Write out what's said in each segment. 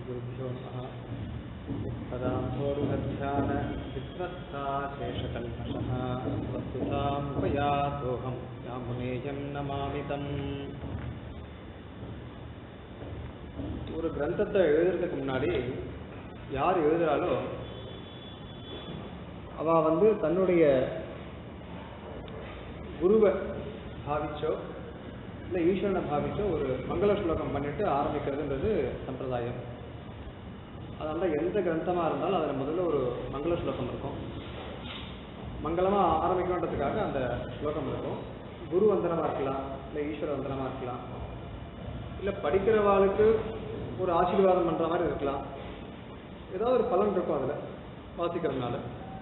श्रीगुरुभ्यो नमः पदाम्भोरुहध्यान विध्वस्ता शेषकल्मषः वस्तुतामुपयातोऽहं यामुनेयं नमामितम् ஒரு கிரந்தத்தை எழுதுறதுக்கு முன்னாடி யார் எழுதுறாளோ அவ வந்து தன்னுடைய குருவை பாவிச்சோ இல்லை ஈஸ்வரனை பாவிச்சோ ஒரு மங்கள ஸ்லோகம் பண்ணிட்டு ஆரம்பிக்கிறதுன்றது சம்பிரதாயம் அதனால எந்த கிரந்தமாக இருந்தாலும் அதில் முதல்ல ஒரு மங்கள ஸ்லோகம் இருக்கும் மங்களமாக ஆரம்பிக்கணுன்றதுக்காக அந்த ஸ்லோகம் இருக்கும் குரு வந்தனமாக இருக்கலாம் இல்லை ஈஸ்வர வந்தனமாக இருக்கலாம் இல்லை படிக்கிறவாளுக்கு ஒரு ஆசீர்வாதம் பண்ணுற மாதிரி இருக்கலாம் ஏதாவது ஒரு பலன் இருக்கும் அதில் வாசிக்கிறதுனால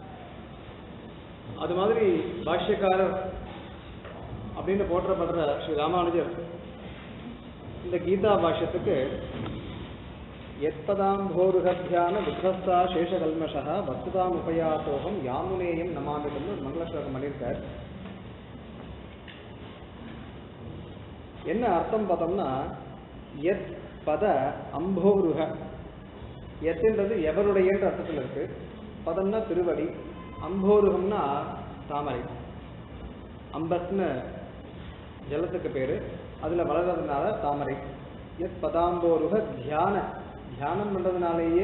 அது மாதிரி பாஷ்யக்காரர் அப்படின்னு போற்றப்படுற ஸ்ரீ ராமானுஜர் இந்த கீதா பாஷ்யத்துக்கு எத்பதாம்போருகத்தியான வித்வஸ்தா சேஷகல்மஷா வஸ்துதாம் உபயாசோகம் யாமுனேயம் நமாமிதம்னு ஒரு மங்கள ஸ்லோகம் பண்ணியிருக்கார் என்ன அர்த்தம் பார்த்தோம்னா எத் பத அம்போருக எத்துன்றது எவருடையன்ற அர்த்தத்தில் இருக்கு பதம்னா திருவடி அம்போருகம்னா தாமரை அம்பஸ்னு ஜலத்துக்கு பேரு அதுல வளர்றதுனால தாமரை எத் பதாம்போருக தியான தியானம் பண்றதுனாலேயே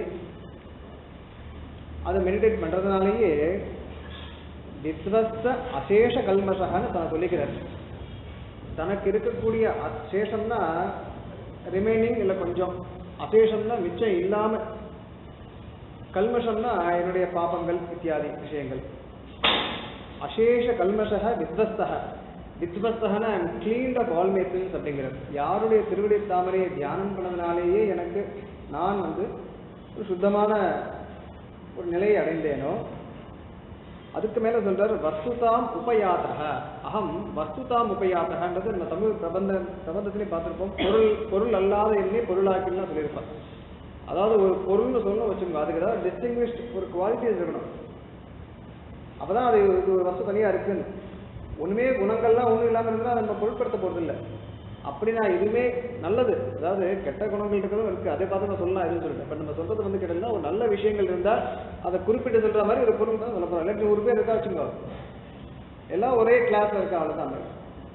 அதை மெடிடேட் பண்றதுனாலேயே வித்வஸ்த அசேஷ கல்மஷகான்னு தன சொல்லிக்கிறார் தனக்கு இருக்கக்கூடிய அசேஷம்னா ரிமைனிங் இல்லை கொஞ்சம் அசேஷம்னா மிச்சம் இல்லாம கல்மஷம்னா என்னுடைய பாபங்கள் இத்தியாதி விஷயங்கள் அசேஷ கல்மஷக வித்வஸ்தக வித்வஸ்தகன I'm cleaned of all my sins அப்படிங்கிறது யாருடைய திருவிடை தாமரையை தியானம் பண்ணதுனாலேயே எனக்கு நான் வந்து ஒரு சுத்தமான ஒரு நிலையை அடைந்தேனோ அதுக்கு மேல சொல்றார் வஸ்துதாம் உபயாத்தக அகம் வஸ்துதாம் உபயாத்தகன்றது நம்ம தமிழ் பிரபந்த பிரபந்தத்திலே பார்த்திருப்போம் பொருள் பொருள் அல்லாத என்னை பொருளாக்கிலாம் சொல்லியிருப்பார் அதாவது ஒரு பொருள்னு சொல்லணும் வச்சுக்கோங்க அதுக்கு ஏதாவது டிஸ்டிங்விஷ்ட் ஒரு குவாலிட்டிஸ் இருக்கணும் அப்பதான் அது இது ஒரு வஸ்து தனியா இருக்குன்னு ஒண்ணுமே குணங்கள்லாம் ஒண்ணும் இல்லாம இருந்தா அதை நம்ம பொருட்படுத்த போறது இல்லை அப்படின்னா இதுவுமே நல்லது அதாவது கெட்ட குணங்கள் இருக்கிறதும் இருக்கு அதை பார்த்து நான் சொல்லலாம் எதுவும் சொல்லிட்டேன் இப்ப நம்ம சொல்றது வந்து கேட்டீங்கன்னா ஒரு நல்ல விஷயங்கள் இருந்தா அதை குறிப்பிட்டு சொல்ற மாதிரி ஒரு பொருள் தான் சொல்ல போறோம் இல்லாட்டி நூறு பேர் இருக்கா வச்சுக்கோ எல்லாம் ஒரே கிளாஸ்ல இருக்கா அவ்வளவுதான்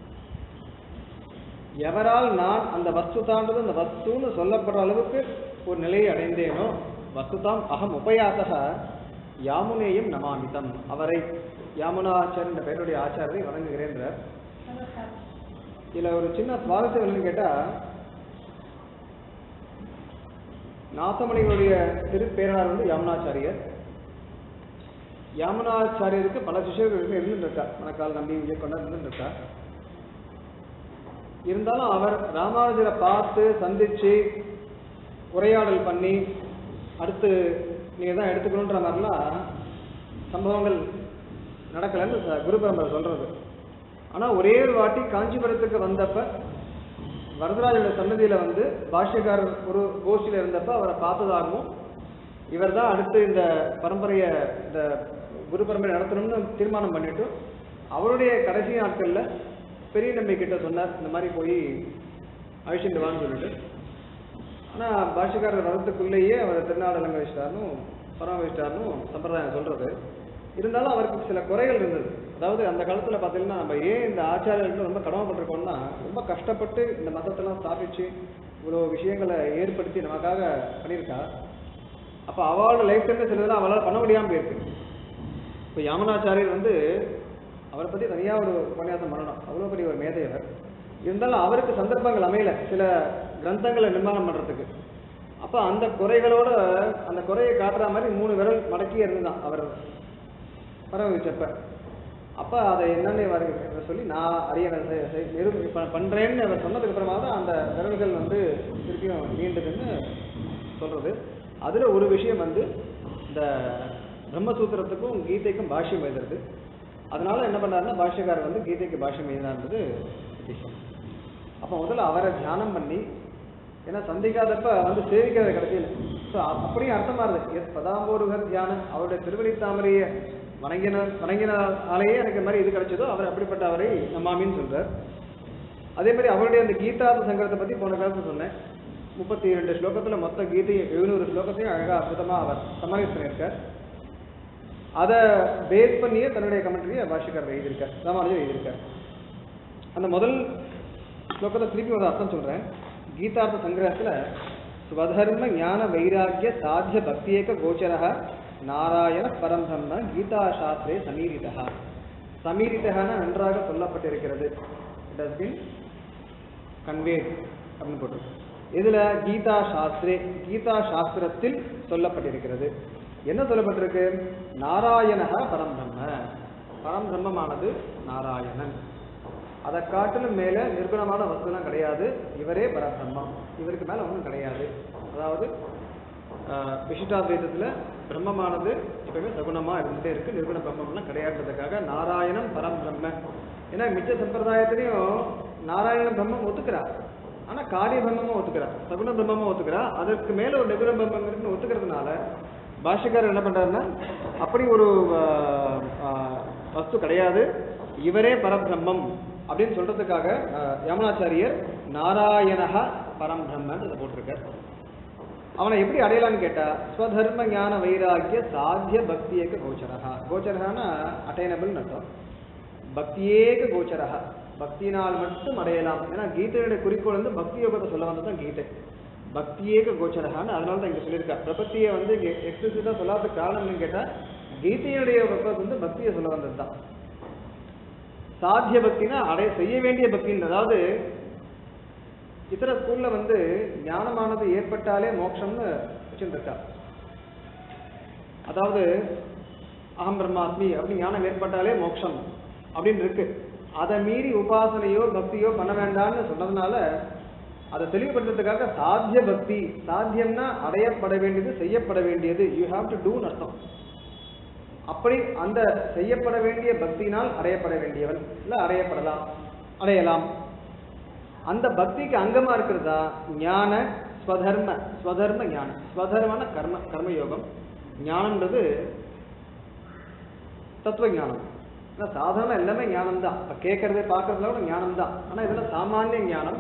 எவரால் நான் அந்த வஸ்து தாண்டது அந்த வஸ்துன்னு சொல்லப்படுற அளவுக்கு ஒரு நிலையை அடைந்தேனோ வஸ்துதாம் அகம் உபயாசக யாமுனேயம் நமாமிதம் அவரை யாமுனாச்சார் என்ற பெயருடைய ஆச்சாரரை வணங்குகிறேன்றார் இதுல ஒரு சின்ன சுவாரஸ்யம் என்னன்னு கேட்டா நாசமணிகளுடைய திருப்பேரனார் வந்து யாமுனாச்சாரியர் யாமுனாச்சாரியருக்கு பல சிஷியர்கள் இருந்துட்டு இருக்கா மணக்கால் நம்பி விஜயகொண்டா இருந்துட்டு இருக்கா இருந்தாலும் அவர் ராமானுஜரை பார்த்து சந்திச்சு உரையாடல் பண்ணி அடுத்து நீங்க தான் எடுத்துக்கணுன்ற மாதிரிலாம் சம்பவங்கள் நடக்கலைன்னு குரு பரம்பரை சொல்றது ஆனா ஒரே ஒரு வாட்டி காஞ்சிபுரத்துக்கு வந்தப்ப வரதராஜோட சன்னதியில வந்து பாஷ்யக்காரர் ஒரு கோஷ்டியில இருந்தப்ப அவரை பார்த்ததாகவும் இவர் தான் அடுத்து இந்த பரம்பரைய இந்த குரு பரம்பரை நடத்தணும்னு தீர்மானம் பண்ணிட்டு அவருடைய கடைசி நாட்கள்ல பெரிய நம்பி கிட்ட சொன்னார் இந்த மாதிரி போய் அழிச்சுட்டு வான்னு சொல்லிட்டு ஆனா பாஷ்யக்காரர் வரத்துக்குள்ளேயே அவர் திருநாடு அலங்கரிச்சிட்டாருன்னு பராமரிச்சிட்டாருன்னு சம்பிரதாயம் சொல்றது இருந்தாலும் அவருக்கு சில குறைகள் இருந்தது அதாவது அந்த காலத்துல பாத்தீங்கன்னா நம்ம ஏன் இந்த ஆச்சாரியர்கள் ரொம்ப கடமைப்பட்டிருக்கோம்னா ரொம்ப கஷ்டப்பட்டு இந்த மதத்தெல்லாம் ஸ்தாபிச்சு இவ்வளவு விஷயங்களை ஏற்படுத்தி நமக்காக பண்ணியிருக்கா அப்ப அவளோட லைஃப் டைம்ல சிலதெல்லாம் அவளால் பண்ண முடியாம போயிருக்கு இப்ப யாமனாச்சாரியர் வந்து அவரை பத்தி தனியா ஒரு உபன்யாசம் பண்ணணும் அவ்வளவு பெரிய ஒரு மேதையவர் இருந்தாலும் அவருக்கு சந்தர்ப்பங்கள் அமையல சில கிரந்தங்களை நிர்மாணம் பண்றதுக்கு அப்ப அந்த குறைகளோட அந்த குறையை காட்டுற மாதிரி மூணு விரல் மடக்கி இருந்துதான் அவர் பரவச்சப்ப அப்ப அதை என்னன்னு இவர் சொல்லி நான் அறிய நிரூ பண்றேன்னு அவர் சொன்னதுக்கு அப்புறமா தான் அந்த விரல்கள் வந்து திருப்பியும் நீண்டதுன்னு சொல்றது அதுல ஒரு விஷயம் வந்து இந்த பிரம்மசூத்திரத்துக்கும் கீதைக்கும் பாஷ்யம் எழுதுறது அதனால என்ன பண்ணாருன்னா பாஷ்யக்காரர் வந்து கீதைக்கு பாஷ்யம் எழுதினார்ன்றது விஷயம் அப்போ முதல்ல அவரை தியானம் பண்ணி ஏன்னா சந்திக்காதப்ப வந்து சேவிக்கிறது கடைசியில் ஸோ அப்படியும் அர்த்தமா இருது எஸ் பதாம்போருகர் தியானம் அவருடைய திருவடி தாமரையை வணங்கின வணங்கினாலேயே எனக்கு இந்த மாதிரி இது கிடைச்சதோ அவர் அப்படிப்பட்ட அவரை நம்மாமின்னு சொல்றார் அதே மாதிரி அவருடைய அந்த கீதார்த்த சங்கரத்தை பத்தி போன காலத்துல சொன்னேன் முப்பத்தி ரெண்டு ஸ்லோகத்துல மொத்த கீதையும் எழுநூறு ஸ்லோகத்தையும் அழகா அற்புதமா அவர் சமரைஸ் பண்ணியிருக்கார் அதை பேஸ் பண்ணியே தன்னுடைய கமெண்ட்ரியை பாஷிகர் எழுதியிருக்கார் ராமானுஜர் எழுதியிருக்கார் அந்த முதல் ஸ்லோகத்தை திருப்பி ஒரு அர்த்தம் சொல்றேன் கீதார்த்த சங்கிரகத்துல ஸ்வதர்ம ஞான வைராக்கிய சாத்திய பக்தியேக கோச்சரக நாராயண பரம்பிரம்ம கீதா சாஸ்திரே சமீரிதா சமீரிதகன நன்றாக சொல்லப்பட்டிருக்கிறது இட் ஹஸ் பின் கன்வேட் அப்படின்னு போட்டிருக்கு இதுல கீதா சாஸ்திரே கீதா சாஸ்திரத்தில் சொல்லப்பட்டிருக்கிறது என்ன சொல்லப்பட்டிருக்கு நாராயணக பரம்பிரம்ம பரம்பிரம்மமானது நாராயணன் அதை காட்டிலும் மேல நிர்குணமான வஸ்துலாம் கிடையாது இவரே பரபிரம்மம் இவருக்கு மேல ஒன்றும் கிடையாது அதாவது ஆஹ், விசிஷ்டாத்வைதத்துல பிரம்மமானது எப்பவுமே சகுணமா இருந்துட்டே இருக்கு நிர்குண பிரம்மம்லாம் கிடையாதுன்றதுக்காக நாராயணம் பரம் பிரம்ம ஏன்னா மிச்ச சம்பிரதாயத்திலையும் நாராயண பிரம்மம் ஒத்துக்கிறா ஆனா காரிய பிரம்மமும் ஒத்துக்கிறா சகுண பிரம்மமும் ஒத்துக்கிறா அதற்கு மேல ஒரு நிர்குண பிரம்மம் இருக்குன்னு ஒத்துக்கிறதுனால பாஷ்யக்காரர் என்ன பண்றாருன்னா அப்படி ஒரு ஆஹ், ஆஹ், வஸ்து கிடையாது இவரே பரபிரம்மம் அப்படின்னு சொல்றதுக்காக ஆஹ், யமுனாச்சாரியர் நாராயணஹ பரம்பிரம்மன் இதை போட்டிருக்கார் அவனை எப்படி அடையலாம்னு கேட்டா ஸ்வதர்ம ஞான வைராக்கிய சாத்திய பக்தியேக கோச்சரஹா கோச்சரஹானா அட்டைனபிள் அர்த்தம் பக்தியேக கோச்சரஹா பக்தியினால் மட்டும் அடையலாம் ஏன்னா கீதையுடைய குறிக்கோள் வந்து பக்தி யோகத்தை சொல்ல வந்தது தான் கீதை பக்தியேக கோச்சரஹான்னு அதனால தான் இங்க சொல்லியிருக்கார் பிரபத்தியை வந்து எக்ஸ்பிளிசிட்டா சொல்லாததுக்கு காரணம் என்னன்னு கேட்டா கீதையுடைய பர்பஸ் வந்து பக்தியை சொல்ல வந்தது தான் சாத்திய பக்தினா அடைய செய்ய வேண்டிய பக்தின்னு அதாவது இதர ஸ்கூல்ல வந்து ஞானமானது ஏற்பட்டாலே மோட்சம்னு வச்சுருக்கா அதாவது அகம் பிரம்மாஸ்மி அப்படி ஞானம் ஏற்பட்டாலே மோட்சம் அப்படின்னு இருக்கு அதை மீறி உபாசனையோ பக்தியோ பண்ண வேண்டாம்னு சொன்னதுனால அதை தெளிவுபடுத்துறதுக்காக சாத்திய பக்தி சாத்தியம்னா அடையப்பட வேண்டியது செய்யப்பட வேண்டியது யூ ஹாவ் டு டூ அர்த்தம் அப்படி அந்த செய்யப்பட வேண்டிய பக்தியினால் அடையப்பட வேண்டியவன் இல்ல அடையப்படலாம் அடையலாம் அந்த பக்திக்கு அங்கமா இருக்கிறதா ஞான ஸ்வதர்ம ஸ்வதர்ம ஞானம் ஸ்வதர்மன கர்ம கர்மயோகம் ஞானம்ன்றது தத்துவ ஞானம் ஆனா சாதாரண எல்லாமே ஞானம் தான் இப்ப கேட்கறதே பார்க்கறதுல கூட ஞானம் தான் ஆனா இதெல்லாம் சாமானிய ஞானம்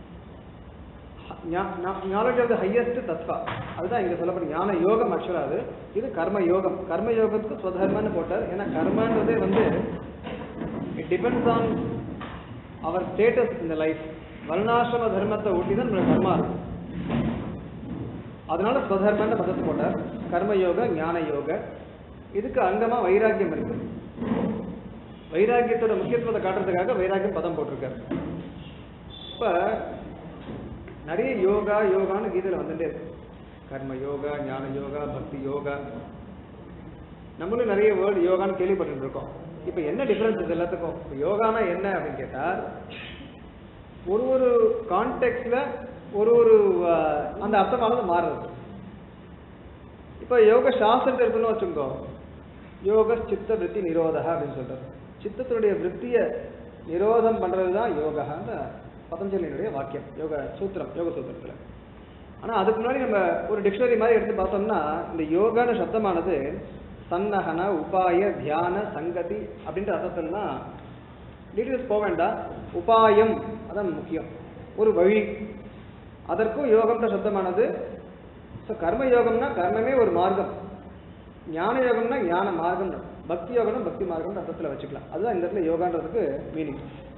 நாலேஜ் ஆஃப் த ஹையஸ்ட் தத்வா அதுதான் இங்க சொல்லப்படும் ஞான யோகம் ஆக்சுவலா அது இது கர்ம யோகம் கர்ம யோகத்துக்கு ஸ்வதர்மன்னு போட்டார் ஏன்னா கர்மன்றதே வந்து it depends on our status இந்த லைஃப் வர்ணாசிரம தர்மத்தை ஒட்டி தான் நம்மளுக்கு கர்மா இருக்கும் அதனால ஸ்வதர்மன்னு பதத்தை போட்டார் கர்ம யோக ஞான யோக இதுக்கு அங்கமா வைராக்கியம் இருக்கு வைராக்கியத்தோட முக்கியத்துவத்தை காட்டுறதுக்காக வைராக்கியம் பதம் போட்டிருக்காரு இப்ப நிறைய யோகா யோகான்னு கீதையில வந்துட்டே இருக்கு கர்ம யோகா ஞான யோகா பக்தி யோகா நம்மளும் நிறைய வேர்டு யோகான்னு கேள்விப்பட்டு இருக்கோம் இப்ப என்ன டிஃபரன்ஸ் இது எல்லாத்துக்கும் இப்ப யோகானா என்ன அப்படின்னு கேட்டா ஒரு ஒரு கான்டெக்ட்ல ஒரு ஒரு அஹ், அந்த அர்த்தமானது மாறுறது இப்ப யோக சாஸ்திரத்தை இருக்குன்னு வச்சுக்கோ யோக சித்த விருத்தி நிரோதா அப்படின்னு சொல்றது சித்தத்தினுடைய விருத்தியை நிரோதம் பண்றதுதான் யோகான்னு பதஞ்சலியினுடைய வாக்கியம் யோக சூத்திரம் யோக சூத்திரத்துல ஆனா அதுக்கு முன்னாடி நம்ம ஒரு டிக்ஷனரி மாதிரி எடுத்து பார்த்தோம்னா இந்த யோகான சப்தமானது சன்னகன உபாய தியான சங்கதி அப்படின்ற அர்த்தத்திலாம் டீட்டெயில்ஸ் போக வேண்டாம் உபாயம் அதான் முக்கியம் ஒரு வழி அதற்கும் யோகம்ன்ற சப்தமானது ஸோ கர்ம யோகம்னா கர்மமே ஒரு மார்க்கம் ஞான யோகம்னா ஞான மார்க்கம் பக்தி யோகம்னா பக்தி மார்க்கம்னு அர்த்தத்தில் வச்சுக்கலாம் அதுதான் இந்த இடத்துல யோகான்றதுக்கு மீனிங்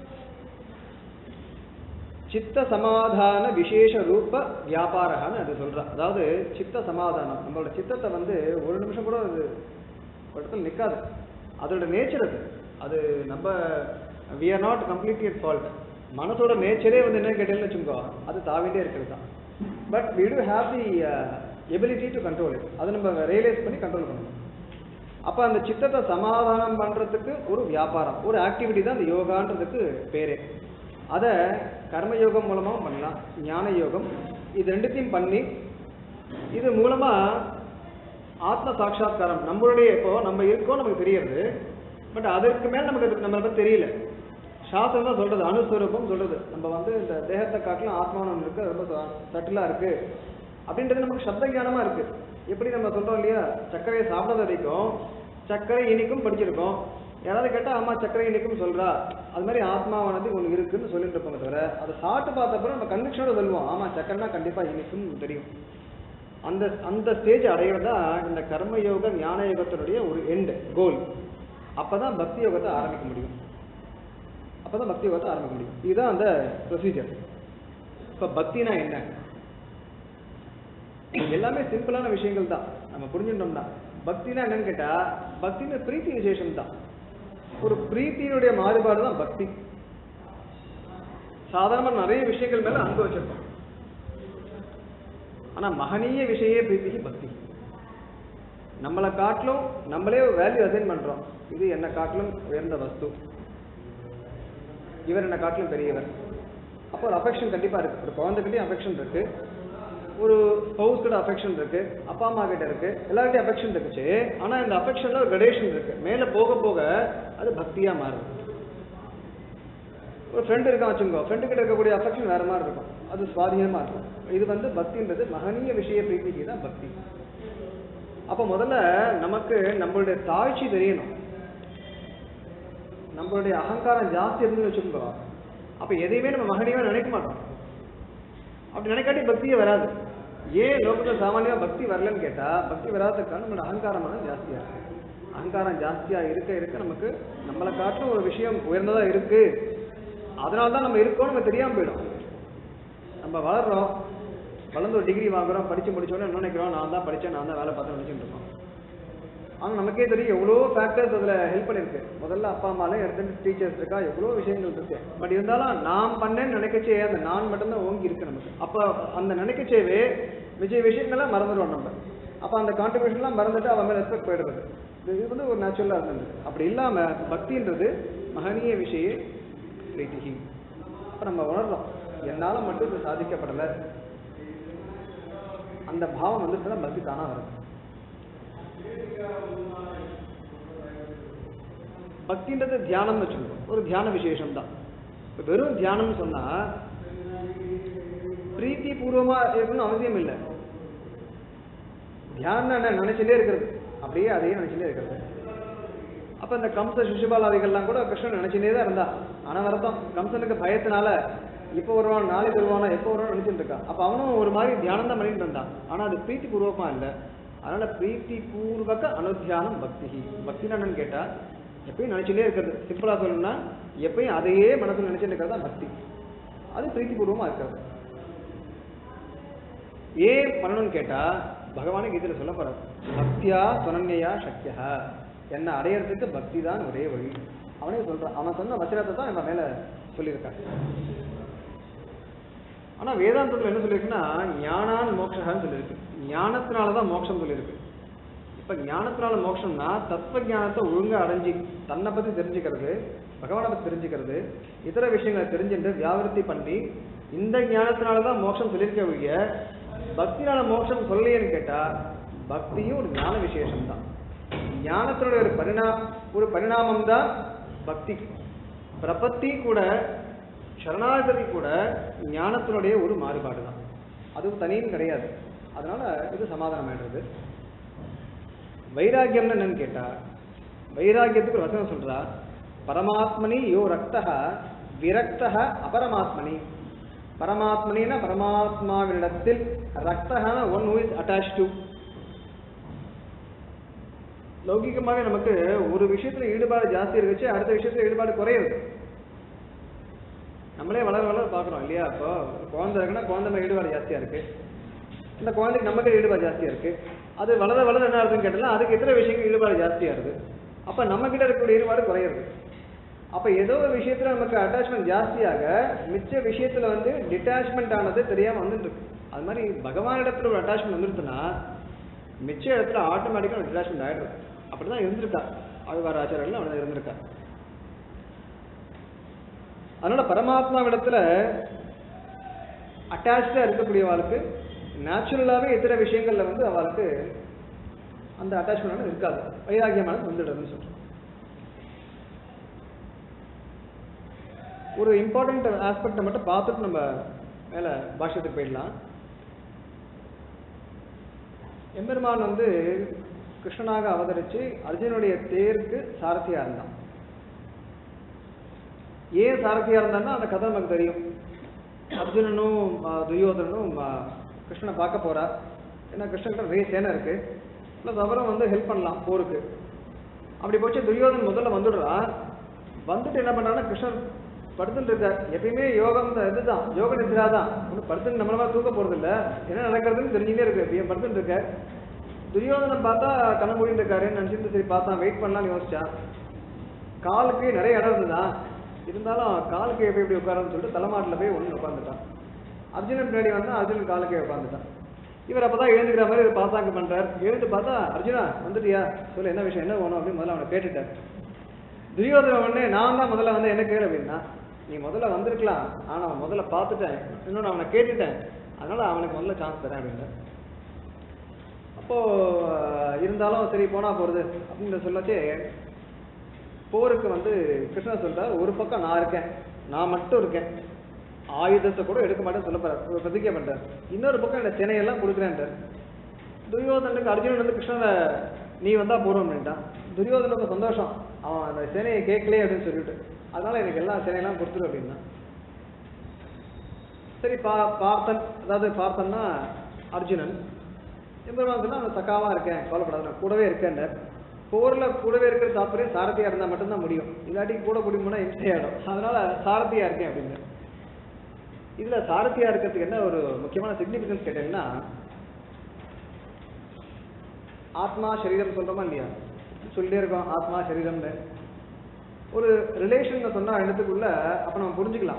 சித்த சமாதான விசேஷ ரூப வியாபாரகான்னு அது சொல்றா அதாவது சித்த சமாதானம் நம்மளோட சித்தத்தை வந்து ஒரு நிமிஷம் கூட அது ஒரு இடத்துல நிற்காது அதோட நேச்சர் அது அது நம்ம we are not completely at fault மனசோட நேச்சரே வந்து என்ன கேட்டீங்கன்னு வச்சுக்கோ அது தாவிட்டே இருக்கிறது தான் but we do have the uh, ability to control it அதை நம்ம ரியலைஸ் பண்ணி கண்ட்ரோல் பண்ணணும் அப்ப அந்த சித்தத்தை சமாதானம் பண்றதுக்கு ஒரு வியாபாரம் ஒரு ஆக்டிவிட்டி தான் அந்த யோகான்றதுக்கு பேரே அதை கர்மயோகம் மூலமாவும் பண்ணலாம் ஞான யோகம் இது ரெண்டுத்தையும் பண்ணி இது மூலமா ஆத்ம சாட்சா்காரம் நம்மளுடைய இப்போ நம்ம இருக்கோம் நமக்கு தெரியறது பட் அதற்கு மேல நமக்கு அது நம்மளை பத்தி தெரியல சாஸ்திரம் தான் சொல்றது அணுஸ்வரூபம் சொல்றது நம்ம வந்து இந்த தேகத்தை காட்டிலும் ஆத்மானம் ஒண்ணு இருக்கு அது ரொம்ப சட்டிலா இருக்கு அப்படின்றது நமக்கு சப்த ஞானமா இருக்கு எப்படி நம்ம சொல்றோம் இல்லையா சர்க்கரையை சாப்பிடாத வரைக்கும் சர்க்கரை இனிக்கும் படிச்சிருக்கோம் யாராவது கேட்டா ஆமா சக்கரை இனிக்கும் சொல்றா அது மாதிரி ஆத்மாவானது ஒன்று இருக்குன்னு சொல்லிட்டு இருப்பாங்க தவிர அதை சாப்பிட்டு பார்த்தப்பறம் நம்ம கன்விக்ஷனோட சொல்லுவோம் ஆமா சக்கரைனா கண்டிப்பா இனிக்கும் தெரியும் அந்த அந்த ஸ்டேஜ் அடையிறது தான் இந்த கர்மயோக ஞான யோகத்தினுடைய ஒரு எண்ட் கோல் அப்பதான் பக்தி யோகத்தை ஆரம்பிக்க முடியும் அப்பதான் பக்தி யோகத்தை ஆரம்பிக்க முடியும் இதுதான் அந்த ப்ரொசீஜர் இப்ப பக்தினா என்ன இது எல்லாமே சிம்பிளான விஷயங்கள் தான் நம்ம புரிஞ்சுட்டோம்னா பக்தினா என்னன்னு கேட்டா பக்தின்னு பிரீத்தி விசேஷம் தான் ஒரு பிரீத்தியினுடைய மாறுபாடு தான் பக்தி சாதாரணமா நிறைய விஷயங்கள் மேல அன்பு வச்சிருக்கோம் ஆனா மகனீய விஷய பிரீத்திக்கு பக்தி நம்மளை காட்டிலும் நம்மளே வேல்யூ அசைன் பண்றோம் இது என்னை காட்டிலும் உயர்ந்த வஸ்து இவர் என்னை காட்டிலும் பெரியவர் அப்போ ஒரு அஃபெக்ஷன் கண்டிப்பா இருக்கு ஒரு குழந்தைகிட்டயும் அஃபெக்ஷன் இருக்கு ஒரு ஸ்பௌஸ் கிட்ட அஃபெக்ஷன் இருக்கு அப்பா அம்மா கிட்ட இருக்கு எல்லார்கிட்டயும் அஃபெக்ஷன் இருக்குச்சு ஆனா இந்த அஃபெக்ஷன்ல ஒரு கிரடேஷன் இருக்கு மேல போக போக அது பக்தியா மாறுது ஒரு ஃப்ரெண்டு இருக்கான் வச்சுக்கோ ஃப்ரெண்டு கிட்ட இருக்கக்கூடிய அஃபெக்ஷன் வேற மாதிரி இருக்கும் அது சுவாதீனமா இருக்கும் இது வந்து பக்தின்றது மகனீய விஷய பிரீத்திக்கு தான் பக்தி அப்ப முதல்ல நமக்கு நம்மளுடைய தாழ்ச்சி தெரியணும் நம்மளுடைய அகங்காரம் ஜாஸ்தி இருந்து வச்சுக்கோ அப்ப எதையுமே நம்ம மகனியமா நினைக்க மாட்டோம் அப்படி நினைக்காட்டி பக்தியே வராது ஏன் லோகத்துல சாமானியமா பக்தி வரலன்னு கேட்டா பக்தி வராததுக்கான நம்மளோட அகங்காரமானது ஜாஸ்தியா இருக்கு அகங்காரம் ஜாஸ்தியா இருக்க இருக்க நமக்கு நம்மளை காட்டிலும் ஒரு விஷயம் உயர்ந்ததா இருக்கு அதனால தான் நம்ம இருக்கோம் நம்ம தெரியாம போயிடும் நம்ம வளர்றோம் வளர்ந்து ஒரு டிகிரி வாங்குறோம் படிச்சு முடிச்சோடனே என்ன நினைக்கிறோம் நான் தான் படிச்சேன் நான் தான் வேலை பார்த்தேன் நினைச்சிட்டு இருக்கோம் ஆனா நமக்கே தெரியும் எவ்வளோ ஃபேக்டர்ஸ் அதுல ஹெல்ப் பண்ணிருக்கு முதல்ல அப்பா அம்மால எடுத்து டீச்சர்ஸ் இருக்கா எவ்வளோ விஷயங்கள் இருக்கு பட் இருந்தாலும் நான் பண்ணேன்னு நினைக்கச்சே அந்த நான் மட்டும்தான் ஓங்கி இருக்கு நமக்கு அப்ப அந்த நினைக்கச்சேவே விஜய் விஷயங்கள்லாம் மறந்துடுவோம் நம்ம அப்ப அந்த கான்ட்ரிபியூஷன்லாம் மறந்துட்டு அவன் மேல ரெஸ்பெக்ட் போயிடுறது இது வந்து ஒரு நேச்சுரலா இருந்தது அப்படி இல்லாம பக்தின்றது மகனீய விஷய பிரீத்திகி அப்ப நம்ம உணர்றோம் என்னால மட்டும் இது சாதிக்கப்படல அந்த பாவம் வந்துட்டுனா பக்தி தானா வரும் பக்தின்றது தியானம் வச்சுக்கணும் ஒரு தியான விசேஷம் தான் இப்ப வெறும் தியானம்னு சொன்னா பிரீத்தி பூர்வமா இருக்கணும்னு அவசியம் இல்லை தியானம் என்ன நினைச்சுட்டே இருக்கிறது அப்படியே அதையே நினைச்சுட்டே இருக்கிறது அப்ப இந்த கம்ச சிசுபாலாதிகள்லாம் கூட கிருஷ்ணன் நினைச்சுட்டே தான் இருந்தா அனவரத்தம் கம்சனுக்கு பயத்தினால இப்போ வருவான் நாளைக்கு வருவானா எப்போ வருவான் நினைச்சிட்டு இருக்கான் அப்ப அவனும் ஒரு மாதிரி தியானம் தான் பண்ணிட்டு இருந்தான் ஆனா அது பிரீத்தி பூர்வமா இல்லை அதனால பிரீத்தி பூர்வக அனுத்தியானம் பக்தி பக்தினா என்னன்னு கேட்டா எப்பயும் நினைச்சுட்டே இருக்கிறது சிம்பிளா சொல்லணும்னா எப்பயும் அதையே மனசுல நினைச்சுட்டு இருக்கிறது தான் பக்தி அது பிரீத்தி பூர்வமா இருக்கிறது ஏன் பண்ணணும்னு கேட்டா பகவானே கீதையில சொல்ல போறார் பக்தியா துனன்யா சக்கியா என்ன அடையறதுக்கு பக்தி தான் ஒரே வழி அவனே சொல்றான் அவன் சொன்ன வச்சனத்தை தான் இவன் மேல சொல்லியிருக்கான் ஆனா வேதாந்தத்துல என்ன சொல்லியிருக்குன்னா ஞானான் மோட்சகான்னு சொல்லியிருக்கு ஞானத்தினாலதான் மோட்சம் சொல்லியிருக்கு இப்ப ஞானத்தினால மோட்சம்னா தத்துவ ஞானத்தை ஒழுங்கா அடைஞ்சு தன்னை பத்தி தெரிஞ்சுக்கிறது பகவானை பத்தி தெரிஞ்சுக்கிறது இதர விஷயங்களை தெரிஞ்சுட்டு வியாவிருத்தி பண்ணி இந்த ஞானத்தினாலதான் மோட்சம் சொல்லியிருக்க ஒழிய பக்தினால மோட்சம் சொல்லலையேன்னு கேட்டா பக்தியும் ஒரு ஞான விசேஷம் தான் ஞானத்தினுடைய ஒரு பரிணா ஒரு பரிணாமம் தான் பக்தி பிரபத்தி கூட சரணாகதி கூட ஞானத்தினுடைய ஒரு மாறுபாடு தான் அதுவும் தனியும் கிடையாது அதனால இது சமாதானம் ஆயிடுறது வைராக்கியம்னு என்னன்னு கேட்டா வைராக்கியத்துக்கு ஒரு வசனம் சொல்றா பரமாத்மனி யோ ரக்தக விரக்தக அபரமாத்மனி பரமாத்மனின்னா பரமாத்மாவினிடத்தில் ரக்தகான one who is attach to லௌகிகமாவே நமக்கு ஒரு விஷயத்துல ஈடுபாடு ஜாஸ்தி இருக்குச்சு அடுத்த விஷயத்துல ஈடுபாடு குறையுது நம்மளே வளர வளர பாக்குறோம் இல்லையா இப்போ ஒரு குழந்தை இருக்குன்னா குழந்தை மேல ஈடுபாடு ஜாஸ்தியா இருக்கு இந்த குழந்தைக்கு நமக்கு ஈடுபாடு ஜாஸ்தியா இருக்கு அது வளர வளர என்ன ஆகுதுன்னு கேட்டா அதுக்கு எத்தனை விஷயங்கள் ஈடுபாடு ஜாஸ்தியா இருக்கு அப்ப நம்ம கிட்ட இருக்கக்கூடிய ஈடுபாடு குறையுது அப்ப ஏதோ ஒரு விஷயத்துல நமக்கு அட்டாச்மெண்ட் ஜாஸ்தியாக மிச்ச விஷயத்துல வந்து டிட்டாச்மெண்ட் ஆனது தெரியாம வந்துட்டு இருக்கு அது மாதிரி பகவான் இடத்துல ஒரு அட்டாச்மெண்ட் வந்துருச்சுன்னா மிச்ச இடத்துல ஆட்டோமேட்டிக்கா ஒரு டிட்டாச்மெண்ட் ஆயிடுது அப்படிதான் இருந்திருக்கா ஆழ்வார் ஆச்சாரியர்கள் அவன் இருந்திருக்கா அதனால பரமாத்மாவிடத்துல அட்டாச்சா இருக்கக்கூடியவாளுக்கு நேச்சுரலாவே இத்தனை விஷயங்கள்ல வந்து அவளுக்கு அந்த அட்டாச்மெண்ட் இருக்காது வைராகியமானது வந்துடுறதுன்னு சொல்றோம் ஒரு இம்பார்ட்டன்ட் ஆஸ்பெக்டை மட்டும் பார்த்துட்டு நம்ம மேல பாஷ்யத்துக்கு போயிடலாம் எம்பெருமான் வந்து கிருஷ்ணனாக அவதரிச்சு அர்ஜுனுடைய தேருக்கு சாரதியா இருந்தான் ஏன் சாரதியா இருந்தான்னா அந்த கதை நமக்கு தெரியும் அர்ஜுனனும் ஆ, துரியோதனனும் ஆ, கிருஷ்ணனை பார்க்க போறா ஏன்னா கிருஷ்ணன் நிறைய சேனை இருக்கு ப்ளஸ் அவரும் வந்து ஹெல்ப் பண்ணலாம் போருக்கு அப்படி போச்சு துரியோதன் முதல்ல வந்துடுறான் வந்துட்டு என்ன பண்றான்னா கிருஷ்ணன் படுத்துட்டு இருக்கார் எப்பயுமே யோகம் இந்த இதுதான் யோக நித்ரா தான் ஒன்றும் படுத்துட்டு நம்மள மாதிரி தூக்க போறது இல்ல என்ன நடக்கிறதுன்னு தெரிஞ்சுட்டே இருக்கு இப்ப படுத்துட்டு இருக்க துரியோதனன் பார்த்தா கண்ண மூடிட்டு இருக்காருன்னு நினைச்சிட்டு சரி பார்த்தான் வெயிட் பண்ணலாம்னு யோசிச்சான் காலுக்கு நிறைய இடம் இருந்ததா இருந்தாலும் காலுக்கு எப்படி எப்படி உட்காரன்னு சொல்லிட்டு தலைமாட்டில் போய் ஒன்று உட்காந்துட்டான் அர்ஜுனன் பின்னாடி வந்தா அர்ஜுனன் காலுக்கே உட்காந்துட்டான் இவர் அப்பதான் எழுந்துக்கிற மாதிரி ஒரு பாசாங்க பண்றார் எழுந்து பார்த்தா அர்ஜுனா வந்துட்டியா சொல்லு என்ன விஷயம் என்ன வேணும் அப்படின்னு முதல்ல அவனை கேட்டுட்டார் துரியோதன உடனே நான் தான் முதல்ல வந்து என்ன கேளு அப்படின்னா நீ முதல்ல வந்திருக்கலாம் ஆனா அவன் முதல்ல பார்த்துட்டேன் இன்னொன்று அவனை கேட்டுட்டேன் அதனால அவனுக்கு முதல்ல சான்ஸ் தரேன் அப்படின்னு அப்போ அஹ், இருந்தாலும் சரி போனா போறது அப்படின்னு சொல்லச்சே போருக்கு வந்து கிருஷ்ணர் சொல்றார் ஒரு பக்கம் நான் இருக்கேன் நான் மட்டும் இருக்கேன் ஆயுதத்தை கூட எடுக்க மாட்டேன்னு சொல்ல போறார் ஒரு பிரதிஜை பண்றார் இன்னொரு பக்கம் இந்த சேனையெல்லாம் கொடுக்குறேன்றார் துரியோதனுக்கு அர்ஜுனன் வந்து கிருஷ்ணனை நீ வந்தா போறோம் அப்படின்ட்டான் துரியோதனுக்கு சந்தோஷம் அவன் அந்த சேனையை கேட்கலையே அப்படின்னு சொல்லிட்டு அதனால எனக்கு எல்லா சேனையெல்லாம் கொடுத்துரு அப்படின்னா சரி பா பார்த்தன் அதாவது பார்த்தன்னா அர்ஜுனன் எம்பெருமான் சொன்னா அவன் சக்காவா இருக்கேன் கவலைப்படாத நான் கூடவே இருக்கேன் போர்ல கூடவே இருக்கிற தாற்பயம் சாரதியா இருந்தா மட்டும்தான் முடியும் இல்லாட்டி கூட முடியும்னா இம்சையாயிடும் அதனால சாரதியா இருக்கேன் அப்படின்னு இதுல சாரதியா இருக்கிறதுக்கு என்ன ஒரு முக்கியமான சிக்னிபிகன்ஸ் கேட்டீங்கன்னா ஆத்மா சரீரம் சொல்றோமா இல்லையா சொல்லிட்டே இருக்கோம் ஆத்மா சரீரம்னு ஒரு ரிலேஷன் சொன்னா இடத்துக்குள்ள அப்ப நம்ம புரிஞ்சுக்கலாம்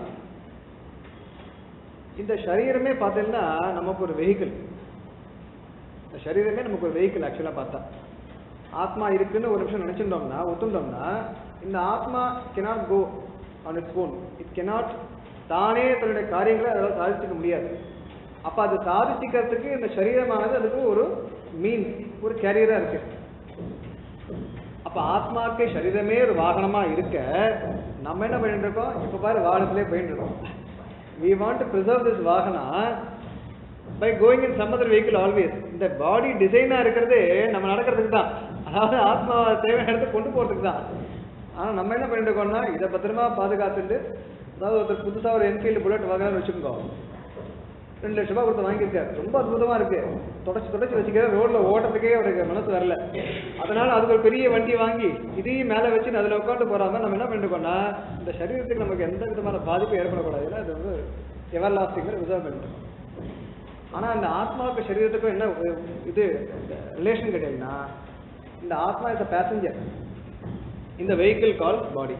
இந்த சரீரமே பார்த்தீங்கன்னா நமக்கு ஒரு வெஹிக்கிள் இந்த சரீரமே நமக்கு ஒரு வெஹிக்கிள் ஆக்சுவலா பார்த்தா ஆத்மா இருக்குன்னு ஒரு நிமிஷம் நினைச்சிருந்தோம்னா ஒத்துந்தோம்னா இந்த ஆத்மா cannot go on its own it cannot தானே தன்னுடைய காரியங்களை அதாவது சாதிச்சுக்க முடியாது அப்ப அது சாதிச்சுக்கிறதுக்கு இந்த சரீரமானது அதுக்கு ஒரு மீன்ஸ் ஒரு கேரியரா இருக்கு அப்ப ஆத்மாக்கு சரீரமே ஒரு வாகனமா இருக்க நம்ம என்ன பண்ணிட்டு இருக்கோம் இப்ப பாரு வாகனத்திலே போயிட்டு இருக்கோம் we want to preserve this vahana by going in some other vehicle always இந்த பாடி டிசைனா இருக்கிறது நம்ம நடக்கிறதுக்கு தான் அதாவது ஆத்மா தேவையான இடத்துக்கு கொண்டு போறதுக்கு தான் ஆனா நம்ம என்ன பண்ணிட்டு இருக்கோம்னா இதை பத்திரமா பாதுகாத்துட்டு அதாவது ஒருத்தர் புதுசா ஒரு என்ஃபீல்டு புல்லட் வாங்கலாம்னு வச்சுக்கோ ரெண்டு லட்ச ரூபாய் கொடுத்து வாங்கியிருக்காரு ரொம்ப அற்புதமா இருக்கு தொடச்சு தொடச்சு வச்சுக்கிற ரோட்ல ஓட்டுறதுக்கே அவருக்கு மனசு வரல அதனால அதுக்கு ஒரு பெரிய வண்டி வாங்கி இதையும் மேல வச்சு அதுல உட்காந்து போறாம நம்ம என்ன பண்ணிருக்கோம்னா இந்த சரீரத்துக்கு நமக்கு எந்த விதமான பாதிப்பும் ஏற்படக்கூடாது ஏன்னா இது வந்து எவர் லாஸ்டிங் ரிசர்வ் பண்ணிருக்கோம் ஆனா இந்த ஆத்மாவுக்கு சரீரத்துக்கும் என்ன ஒரு இது ரிலேஷன் கேட்டீங்கன்னா இந்த ஆத்மா இஸ் அ பேசஞ்சர் இந்த வெஹிக்கிள் கால் பாடி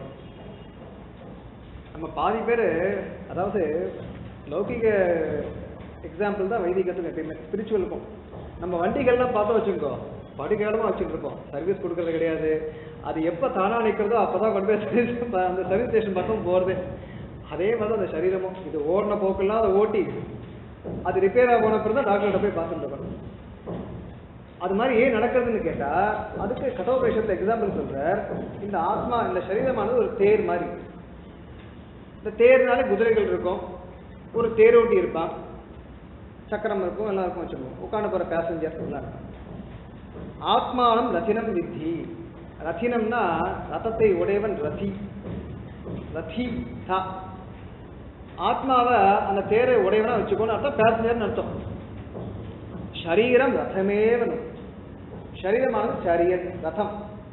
நம்ம பாதி பேர் அதாவது லௌகிக எக்ஸாம்பிள் தான் வைதிகத்துக்கு எப்பயுமே ஸ்பிரிச்சுவலுக்கும் நம்ம வண்டிகள்லாம் பார்த்து வச்சுக்கோ படிக்காலமாக வச்சுட்டு இருக்கோம் சர்வீஸ் கொடுக்கறது கிடையாது அது எப்போ தானா நிற்கிறதோ அப்போ தான் கொண்டு போய் சர்வீஸ் அந்த சர்வீஸ் ஸ்டேஷன் பக்கம் போகிறது அதே மாதிரி தான் அந்த சரீரமும் இது ஓடின போக்கெல்லாம் அதை ஓட்டி அது ரிப்பேர் ஆக போன பிறகு தான் டாக்டர்கிட்ட போய் பார்த்துட்டு இருக்கணும் அது மாதிரி ஏன் நடக்கிறதுன்னு கேட்டா அதுக்கு கட்டோபேஷத்துல எக்ஸாம்பிள் சொல்றார் இந்த ஆத்மா இந்த சரீரமானது ஒரு தேர் மாதிரி இந்த தேர்னால குதிரைகள் இருக்கும் ஒரு தேரோட்டி இருப்பான் சக்கரம் இருக்கும் எல்லாம் இருக்கும் வச்சுக்கோங்க உட்காந்து போற பேசஞ்சர் எல்லாம் இருக்கும் ஆத்மானம் ரத்தினம் வித்தி ரத்தினம்னா ரதத்தை உடையவன் ரதி ரதி தா ஆத்மாவை அந்த தேரை உடையவனா வச்சுக்கோன்னு அர்த்தம் பேசஞ்சர்னு அர்த்தம் ஷரீரம் ரதமேவனும் ஷரீரமானது சரியன் ரதம்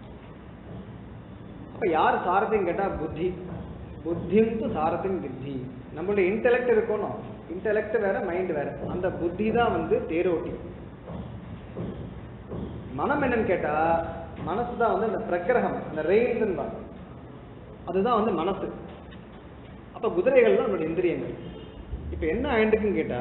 அப்ப யார் சாரதின்னு கேட்டா புத்தி புத்தியும் து சாரதின் வித்தி நம்மளுடைய இன்டெலெக்ட் இருக்கணும் இன்டெலெக்ட் வேற மைண்ட் வேற அந்த புத்தி தான் வந்து தேரோட்டி மனம் என்னன்னு கேட்டா மனசு தான் வந்து அந்த பிரக்கிரகம் அந்த ரெயில்ஸ் அதுதான் வந்து மனசு அப்ப குதிரைகள் தான் நம்மளுடைய இந்திரியங்கள் இப்ப என்ன ஆயிட்டுக்குன்னு கேட்டா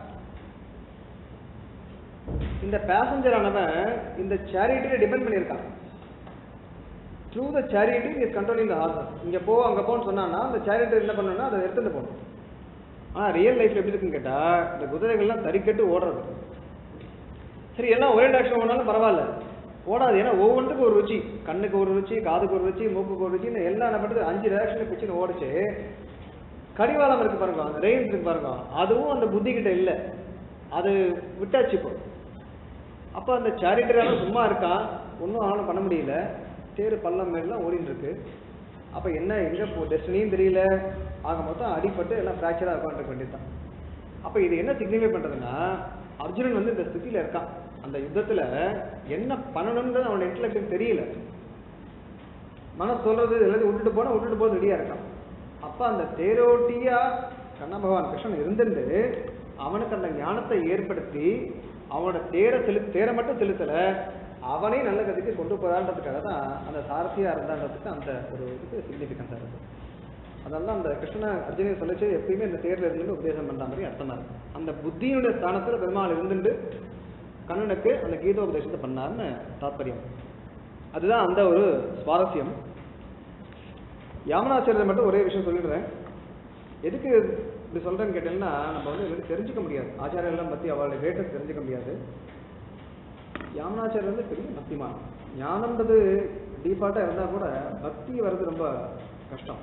இந்த பேசஞ்சர் ஆனவன் இந்த சேரிட்டியில டிபெண்ட் பண்ணியிருக்கான் through the chariot is controlling the horses இங்க போ அங்க போன்னு சொன்னான்னா அந்த சேரிட்டி என்ன பண்ணணும்னா அதை எடுத்துட்டு போகணும் ஆனா ரியல் லைஃப்ல எப்படி இருக்குன்னு கேட்டா இந்த குதிரைகள்லாம் தறிக்கட்டு ஓடுறது சரி எல்லாம் ஒரே டாக்டர் ஓடினாலும் பரவாயில்ல ஓடாது ஏன்னா ஒவ்வொன்றுக்கும் ஒரு ருச்சி கண்ணுக்கு ஒரு ருச்சி காதுக்கு ஒரு ருச்சி மூக்குக்கு ஒரு ருச்சின்னு எல்லாம் என்ன பண்ணுறது அஞ்சு டேரக்ஷன்ல பிச்சுன்னு ஓடிச்சு கடிவாளம் இருக்கு பாருங்க அந்த ரெயின்ஸ் இருக்கு பாருங்க அதுவும் அந்த புத்தி கிட்ட இல்லை அது விட்டாச்சு இப்போ அப்போ அந்த சேரிட்டரான சும்மா இருக்கான் ஒன்றும் அவனும் பண்ண முடியல தேர் பள்ளம் மேலாம் ஓடிட்டு இருக்கு அப்ப என்ன எங்க போ டெஸ்டினியும் தெரியல ஆக மொத்தம் அடிபட்டு எல்லாம் ஃப்ராக்சரா உட்காந்துருக்க வேண்டியதுதான் அப்ப இது என்ன சிக்னிஃபை பண்றதுன்னா அர்ஜுனன் வந்து இந்த ஸ்திதியில இருக்கான் அந்த யுத்தத்துல என்ன பண்ணணும்ன்றது அவனோட இன்டலெக்டுக்கு தெரியல மனசு சொல்றது எல்லாத்தையும் விட்டுட்டு போனா விட்டுட்டு போக ரெடியா இருக்கான் அப்ப அந்த தேரோட்டியா கண்ண பகவான் கிருஷ்ணன் இருந்துட்டு அவனுக்கு அந்த ஞானத்தை ஏற்படுத்தி அவனோட தேரை செலு தேரை மட்டும் செலுத்தல அவனே நல்ல கதைக்கு கொண்டு போறான்றதுக்காக தான் அந்த சாரதியா இருந்தான்றதுக்கு அந்த ஒரு இதுக்கு சிக்னிஃபிகன்ஸா இருக்கு அதனால தான் அந்த கிருஷ்ண அர்ஜுனை சொல்லிச்சு எப்பயுமே இந்த தேர்ல இருந்து உபதேசம் பண்ற மாதிரி அர்த்தமா இருக்கு அந்த புத்தியினுடைய ஸ்தானத்துல பெருமாள் இருந்துட்டு கண்ணனுக்கு அந்த கீதோபதேசத்தை பண்ணாருன்னு தாத்பரியம் அதுதான் அந்த ஒரு சுவாரஸ்யம் யாமனாச்சாரியர் மட்டும் ஒரே விஷயம் சொல்லிடுறேன் எதுக்கு இப்படி சொல்றேன்னு கேட்டீங்கன்னா நம்ம வந்து இதுல தெரிஞ்சுக்க முடியாது ஆச்சாரியெல்லாம் பத்தி அவளுடைய கிரேட்டஸ்ட் தெரிஞ்சுக்க முடியாது யாமனாச்சாரியர் வந்து பெரிய பக்திமான் ஞானம்ன்றது டீஃபால்ட்டா இருந்தா கூட பக்தி வர்றது ரொம்ப கஷ்டம்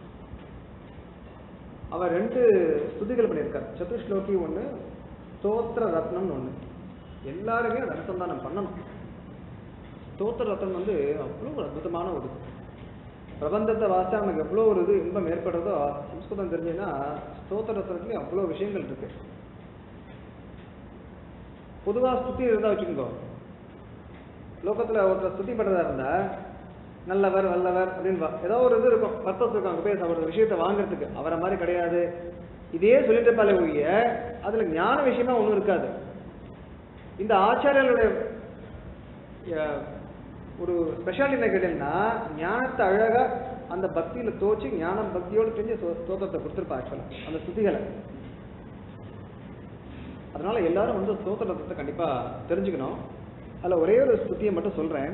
அவர் ரெண்டு ஸ்துதிகள் பண்ணியிருக்கார் சதுஸ்லோகி ஒண்ணு ஸ்தோத்திர ரத்னம்னு ஒண்ணு எல்லாருமே அதை அனுசந்தானம் பண்ணணும் ஸ்தோத்திர ரத்னம் வந்து அவ்வளோ ஒரு அற்புதமான ஒரு இது. பிரபந்தத்தை வாசிச்சா நமக்கு எவ்வளோ ஒரு இது இன்பம் ஏற்படுறதோ சம்ஸ்கிருதம் தெரிஞ்சுன்னா ஸ்தோத்திர ரத்னத்துலேயும் அவ்வளோ விஷயங்கள் இருக்கு பொதுவா ஸ்துதி இருந்தா வச்சுக்கோங்க லோகத்துல ஒருத்தர் ஸ்துதி பண்றதா இருந்தா நல்லவர் வல்லவர் அப்படின்னு ஏதோ ஒரு இது இருக்கும் பர்பஸ் இருக்கும் அங்க போய் அவர் விஷயத்தை வாங்குறதுக்கு அவரை மாதிரி கிடையாது இதே சொல்லிட்டு இருப்பாலே ஒழிய அதுல ஞான விஷயமா ஒண்ணும் இருக்காது இந்த ஆச்சாரியர்களுடைய அஹ், ஒரு ஸ்பெஷாலிட்டி என்ன கேட்டீங்கன்னா ஞானத்தை அழகா அந்த பக்தியில தோச்சு ஞானம் பக்தியோடு தெரிஞ்சு ஸ்தோத்திரத்தை கொடுத்துருப்பா ஆக்சுவலா அந்த ஸ்துதிகளை அதனால எல்லாரும் வந்து ஸ்தோத்திரத்தை கண்டிப்பா தெரிஞ்சுக்கணும் அதுல ஒரே ஒரு ஸ்துதியை மட்டும் சொல்றேன்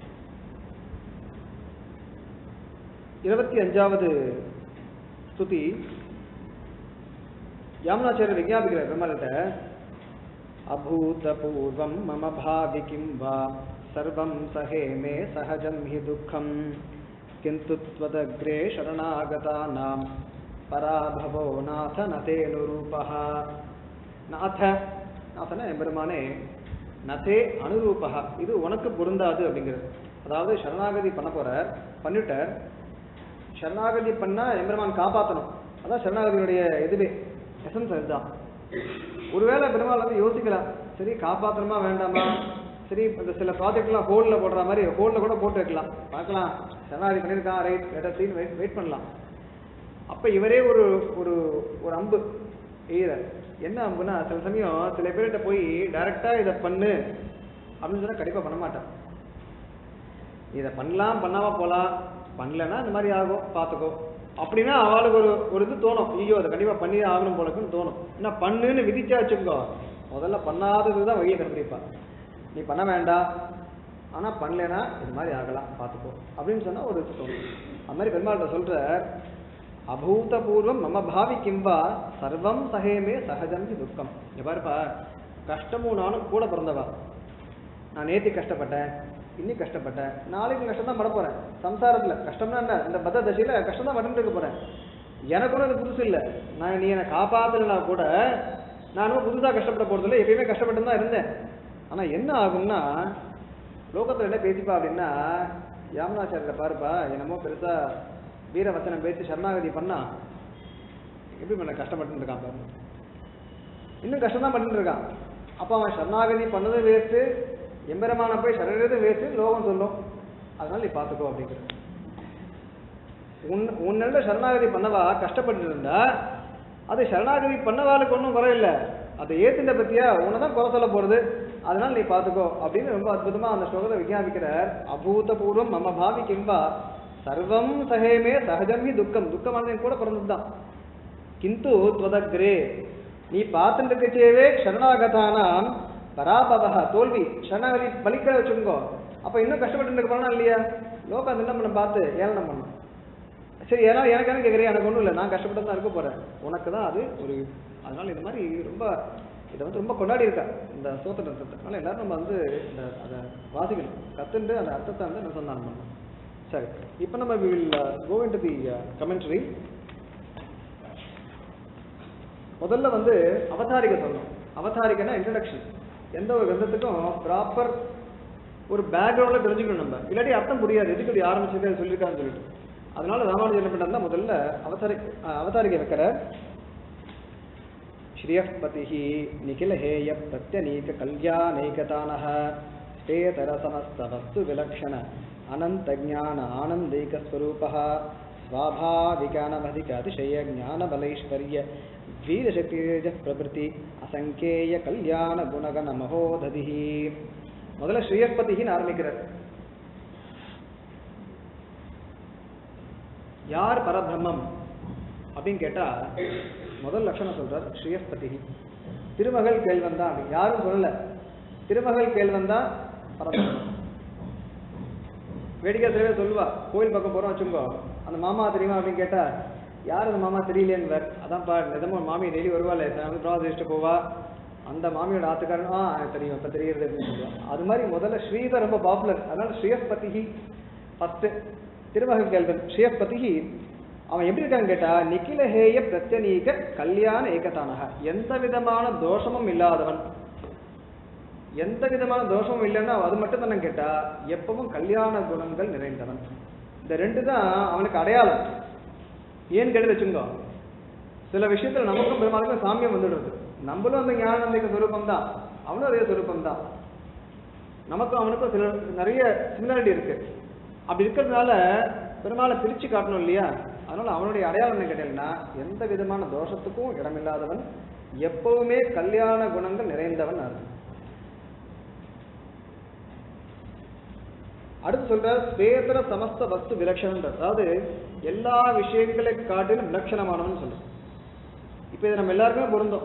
இருபத்தி அஞ்சாவது ஸ்துதி யாமுனாச்சாரியர் விஞ்ஞாபிக்கிறார் பெருமாள்கிட்ட அபூதபூர்வம் மம பாவி கிம் வா சர்வம் சஹே மே சஹஜம் ஹி துக்கம் கிந்து त्वदग्रे शरणागतानां பராபவோ நாத நதேனுரூபா நாத நாதன எம்பெருமானே நதே அனுரூபா இது உனக்கு பொருந்தாது அப்படிங்கிறது அதாவது சரணாகதி பண்ண போறார் பண்ணிட்டார் சரணாகதி பண்ணா எம்பெருமான் காப்பாத்தணும் அதான் சரணாகதியினுடைய இதுவே எசன்ஸ் அதுதான் ஒருவேளை பெருமாள் வந்து யோசிக்கலாம் சரி காப்பாத்தணுமா வேண்டாமா சரி இந்த சில ப்ராஜெக்ட்லாம் ஹோல்டில் போடுற மாதிரி ஹோல்டில் கூட போட்டு வைக்கலாம் பார்க்கலாம் சரணாகதி பண்ணியிருக்கான் ரைட் லெட்டர் வெயிட் வெயிட் பண்ணலாம் அப்ப இவரே ஒரு ஒரு ஒரு அம்பு எய்கிறார் என்ன அம்புனா சில சமயம் சில பேர்கிட்ட போய் டைரக்டா இதை பண்ணு அப்படின்னு சொன்னா கண்டிப்பா பண்ண மாட்டான் இதை பண்ணலாம் பண்ணாம போலாம் பண்ணலன்னா இந்த மாதிரி ஆகும் பார்த்துக்கோ அப்படின்னா அவளுக்கு ஒரு ஒரு இது தோணும் ஐயோ அதை கண்டிப்பா பண்ணி ஆகணும் போலக்குன்னு தோணும் என்ன பண்ணுன்னு விதிச்சா வச்சுக்கோ முதல்ல பண்ணாதது தான் வழியை கண்டுபிடிப்பா நீ பண்ண வேண்டாம் ஆனா பண்ணலைன்னா இது மாதிரி ஆகலாம் பார்த்துக்கோ அப்படின்னு சொன்னா ஒரு இது தோணும் அது மாதிரி பெருமாள்கிட்ட சொல்ற அபூதபூர்வம் மம பாவி கிம்பா சர்வம் சகேமே சகஜம் ஹி துக்கம் இங்க பாருப்பா கஷ்டமும் நானும் கூட பிறந்தவா நான் நேத்தி கஷ்டப்பட்டேன் இன்னைக்கு கஷ்டப்பட்டேன் நாளைக்கு கஷ்டம் தான் பட போறேன் சம்சாரத்துல கஷ்டம்னா என்ன இந்த பத்த தசையில கஷ்டம் தான் பட்டு இருக்க போறேன் எனக்கு கூட அது புதுசு இல்லை நான் நீ என்னை காப்பாத்தலைனா கூட நானும் புதுசா கஷ்டப்பட போறது இல்லை எப்பயுமே கஷ்டப்பட்டு தான் இருந்தேன் ஆனா என்ன ஆகும்னா லோகத்துல என்ன பேசிப்பா அப்படின்னா யாமுனாச்சாரியரை பாருப்பா என்னமோ பெருசா வீரவச்சனம் பேசி சரணாகதி பண்ணா எப்படி பண்ண கஷ்டப்பட்டு இருக்கான் பாருங்க இன்னும் கஷ்டம் தான் பண்ணிட்டு இருக்கான் அப்ப அவன் சரணாகதி பண்ணதும் வேஸ்ட்டு எம்பெருமான போய் சரணதும் வேஸ்ட்டு லோகம் சொல்லும் அதனால நீ பார்த்துக்கோ அப்படிங்கிறது உன் உன்னோட சரணாகதி பண்ணவா கஷ்டப்பட்டு இருந்தா அது சரணாகதி பண்ணவாளுக்கு ஒன்றும் குறை இல்லை அதை ஏத்துட்ட பத்தியா உன்னை தான் குறை சொல்ல போறது அதனால நீ பார்த்துக்கோ அப்படின்னு ரொம்ப அற்புதமா அந்த ஸ்லோகத்தை விஞ்ஞாபிக்கிறார் அபூதபூர்வம் மம பாவி கிம்பா சர்வம் சகேமே சகஜம் ஹி துக்கம் துக்கமானது என் கூட பிறந்ததுதான் கிந்து துவதக்ரே நீ பார்த்துட்டு இருக்கச்சேவே சரணாகதானாம் பராபவக தோல்வி சரணாகதி பலிக்க வச்சுக்கோ அப்ப இன்னும் கஷ்டப்பட்டு இருக்க போனா இல்லையா லோகம் அது என்ன பண்ண பார்த்து ஏளனம் பண்ணும் சரி ஏன்னா எனக்கு என்ன கேட்குறேன் எனக்கு ஒன்றும் இல்லை நான் கஷ்டப்பட்டு தான் இருக்க போறேன் உனக்கு தான் அது ஒரு அதனால இந்த மாதிரி ரொம்ப இதை வந்து ரொம்ப கொண்டாடி இருக்கா இந்த சோத்திரத்தை அதனால எல்லாரும் நம்ம வந்து இந்த அதை வாசிக்கணும் கத்துண்டு அந்த அர்த்தத்தை வந்து அனுசந்தானம் பண்ணணும் சரி இப்போ நம்ம will go into the commentary முதல்ல வந்து அவதாரிகை சொல்லணும் அவதாரிகைனா இன்ட்ரடக்ஷன் எந்த ஒரு கிரந்தத்துக்கும் ப்ராப்பர் ஒரு பேக்ரவுண்டில் தெரிஞ்சுக்கணும் நம்ம இல்லாட்டி அர்த்தம் புரியாது எதுக்கு இப்படி ஆரம்பிச்சது சொல்லியிருக்கான்னு சொல்லிட்டு அதனால ராமானுஜர் என்ன பண்ணாருன்னா முதல்ல அவதாரி அஹ், அவதாரிகை வைக்கிறார் श्रियःपतिः निखिलहेय प्रत्यनीककल्याणैकतानः स्तेतरसमस्तवस्तुविलक्षण अनन्तज्ञान आनन्दैकस्वरूपः स्वाभाविकानमधिकातिशयज्ञानबलैश्वर्य वीरशक्तिरेजः प्रभृति असङ्ख्येयकल्याणगुणगणमहोदधिः முதல்ல ஸ்ரீயப்பதிகின்னு ஆரம்பிக்கிறார் யார் பரபிரம்மம் அப்படின்னு கேட்டா முதல் லட்சணம் சொல்றார் ஸ்ரீயஸ்பதி திருமகள் கேள்வன் தான் அப்படி யாரும் சொல்லல திருமகள் கேள்வன் தான் பரபிரம்மம் வேடிக்கை சில பேர் சொல்லுவா கோயில் பக்கம் போறோம் வச்சுக்கோ அந்த மாமா தெரியுமா அப்படின்னு கேட்டா யார் அந்த மாமா தெரியலேன்னு அதான்ப்பா நிஜமா மாமி டெய்லி வருவாள் வந்து பிராதிஷ்ட போவா அந்த மாமியோட ஆத்துக்காரன் ஆ எனக்கு தெரியும் இப்ப தெரியுது அப்படின்னு சொல்லுவான் அது மாதிரி முதல்ல ஸ்ரீதான் ரொம்ப பாப்புலர் அதனால ஸ்ரீயஸ்பதிகி ஃபர்ஸ்ட் திருமகன் கேள்வன் ஸ்ரீயஸ்பதிகி அவன் எப்படி இருக்கான்னு கேட்டா நிக்கிலஹேய பிரத்யநீக கல்யாண ஏகதானக எந்த விதமான தோஷமும் இல்லாதவன் எந்த விதமான தோஷமும் இல்லைன்னா அது மட்டும் தானே கேட்டா எப்பவும் கல்யாண குணங்கள் நிறைந்தவன் இந்த ரெண்டு தான் அவனுக்கு அடையாளம் ஏன்னு கேட்டு வச்சுக்கோ சில விஷயத்துல நமக்கும் பெருமாளுக்கும் சாமியம் வந்துடுறது நம்மளும் அந்த ஞானந்திக சுரூபம் தான் அவனும் அதே சுரூபம் தான் நமக்கும் அவனுக்கும் சில நிறைய சிமிலாரிட்டி இருக்கு அப்படி இருக்கிறதுனால பெருமாளை பிரிச்சு காட்டணும் இல்லையா அதனால அவனுடைய அடையாளம் என்ன கேட்டீங்கன்னா எந்த விதமான தோஷத்துக்கும் இடமில்லாதவன் எப்பவுமே கல்யாண குணங்கள் நிறைந்தவன் அர்த்தம் அடுத்து சொல்ற ஸ்வேதர சமஸ்த வஸ்து விலட்சணம் அதாவது எல்லா விஷயங்களை காட்டிலும் விலட்சணமானவன் சொல்லு இப்போ இது நம்ம எல்லாருக்குமே பொருந்தும்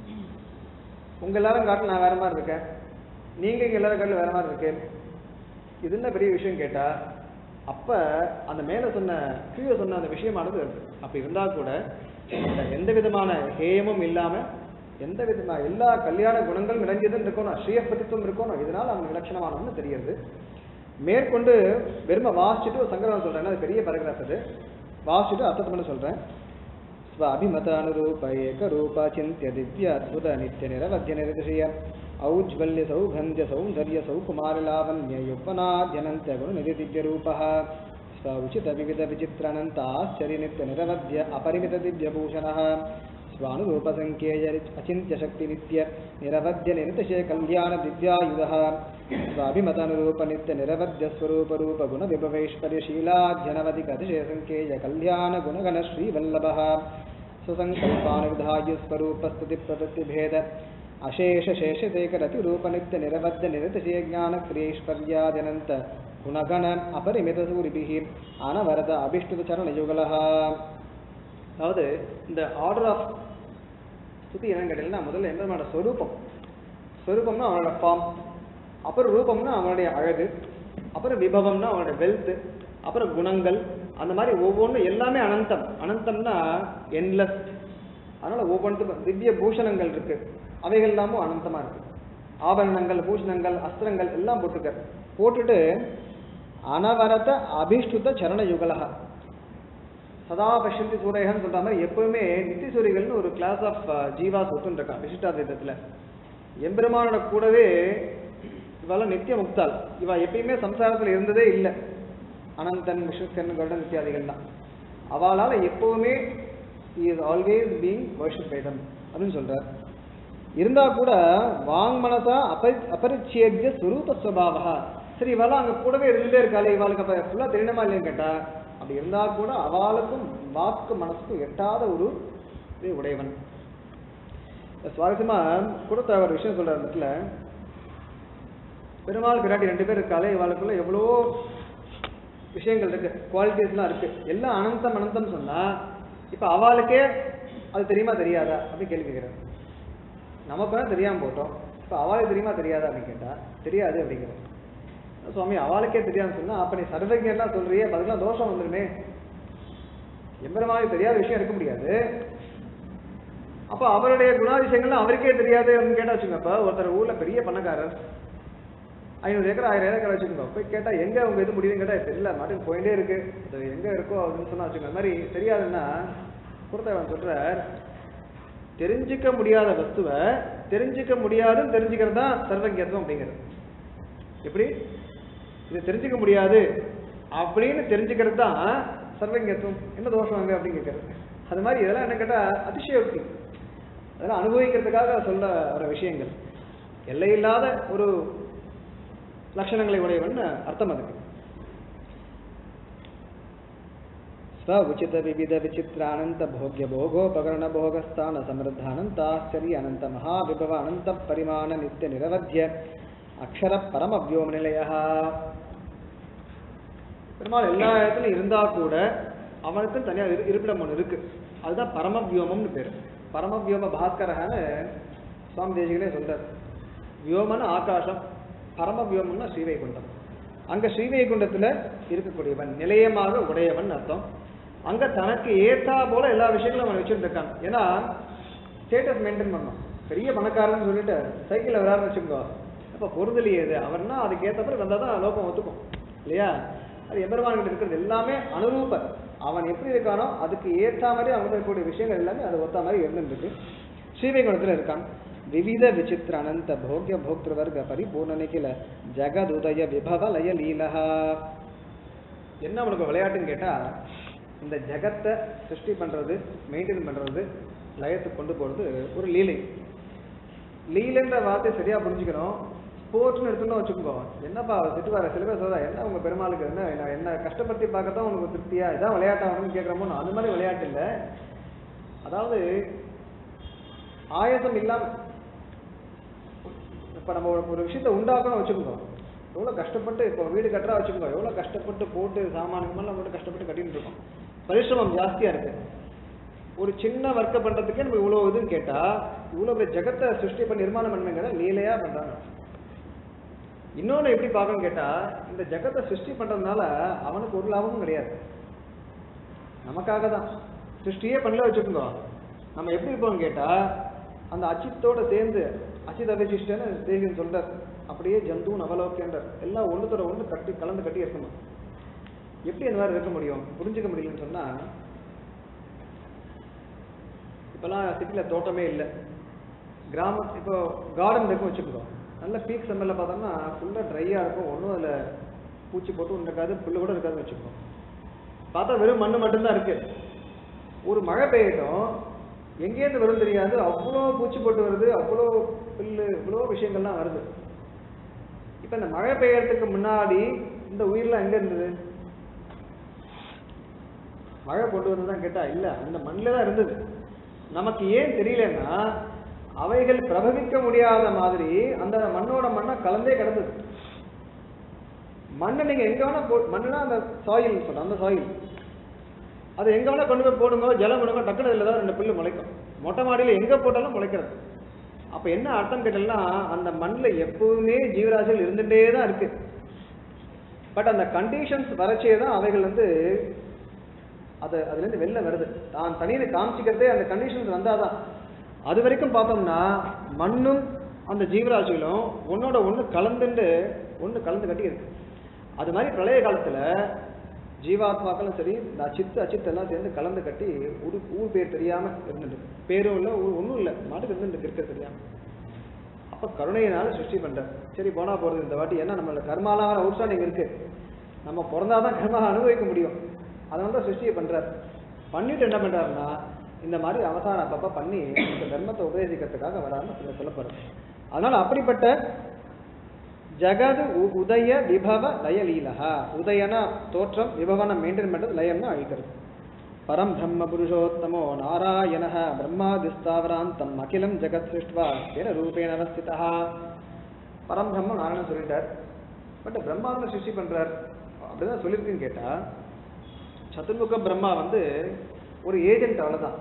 உங்க எல்லாரும் காட்டில் நான் வேற மாதிரி இருக்கேன் நீங்க இங்க எல்லாரும் காட்டில் வேற மாதிரி இருக்கேன் இது என்ன பெரிய விஷயம் கேட்டா அப்ப அந்த மேல சொன்ன கீழே சொன்ன அந்த விஷயமானது அப்படி இருந்தா கூட இந்த எந்த விதமான ஹேயமும் இல்லாம எந்த விதமான எல்லா கல்யாண குணங்களும் நிறைஞ்சதுன்னு இருக்கணும் ஸ்ரீயப்பதித்துவம் இருக்கணும் இதனால அவன் விலட்சணமானவன்னு தெரியுது மேற்கொண்டு வெறும வாசிச்சுட்டு ஒரு சங்கரம் சொல்றேன் அது பெரிய பேராகிராஃப் அது வாசிச்சுட்டு அர்த்தத்தை மட்டும் சொல்றேன் स्वाभिमतानुरूप एकरूपाचिन्त्य दिव्याद्भुत नित्यनिरवध्यनिर्दिशय औज्ज्वल्य सौगन्ध्य सौन्दर्य सौकुमारलावण्य यौवनाद्यनन्त्य गुणनिधिदिव्यरूपः स्वउचित विविध विचित्रानन्त आश्चर्य नित्यनिरवध्य अपरिमित दिव्यभूषणः स्वानुरूपसङ्ख्येय अचिन्त्य शक्तिनित्य निरवध्य निरतिशय कल्याण दिव्यायुधः स्वाभिमतानुरूप नित्य निरवध्य स्वरूप रूप गुण विभवैश्वर्यशीलाध्यनवधिक अतिशय सङ्ख्येय कल्याण गुणगण श्रीवल्लभः स्वसङ्कल्पानुविधाय स्वरूपस्तुतिप्रवृत्तिभेद अशेष शेषशेखरति रूप नित्य निरवध्य निरतिशय ज्ञानक्रियैश्वर्याद्यनन्त गुणगण अपरिमितसूरिभिः अनवरत अभिष्टुतचरणयुगलः அதாவது இந்த ஆர்டர் ஆஃப் ஸ்துதி என்னன்னு கேட்டீங்கன்னா முதல்ல எம்பெருமானோட ஸ்வரூபம் ஸ்வரூபம்னா அவனோட ஃபார்ம் அப்புறம் ரூபம்னா அவனுடைய அழகு அப்புறம் விபவம்னா அவனுடைய வெல்த் அப்புறம் குணங்கள் அந்த மாதிரி ஒவ்வொன்றும் எல்லாமே அனந்தம் அனந்தம்னா என்லெஸ் அதனால ஒவ்வொன்றுக்கும் திவ்ய பூஷணங்கள் இருக்கு அவைகள் எல்லாமும் அனந்தமா இருக்கு ஆபரணங்கள் பூஷணங்கள் அஸ்திரங்கள் எல்லாம் போட்டிருக்காரு போட்டுட்டு அனவரத அபிஷ்டுத சரண யுகலகா சதா பஷ்யந்தி சூரியகன்னு சொல்ற மாதிரி எப்பவுமே நித்தி சூரியகள்னு ஒரு கிளாஸ் ஆஃப் ஜீவாஸ் ஒத்துன்னு இருக்கான் விசிஷ்டாத்வைதத்துல எம்பெருமானோட கூடவே இவெல்லாம் நித்திய முக்தாள் இவ எப்பயுமே சம்சாரத்துல இருந்ததே இல்லை அனந்தன் விஷ்ணுக்கன் கருடன் இத்தியாதிகள்லாம் அவளால எப்பவுமே is always being worship by them அப்படின்னு சொல்றார் இருந்தா கூட வாங் மனசா அபரி அபரிச்சேத்திய சுரூப ஸ்வபாவா சரி இவெல்லாம் அங்க கூடவே இருந்துட்டே இருக்காளே இவாளுக்கு அப்ப ஃபுல்லா தெரியணுமா இல்லைன்னு கேட்டா அப்படி இருந்தா கூட அவளுக்கும் வாக்கு மனசுக்கும் எட்டாத ஒரு இதை உடையவன் சுவாரஸ்யமா கொடுத்த ஒரு விஷயம் சொல்ற இடத்துல பெருமாள் பிராட்டி ரெண்டு பேர் இருக்காளே இவாளுக்குள்ள எவ்வளோ விஷயங்கள் இருக்கு குவாலிட்டிஸ்லாம் இருக்கு எல்லாம் அனந்தம் அனந்தம் சொன்னா இப்ப அவளுக்கே அது தெரியுமா தெரியாதா அப்படின்னு கேள்வி கேட்கிறேன் நமக்கு தான் தெரியாம போட்டோம் இப்ப அவளுக்கு தெரியுமா தெரியாதா அப்படின்னு கேட்டா தெரியாது அப்படிங்கிறோம் சுவாமி அவளுக்கே தெரியாதுன்னு சொன்னா அப்ப நீ சர்வஜெல்லாம் சொல்றியே அதுக்கெல்லாம் தோஷம் வந்துருமே எம்பெருமாவுக்கு தெரியாத விஷயம் இருக்க முடியாது அப்ப அவருடைய குணாதிசயங்கள்லாம் அவருக்கே தெரியாது அப்படின்னு கேட்டா வச்சுங்க இப்ப ஒருத்தர் ஊர்ல பெரிய பணக்காரர் ஐநூறு ஏக்கர் ஆயிரம் ஏக்கர் வச்சுக்கோங்க போய் கேட்டா எங்க உங்க இது முடியுதுன்னு கேட்டா தெரியல மாட்டுக்கு போயிட்டே இருக்கு அது எங்க இருக்கோ அப்படின்னு சொன்னா வச்சுக்கோங்க அது மாதிரி தெரியாதுன்னா கொடுத்தவன் சொல்றார் தெரிஞ்சுக்க முடியாத வஸ்துவை தெரிஞ்சுக்க முடியாதுன்னு தெரிஞ்சுக்கிறது தான் சர்வஜத்துவம் அப்படிங்கிறது எப்படி இது தெரிஞ்சுக்க முடியாது அப்படின்னு தெரிஞ்சுக்கிறது தான் சர்வங்கத்துவம் என்ன தோஷம் அங்க அப்படின்னு கேட்கறது அது மாதிரி இதெல்லாம் என்ன கேட்டா அதிசயோக்தி அதெல்லாம் அனுபவிக்கிறதுக்காக சொல்ல வர விஷயங்கள் எல்லையில்லாத ஒரு லட்சணங்களை உடையவன் அர்த்தம் அதுக்கு स्व उचित विविध विचित्रानंत भोग्य भोगोपकरण भोगस्थान समृद्धानंत आश्चर्य अनंत महाविभव अनंत परिमाण नित्य निरवध्य அக்ஷர பரம வியோம நிலையா பெருமாள் எல்லா இடத்துலையும் இருந்தா கூட அவனுக்கு தனியா இரு- இருப்பிடம் ஒன்று இருக்கு அதுதான் பரம வியோமம்னு பேர் பரம வியோம பாஸ்கரஹான்னு சுவாமி தேசிகனே சொல்றார் வியோமன்னு ஆகாசம் பரம வியோமம்னா ஸ்ரீவைகுண்டம் அங்க ஸ்ரீவைகுண்டத்துல இருக்கக்கூடியவன் நிலையமாக உடையவன் அர்த்தம் அங்க தனக்கு ஏத்தா போல எல்லா விஷயங்களும் அவன் வச்சுட்டு இருக்கான் ஏன்னா ஸ்டேட்டஸ் மெயின்டைன் பண்ணணும் பெரிய பணக்காரன்னு சொல்லிட்டு சைக்கிளில் விளையாட வச்சுக்கோ அப்ப பொருந்தலையே இது அவர்னா அதுக்கு ஏத்தப்ப வந்தால் தான் லோகம் ஒத்துக்கும் இல்லையா அது எம்பெருமான்கிட்ட இருக்கிறது எல்லாமே அனுரூப அவன் எப்படி இருக்கானோ அதுக்கு ஏற்ற மாதிரி அவனுக்கு இருக்கக்கூடிய விஷயங்கள் எல்லாமே அது ஒத்த மாதிரி இருந்துருக்கு ஸ்ரீவைகுண்டத்தில் இருக்கான் விவித விசித்திர அனந்த போக்ய போக்திருவர்க பரிபூர்ண நிகில ஜகதுதய விபவ லய லீலஹா என்ன அவனுக்கு விளையாட்டுன்னு கேட்டா இந்த ஜகத்தை சிருஷ்டி பண்றது மெயின்டைன் பண்றது லயத்துக்கு கொண்டு போறது ஒரு லீலை லீலைன்ற வார்த்தை சரியா புரிஞ்சுக்கணும் ஸ்போர்ட்ஸ்னு எடுத்துன்னு வச்சுக்கோ என்னப்பா திட்டுவார சில பேர் சொல்றா என்ன உங்க பெருமாளுக்கு என்ன என்ன என்ன கஷ்டப்படுத்தி பார்க்கத்தான் உனக்கு திருப்தியா இதான் விளையாட்டா அவனுக்கு கேட்குறமோ அது மாதிரி விளையாட்டு இல்லை அதாவது ஆயசம் இல்லாம இப்ப நம்ம ஒரு- ஒரு விஷயத்தை உண்டாக்கணும் வச்சுக்கோங்க எவ்வளவு கஷ்டப்பட்டு இப்போ வீடு கட்டுறா வச்சுக்கோங்க எவ்வளவு கஷ்டப்பட்டு போட்டு சாமானுக்கு மேல போட்டு கஷ்டப்பட்டு கட்டிட்டு இருக்கோம் பரிசிரமம் ஜாஸ்தியா இருக்கு ஒரு சின்ன ஒர்க்கை பண்றதுக்கே நம்ம இவ்வளவு இதுன்னு கேட்டா இவ்வளவு பெரிய ஜெகத்தை சிருஷ்டி பண்ணி நிர்மாணம் பண்ணுங்கிற லீலையா பண்றாங்க இன்னொன்னு எப்படி பார்க்கணும்னு கேட்டா இந்த ஜெகத்தை சிருஷ்டி பண்றதுனால அவனுக்கு ஒரு லாபமும் கிடையாது நமக்காக தான் சிருஷ்டியே பண்ணல வச்சுக்கோங்க நம்ம எப்படி இருப்போம்னு கேட்டா அந்த அச்சித்தோட சேர்ந்து அச்சித் அபிசிஷ்டன்னு தேவியன் சொல்றார் அப்படியே ஜந்து நவலோக்கியன்றார் எல்லாம் ஒண்ணுத்தோட ஒண்ணு கட்டி கலந்து கட்டி இருக்கணும் எப்படி அந்த மாதிரி இருக்க முடியும் புரிஞ்சுக்க முடியலன்னு சொன்னா இப்பெல்லாம் சிட்டியில் தோட்டமே இல்லை கிராமம் இப்போ கார்டன் இருக்கும் வச்சுக்கோ நல்ல பீக் சம்மரில் பார்த்தோம்னா ஃபுல்லாக ட்ரையாக இருக்கும் ஒன்றும் அதில் பூச்சி போட்டு ஒன்றும் இருக்காது புல்லு கூட இருக்காதுன்னு வச்சுக்கோ பார்த்தா வெறும் மண்ணு மட்டும்தான் இருக்கு ஒரு மழை பெய்யட்டும் எங்கேருந்து வரும் தெரியாது அவ்வளோ பூச்சி போட்டு வருது அவ்வளோ புல்லு இவ்வளோ விஷயங்கள்லாம் வருது இப்போ இந்த மழை பெய்யறதுக்கு முன்னாடி இந்த உயிர்லாம் எங்கே இருந்தது மழை கொண்டு வந்து தான் கேட்டா இல்ல அந்த மண்ணில் தான் இருந்தது நமக்கு ஏன் தெரியலன்னா அவைகள் பிரபவிக்க முடியாத மாதிரி அந்த மண்ணோட மண்ணா கலந்தே கிடந்தது மண்ணை நீங்க எங்க வேணா போ மண்ணுனா அந்த சாயில் சொல்றோம் அந்த சாயில் அது எங்க வேணா கொண்டு போய் போடுங்க ஜலம் கொடுங்க டக்குனு இதுல தான் ரெண்டு புல்லு முளைக்கும் மொட்டை மாடியில எங்க போட்டாலும் முளைக்கிறது அப்ப என்ன அர்த்தம் கேட்டீங்கன்னா அந்த மண்ணில் எப்பவுமே ஜீவராசிகள் இருந்துட்டே தான் இருக்கு பட் அந்த கண்டிஷன்ஸ் வரச்சே தான் அவைகள் வந்து அது அதுலேருந்து வெளில வருது தான் தனியை காமிச்சிக்கிறதே அந்த கண்டிஷன்ஸ் வந்தாதான் அது வரைக்கும் பார்த்தோம்னா மண்ணும் அந்த ஜீவராசிகளும் ஒன்னோட ஒன்று கலந்துண்டு ஒன்று கலந்து கட்டி இருக்கு அது மாதிரி பிரளய காலத்துல ஜீவாத்மாக்களும் சரி இந்த அச்சித்து அச்சித்து எல்லாம் சேர்ந்து கலந்து கட்டி ஊர் ஊர் பேர் தெரியாம இருந்துட்டு பேரும் இல்லை ஊர் ஒன்றும் இல்லை மாட்டுக்கு இருந்துட்டு இருக்க தெரியாம அப்ப கருணையினால சிருஷ்டி பண்றார் சரி போனா போறது இந்த வாட்டி ஏன்னா நம்மளோட கர்மாலாம் அவுட்ஸ்டாண்டிங் இருக்கு நம்ம பிறந்தாதான் கர்மா அனுபவிக்க முடியும் அதனால தான் சிருஷ்டியை பண்றார் பண்ணிட்டு என்ன பண்றாருன்னா இந்த மாதிரி அவசானம் அப்பப்ப பண்ணி இந்த தர்மத்தை உபதேசிக்கிறதுக்காக வரான்னு சொல்ல சொல்லப்படுறது அதனால அப்படிப்பட்ட ஜகது உ- உதய விபவ லயலீலஹா உதயனா தோற்றம் விபவன மெயின்டைன் பண்றது லயம்னா அழிக்கிறது பரம் பிரம்ம புருஷோத்தமோ நாராயண பிரம்மாதிஸ்தாவராந்தம் அகிலம் ஜெகத் சிருஷ்டுவா ஸ்திர ரூபேண அவஸ்திதா பரம் பிரம்ம நாராயணன் சொல்லிட்டார் பட் பிரம்மாவை சிருஷ்டி பண்றார் அப்படிதான் சொல்லியிருக்குன்னு கேட்டா சதுர்முக பிரம்மா வந்து ஒரு ஏஜென்ட் அவ்வளவுதான்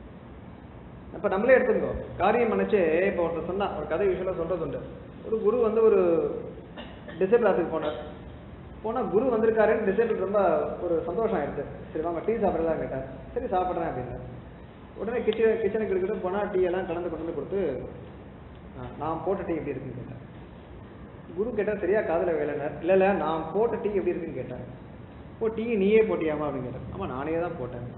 இப்ப நம்மளே எடுத்துக்கோ காரியம் நினைச்சே இப்போ ஒருத்தர் சொன்னா ஒரு கதை விஷயம் சொல்றது உண்டு ஒரு குரு வந்து ஒரு டிசேபிள் ஆஃபீஸ் போனார் போனா குரு வந்திருக்காருன்னு டிசேபிள் ரொம்ப ஒரு சந்தோஷம் ஆயிடுச்சு சரி வாங்க டீ சாப்பிடறதா கேட்டார் சரி சாப்பிட்றேன் அப்படின்னாரு உடனே கிச்சன் கிச்சனுக்கு எடுக்கிட்டு போனா டீ எல்லாம் கலந்து கொண்டு வந்து கொடுத்து "ஆ, நான் போட்ட டீ எப்படி இருக்குன்னு கேட்டார் குரு கேட்டார் சரியா காதுல வேலைனார் இல்ல இல்ல நான் போட்ட டீ எப்படி இருக்குன்னு கேட்டார் ஓ டீ நீயே போட்டியாமா அப்படின்னு கேட்டார் ஆமா நானே தான் போட்டேன்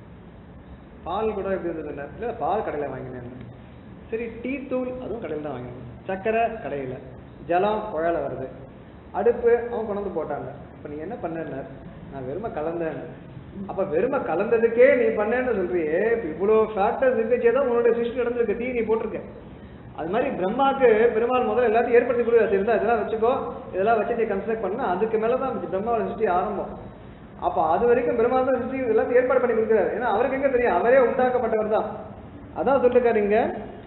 பால் கூட எப்படி இருந்தது இல்லை இல்லை பால் கடையில் வாங்கினேன் சரி டீ தூள் அதுவும் கடையில் தான் வாங்கினேன் சர்க்கரை கடையில் ஜலம் குழால வருது அடுப்பு அவன் கொண்டு வந்து போட்டாங்க இப்போ நீ என்ன பண்ணேன்னார் நான் வெறுமை கலந்தேன் அப்ப வெறும கலந்ததுக்கே நீ பண்ணேன்னு சொல்றியே இப்ப இவ்வளவு ஃபேக்டர்ஸ் இருக்கச்சே தான் உன்னுடைய சிருஷ்டி நடந்திருக்கு தீ நீ போட்டிருக்க அது மாதிரி பிரம்மாக்கு பெருமாள் முதல்ல எல்லாத்தையும் ஏற்படுத்தி கொடுக்குறது இருந்தா இதெல்லாம் வச்சுக்கோ இதெல்லாம் வச்சு நீ கன்ஸ்ட்ரக்ட் பண்ணா அதுக்கு மேல தான் பிரம்மாவோட சிருஷ்டி ஆரம்பம் அப்ப அது வரைக்கும் பெருமாள் தான் சிருஷ்டி எல்லாத்தையும் ஏற்பாடு பண்ணி கொடுக்குறாரு ஏன்னா அவருக்கு எங்க தெரியும் அவரே உண்டாக்கப்பட்டவர் தான் அதான் சொல்லிருக்காரு இங்க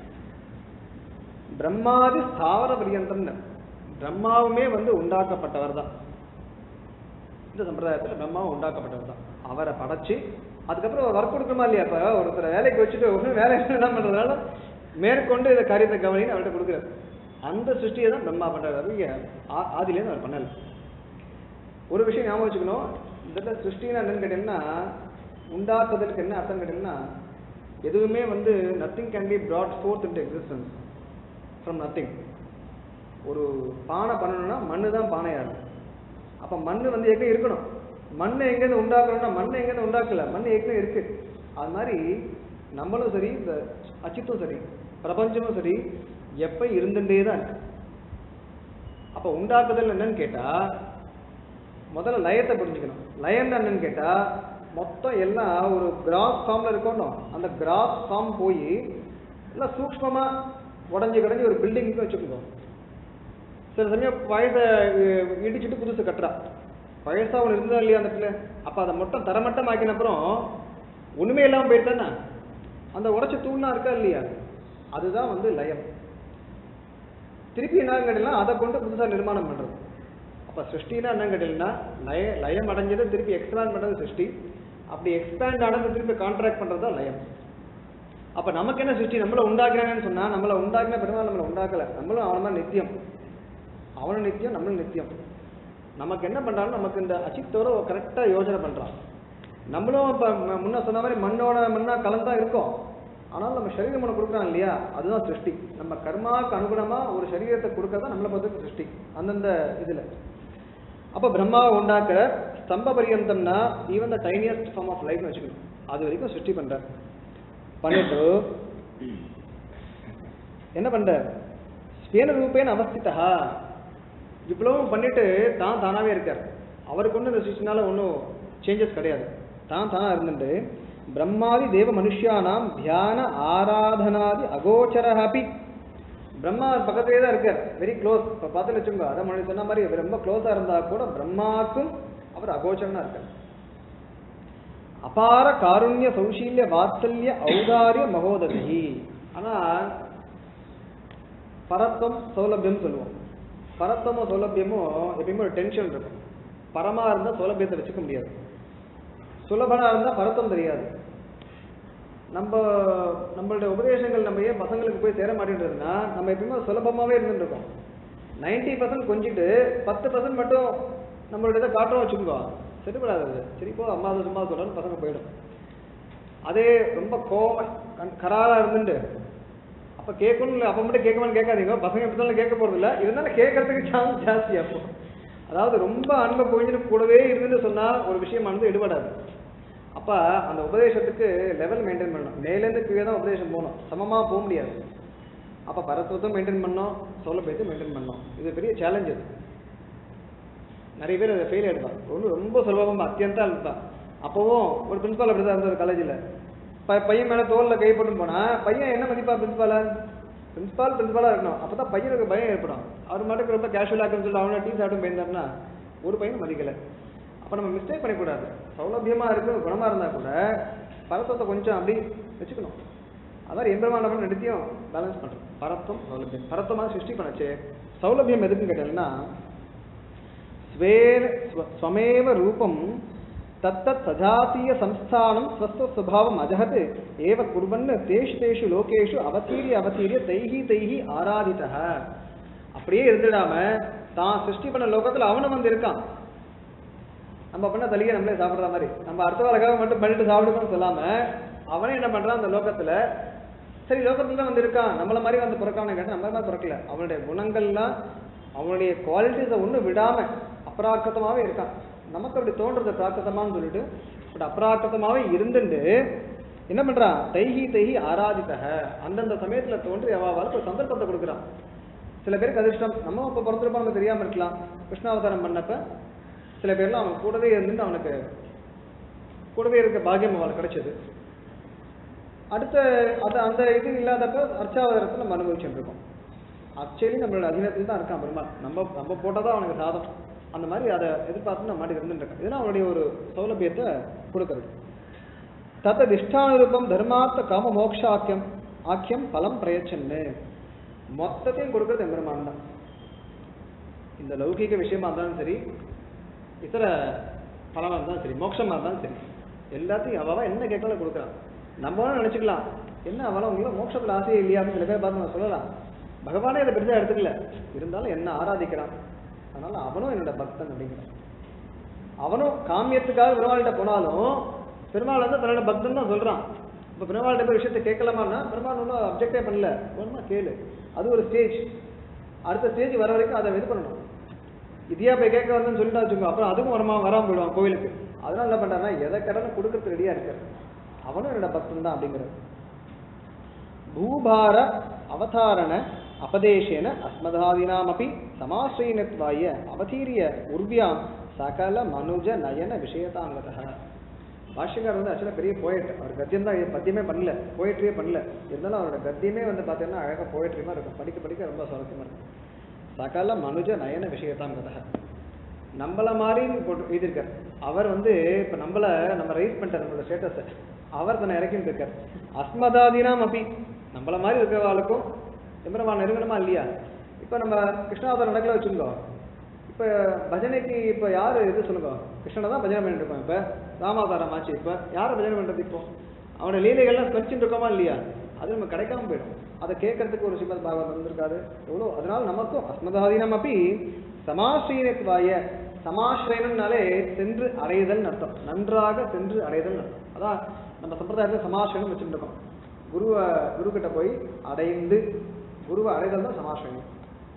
பிரம்மாதி ஸ்தாவர பரியந்தம்னு பிரம்மாவுமே வந்து உண்டாக்கப்பட்டவர் தான் இந்த சம்பிரதாயத்துல பிரம்மாவும் உண்டாக்கப்பட்டவர் தான் அவரை படைச்சு அதுக்கப்புறம் ஒர்க் கொடுக்கணுமா இல்லையா இப்ப ஒருத்தரை வேலைக்கு வச்சுட்டு ஒன்றும் வேலை என்ன பண்றதுனால மேற்கொண்டு இதை காரியத்தை கவனின்னு அவர்கிட்ட கொடுக்குறாரு அந்த சிருஷ்டியை தான் பிரம்மா பண்றாரு இங்க ஆ- ஆதியிலேருந்து அவர் பண்ணல ஒரு விஷயம் ஞாபகம் வச்சுக்கணும் இதில் சிருஷ்டினா என்னன்னு கேட்டீங்கன்னா உண்டாக்குதலுக்கு என்ன அர்த்தம் கேட்டீங்கன்னா எதுவுமே வந்து nothing can be brought forth into existence from nothing ஒரு பானை பண்ணணும்னா மண்ணு தான் பானையா இருக்கும் அப்ப மண்ணு வந்து எங்க இருக்கணும் மண்ணை எங்கேருந்து உண்டாக்கணும்னா மண்ணை எங்கேருந்து உண்டாக்கல மண் ஏற்கனவே இருக்கு அது மாதிரி நம்மளும் சரி இந்த அச்சித்தும் சரி பிரபஞ்சமும் சரி எப்ப இருந்துட்டே தான் இருக்கு அப்ப உண்டாக்குதல் என்னன்னு கேட்டா முதல்ல லயத்தை புரிஞ்சுக்கணும் லயம் என்னன்னு கேட்டா மொத்தம் எல்லாம் ஒரு கிராஸ் ஃபார்ம்ல இருக்கணும் அந்த கிராஸ் ஃபார்ம் போய் எல்லாம் சூக்ஷ்மமா உடஞ்சி கடைஞ்சி ஒரு பில்டிங்க்கு வச்சுக்கோங்க சில சமயம் பழச இடிச்சிட்டு புதுசு கட்டுறா பழசா ஒன்று இருந்தா இல்லையா அந்த இடத்துல அப்ப அதை மட்டும் தரமட்டம் ஆக்கின அப்புறம் ஒண்ணுமே இல்லாம போயிட்டானே அந்த உடைச்ச தூணா இருக்கா இல்லையா அதுதான் வந்து லயம் திருப்பி என்ன கேட்டீங்கன்னா அதை கொண்டு புதுசா நிர்மாணம் பண்றது அப்ப சிருஷ்டினா என்ன கேட்டீங்கன்னா லய லயம் அடைஞ்சதை திருப்பி எக்ஸ்பேண்ட் பண்றது சிருஷ்டி அப்படி எக்ஸ்பேண்ட் ஆனது திருப்பி கான்ட்ராக்ட் பண்றது தான் லயம் அப்ப நமக்கு என்ன சிருஷ்டி நம்மள உண்டாக்குறாங்கன்னு சொன்னா நம்மள உண்டாக்குன பெருமாள் நம்மள உண்டாக்கல நம்மளும் அவன மாதிரி நித்தியம் அவனும் நித்தியம் நம்மளும் நித்தியம் நமக்கு என்ன பண்றாலும் நமக்கு இந்த அச்சித்தோட கரெக்டா யோசனை பண்றான் நம்மளும் இப்ப ம- முன்ன சொன்ன மாதிரி மண்ணோட மண்ணா கலந்தா இருக்கோம் ஆனாலும் நம்ம சரீரம் ஒன்று கொடுக்குறான் இல்லையா அதுதான் சிருஷ்டி நம்ம கர்மாவுக்கு அனுகுணமா ஒரு சரீரத்தை கொடுக்கறதா நம்மளை பொறுத்த சிருஷ்டி அந்தந்த இதுல அப்ப பிரம்மாவை உண்டாக்குற ஸ்தம்ப பரியந்தம்னா even the tiniest form of லைஃப்னு வச்சுக்கணும் அது வரைக்கும் சிருஷ்டி பண்றார் பண்ணிட்டு என்ன பண்றார் ஸ்வேன ரூபேன அவஸ்திதா இவ்வளவும் பண்ணிட்டு தான் தானாவே இருக்கார் அவருக்கு ஒன்றும் இந்த சிருஷ்டினால ஒன்றும் சேஞ்சஸ் கிடையாது தான் தானா இருந்துட்டு பிரம்மாதி தேவ மனுஷியானாம் தியான ஆராதனாதி அகோச்சரஹாபி பிரம்மா பக்கத்திலே தான் இருக்கார் வெரி க்ளோஸ் இப்போ பார்த்து வச்சுக்கோங்க அதான் மனுஷன் சொன்ன மாதிரி இவர் ரொம்ப க்ளோஸாக இருந்தா கூட பிரம்மாக்கும் அவர் அகோச்சரனா இருக்கார் அபார காருண்ய சௌஷீல்ய வாத்சல்ய ஔதாரிய மகோததி ஆனா பரத்தம் சௌலபியம் சொல்லுவோம் பரத்தமும் சௌலபியமும் எப்பயுமே ஒரு டென்ஷன் இருக்கும் பரமா இருந்தா சௌலபியத்தை வச்சுக்க முடியாது சுலபனா இருந்தா பரத்தம் தெரியாது நம்ம நம்மளுடைய உபதேசங்கள் நம்ம ஏன் பசங்களுக்கு போய் சேர மாட்டேன்றதுன்னா நம்ம எப்பயுமே சுலபமாவே இருந்துட்டு இருக்கோம் நைன்டி பர்சன்ட் கொஞ்சிட்டு பத்து பர்சன்ட் மட்டும் நம்மளுடைய இதை காட்டுறோம் வச்சுக்கோ சரிப்படாது அது சரி போ அம்மா அதை சும்மா சொல்றேன்னு பசங்க போயிடும் அதே ரொம்ப கோவம் கண்- கராரா இருந்துட்டு அப்ப கேட்கணும் இல்லை அப்ப மட்டும் கேட்கணும்னு கேட்காதீங்க பசங்க எப்படி இருந்தாலும் கேட்க போறது இல்லை இருந்தாலும் கேட்கறதுக்கு சான்ஸ் ஜாஸ்தி அப்போ அதாவது ரொம்ப அன்பை பொழிஞ்சிட்டு கூடவே இருந்துன்னு சொன்னா ஒரு விஷயம் வந்து எடுபடாது அப்ப அந்த உபதேசத்துக்கு லெவல் மெயின்டைன் பண்ணணும் மேலேருந்து கீழே தான் உபதேசம் போகணும் சமமா போக முடியாது அப்ப பரத்துவத்தை மெயின்டைன் பண்ணோம் சௌலபியத்தை மெயின்டைன் பண்ணோம் இது பெரிய சேலஞ்ச் இது நிறைய பேர் அதை ஃபெயில் எடுப்பான் ஒன்றும் ரொம்ப சுலபமா அத்தியந்தா இருப்பான் அப்பவும் ஒரு பிரின்சிபால் அப்படி தான் இருந்தார் காலேஜில் ப பையன் மேலே தோலில் கை போட்டு போனா பையன் என்ன மதிப்பா பிரின்சிபால பிரின்சிபால் பிரின்சிபாலாக இருக்கணும் அப்போ தான் பையனுக்கு பயம் ஏற்படும் அவர் மட்டும் ரொம்ப கேஷுவலாக இருக்குன்னு சொல்லி அவனை டீ சாப்பிட்டு போயிருந்தாருன்னா ஒரு பையன் மதிக்கலை அப்போ நம்ம மிஸ்டேக் பண்ணக்கூடாது சௌலபியமாக இருக்கு குணமாக இருந்தால் கூட பரத்தத்தை கொஞ்சம் அப்படி வச்சுக்கணும் அதான் எம்பெருமான பண்ண ரெண்டுத்தையும் பேலன்ஸ் பண்ணுறோம் பரத்தம் சௌலபியம் பரத்தமாக சிருஷ்டி பண்ணச்சு சௌலபியம் எதுக்குன்னு கேட்டீங்கன்னா ஸ்வேன ஸ்வ- ஸ்வமேவ ரூபம் தத்தத் சஜாத்திய சம்ஸ்தானம் ஸ்வஸ்வ சுபாவம் அஜகத் ஏவ குர்வன் தேஷு தேஷு லோகேஷு அவதீரிய அவதீரிய தைஹி தைஹி ஆராதிதः அப்படியே இருந்துடாம தான் சிருஷ்டி பண்ண லோகத்துல அவனும் வந்து இருக்கான் நம்ம பண்ண தலிகை நம்மளே சாப்பிடுற மாதிரி நம்ம அடுத்த வரக்காக மட்டும் பண்ணிட்டு சாப்பிடுக்கணும்னு சொல்லாம அவனே என்ன பண்றான் அந்த லோகத்துல சரி லோகத்துல தான் வந்து இருக்கான் நம்மள மாதிரி வந்து பிறக்கான்னு கேட்டா நம்மள மாதிரி பிறக்கல அவனுடைய குணங்கள்லாம் அவனுடைய குவாலிட்டிஸை ஒன்றும் விடாம அப்ராக்கிரதமாவே இருக்கான் நமக்கு அப்படி தோன்றது பிராக்கிரதமான்னு சொல்லிட்டு பட் அப்ராக்கிரதமாவே இருந்துட்டு என்ன பண்றான் தைஹி தைஹி ஆராதித்தக அந்தந்த சமயத்துல தோன்றி அவாவாளுக்கு ஒரு சந்தர்ப்பத்தை கொடுக்குறான் சில பேருக்கு அதிர்ஷ்டம் நம்ம இப்போ பிறந்திருப்போம் நமக்கு தெரியாம இருக்கலாம் கிருஷ்ணாவதாரம் பண்ணப்ப சில பேர்லாம் அவன் கூடவே இருந்துட்டு அவனுக்கு கூடவே இருக்க பாக்கியம் அவளுக்கு கிடைச்சது அடுத்த அது அந்த இது இல்லாதப்ப அர்ச்சாவதாரத்தை நம்ம அனுபவிச்சுட்டு இருக்கோம் ஆக்சுவலி நம்மளோட அധീனத்தில் தான் இருக்கான் பெருமாள் நம்ம நம்ம போட்டதான் அவனுக்கு சாதம் அந்த மாதிரி அதை எதிர்பார்த்து நம்ம மாட்டி இருந்துட்டு இருக்கோம் இதெல்லாம் அவனுடைய ஒரு சௌலபியத்தை கொடுக்கறது தத்த திஷ்டானுரூபம் தர்மார்த்த காம மோக்ஷாக்கியம் ஆக்கியம் பலம் பிரயச்சன்னு மொத்தத்தையும் கொடுக்கறது எம்பெருமான் தான் இந்த லௌகிக விஷயமா இருந்தாலும் சரி இதர பலமா இருந்தாலும் சரி மோட்சமா இருந்தாலும் சரி எல்லாத்தையும் அவ அவ என்ன கேட்கலாம் கொடுக்குறான் நம்ம வேணா நினைச்சுக்கலாம் என்ன அவள உங்களுக்கு மோட்சத்துல ஆசையே இல்லையா அப்படின்னு சில பேர் பார்த்து நான் சொல்லலாம் பகவானே இதை பெருசா எடுத்துக்கல இருந்தாலும் என்ன ஆராதிக்கிறான் அதனால அவனும் என்னோட பக்தன் அப்படிங்கிறான் அவனும் காமியத்துக்காக பெருமாள்கிட்ட போனாலும் பெருமாள் வந்து தன்னோட பக்தன் தான் சொல்றான் இப்ப பெருமாள்கிட்ட போய் விஷயத்தை கேட்கலாமான்னா பெருமாள் ஒன்றும் அப்ஜெக்டே பண்ணல ஒன்றுமா கேளு அது ஒரு ஸ்டேஜ் அடுத்த ஸ்டேஜ் வர வரைக்கும் அதை இது பண்ணணும் இதையா போய் கேட்க வந்தேன்னு சொல்லிட்டு வச்சுக்கோ அப்புறம் அதுவும் வரமா வராம போயிடுவான் கோவிலுக்கு அதனால என்ன பண்றாருன்னா எதை கடனும் கொடுக்கறது ரெடியா இருக்காரு அவனும் என்னோட பக்தன் தான் அப்படிங்கிறது பூபார அவதாரண அபதேசேன அஸ்மதாதீனாமபி சமாஸ்ரயினத்வாய அவதீரிய உர்வியாம் சகல மனுஜ நயன விஷயதாங்கதः பாஷ்யக்காரர் வந்து ஆக்சுவலாக பெரிய போயட் அவர் கத்தியம் தான் பத்தியமே பண்ணல போயட்ரியே பண்ணல இருந்தாலும் அவரோட கத்தியமே வந்து பார்த்தீங்கன்னா அழகாக போயட்ரி மாதிரி இருக்கும் படிக்க படிக்க ரொம்ப சுவாரஸ்யமா இருக்கும் சகல மனுஜ நயன விஷயதாங்கதः நம்மள மாதிரின்னு போட்டு எழுதியிருக்கார் அவர் வந்து இப்போ நம்மள நம்ம ரைஸ் பண்ணிட்டார் நம்மளோட ஸ்டேட்டஸை அவர் தன்னை இறக்கிட்டு இருக்கார் அஸ்மதாதீனாம் அப்படி நம்மள மாதிரி இருக்கிறவாளுக்கும் எம்பரமா நெருங்கணுமா இல்லையா இப்போ நம்ம கிருஷ்ணாவதாரம் நடக்கல வச்சுருந்தோ இப்போ பஜனைக்கு இப்போ யார் இது சொல்லுங்க கிருஷ்ணனை தான் பஜனை பண்ணிட்டு இருக்கோம் இப்போ ராமாவதாரம் ஆச்சு இப்போ யாரை பஜனை பண்ணுறது இப்போ அவனோட லீலைகள்லாம் ஸ்மரிச்சுட்டு இருக்கோமா இல்லையா அது நம்ம கிடைக்காம போயிடும் அதை கேட்கறதுக்கு ஒரு ஸ்ரீமத் பாகவத் வந்திருக்காரு எவ்வளோ அதனால நமக்கும் அஸ்மதாதீனம் அப்படி சமாஸ்ரீனத்வாய சமாஸ்ரயனம்னாலே சென்று அடைதல் அர்த்தம் நன்றாக சென்று அடைதல் அர்த்தம் அதான் நம்ம சம்பிரதாயத்தில் சமாஸ்ரயனம் வச்சுட்டு இருக்கோம் குருவை குரு கிட்ட போய் அடைந்து குருவை அடைதல் தான் சமாஸ்ரயனம்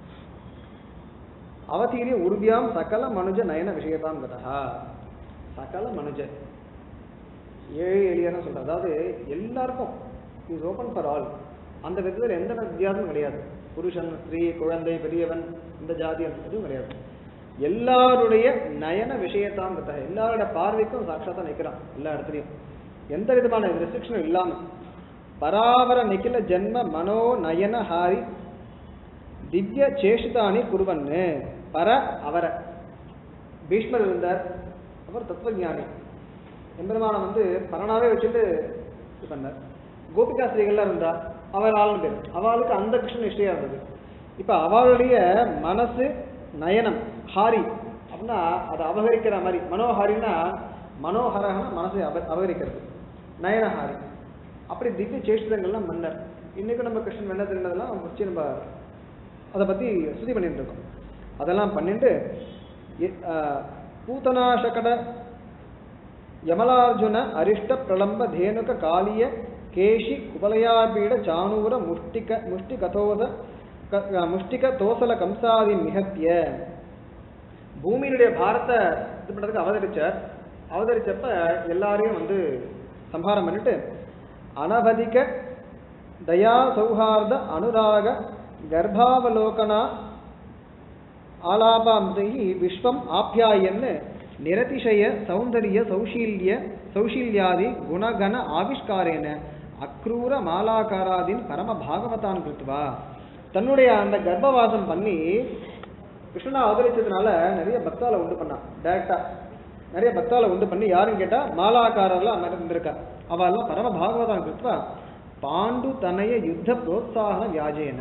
அவதீரிய உறுதியாம் சகல மனுஜ நயன விஷயதாம் கதா சகல மனுஜ ஏழை எளியன்னு சொல்ற அதாவது எல்லாருக்கும் இஸ் ஓப்பன் ஃபார் ஆல் அந்த விதத்தில் எந்த வித்தியாசமும் கிடையாது புருஷன் ஸ்திரீ குழந்தை பெரியவன் இந்த ஜாதி அந்த எதுவும் கிடையாது எல்லாருடைய நயன விஷயத்தாம் கதா எல்லாரோட பார்வைக்கும் சாட்சாத்தா நிற்கிறான் எல்லா இடத்துலையும் எந்த விதமான ரெஸ்ட்ரிக்ஷனும் இல்லாம பராவர நிகில ஜென்ம மனோ நயன ஹாரி திவ்ய சேஷிதானி குருவன்னு பர அவர பீஷ்மர் இருந்தார் அவர் தத்துவஞானி எம்பெருமானை வந்து பரனாவே வச்சுட்டு இது பண்ணார் கோபிகா ஸ்ரீகள்லாம் இருந்தா அவர் ஆளுன்னு பேர் அவளுக்கு அந்த கிருஷ்ண நிஷ்டையா இருந்தது இப்ப அவளுடைய மனசு நயனம் ஹாரி அப்படின்னா அதை அபகரிக்கிற மாதிரி மனோஹாரின்னா மனோஹரகனா மனசை அப அபகரிக்கிறது நயனஹாரி அப்படி திவ்ய சேஷ்டிதங்கள்லாம் மன்னர் இன்னைக்கு நம்ம கிருஷ்ணன் என்ன தெரிந்ததெல்லாம் வச்சு நம்ம அதை பற்றி ஸ்துதி பண்ணிட்டு இருக்கோம் அதெல்லாம் பண்ணிட்டு எ- ஆஹ், பூதனாசகட யமலார்ஜுன அரிஷ்ட பிரலம்ப தேனுக காளிய கேஷி குபலயாபீட சானூர முஷ்டிக முஷ்டிகதோத க- முஷ்டிக தோசல கம்சாதி நிகத்திய பூமியினுடைய பாரத்தை இது பண்ணுறதுக்கு அவதரிச்சார் அவதரிச்சப்ப எல்லாரையும் வந்து சம்ஹாரம் பண்ணிட்டு அனவதிக தயா சௌஹார்த அனுராக கர்ப்பாவலோகனா ஆலாபாந்தைஹி விஸ்வம் ஆப்யாயன்னு நிரதிசய சௌந்தரிய சௌஷீல்ய சௌஷீல்யாதி குணகண ஆவிஷ்காரேன அக்ரூர மாலாகாராதின் பரம பாகவதான் கிருத்வா தன்னுடைய அந்த கர்ப்பவாசம் பண்ணி கிருஷ்ணனா அவதரிச்சதுனால நிறைய பக்தால உண்டு பண்ணான் டைரக்டா நிறைய பக்தால உண்டு பண்ணி யாருன்னு கேட்டா மாலாக்காரர்லாம் இருந்திருக்கா அவெல்லாம் பரம பாகவதான் கிருத்வா பாண்டு தனய யுத்த புரோத்சாகன வியாஜேன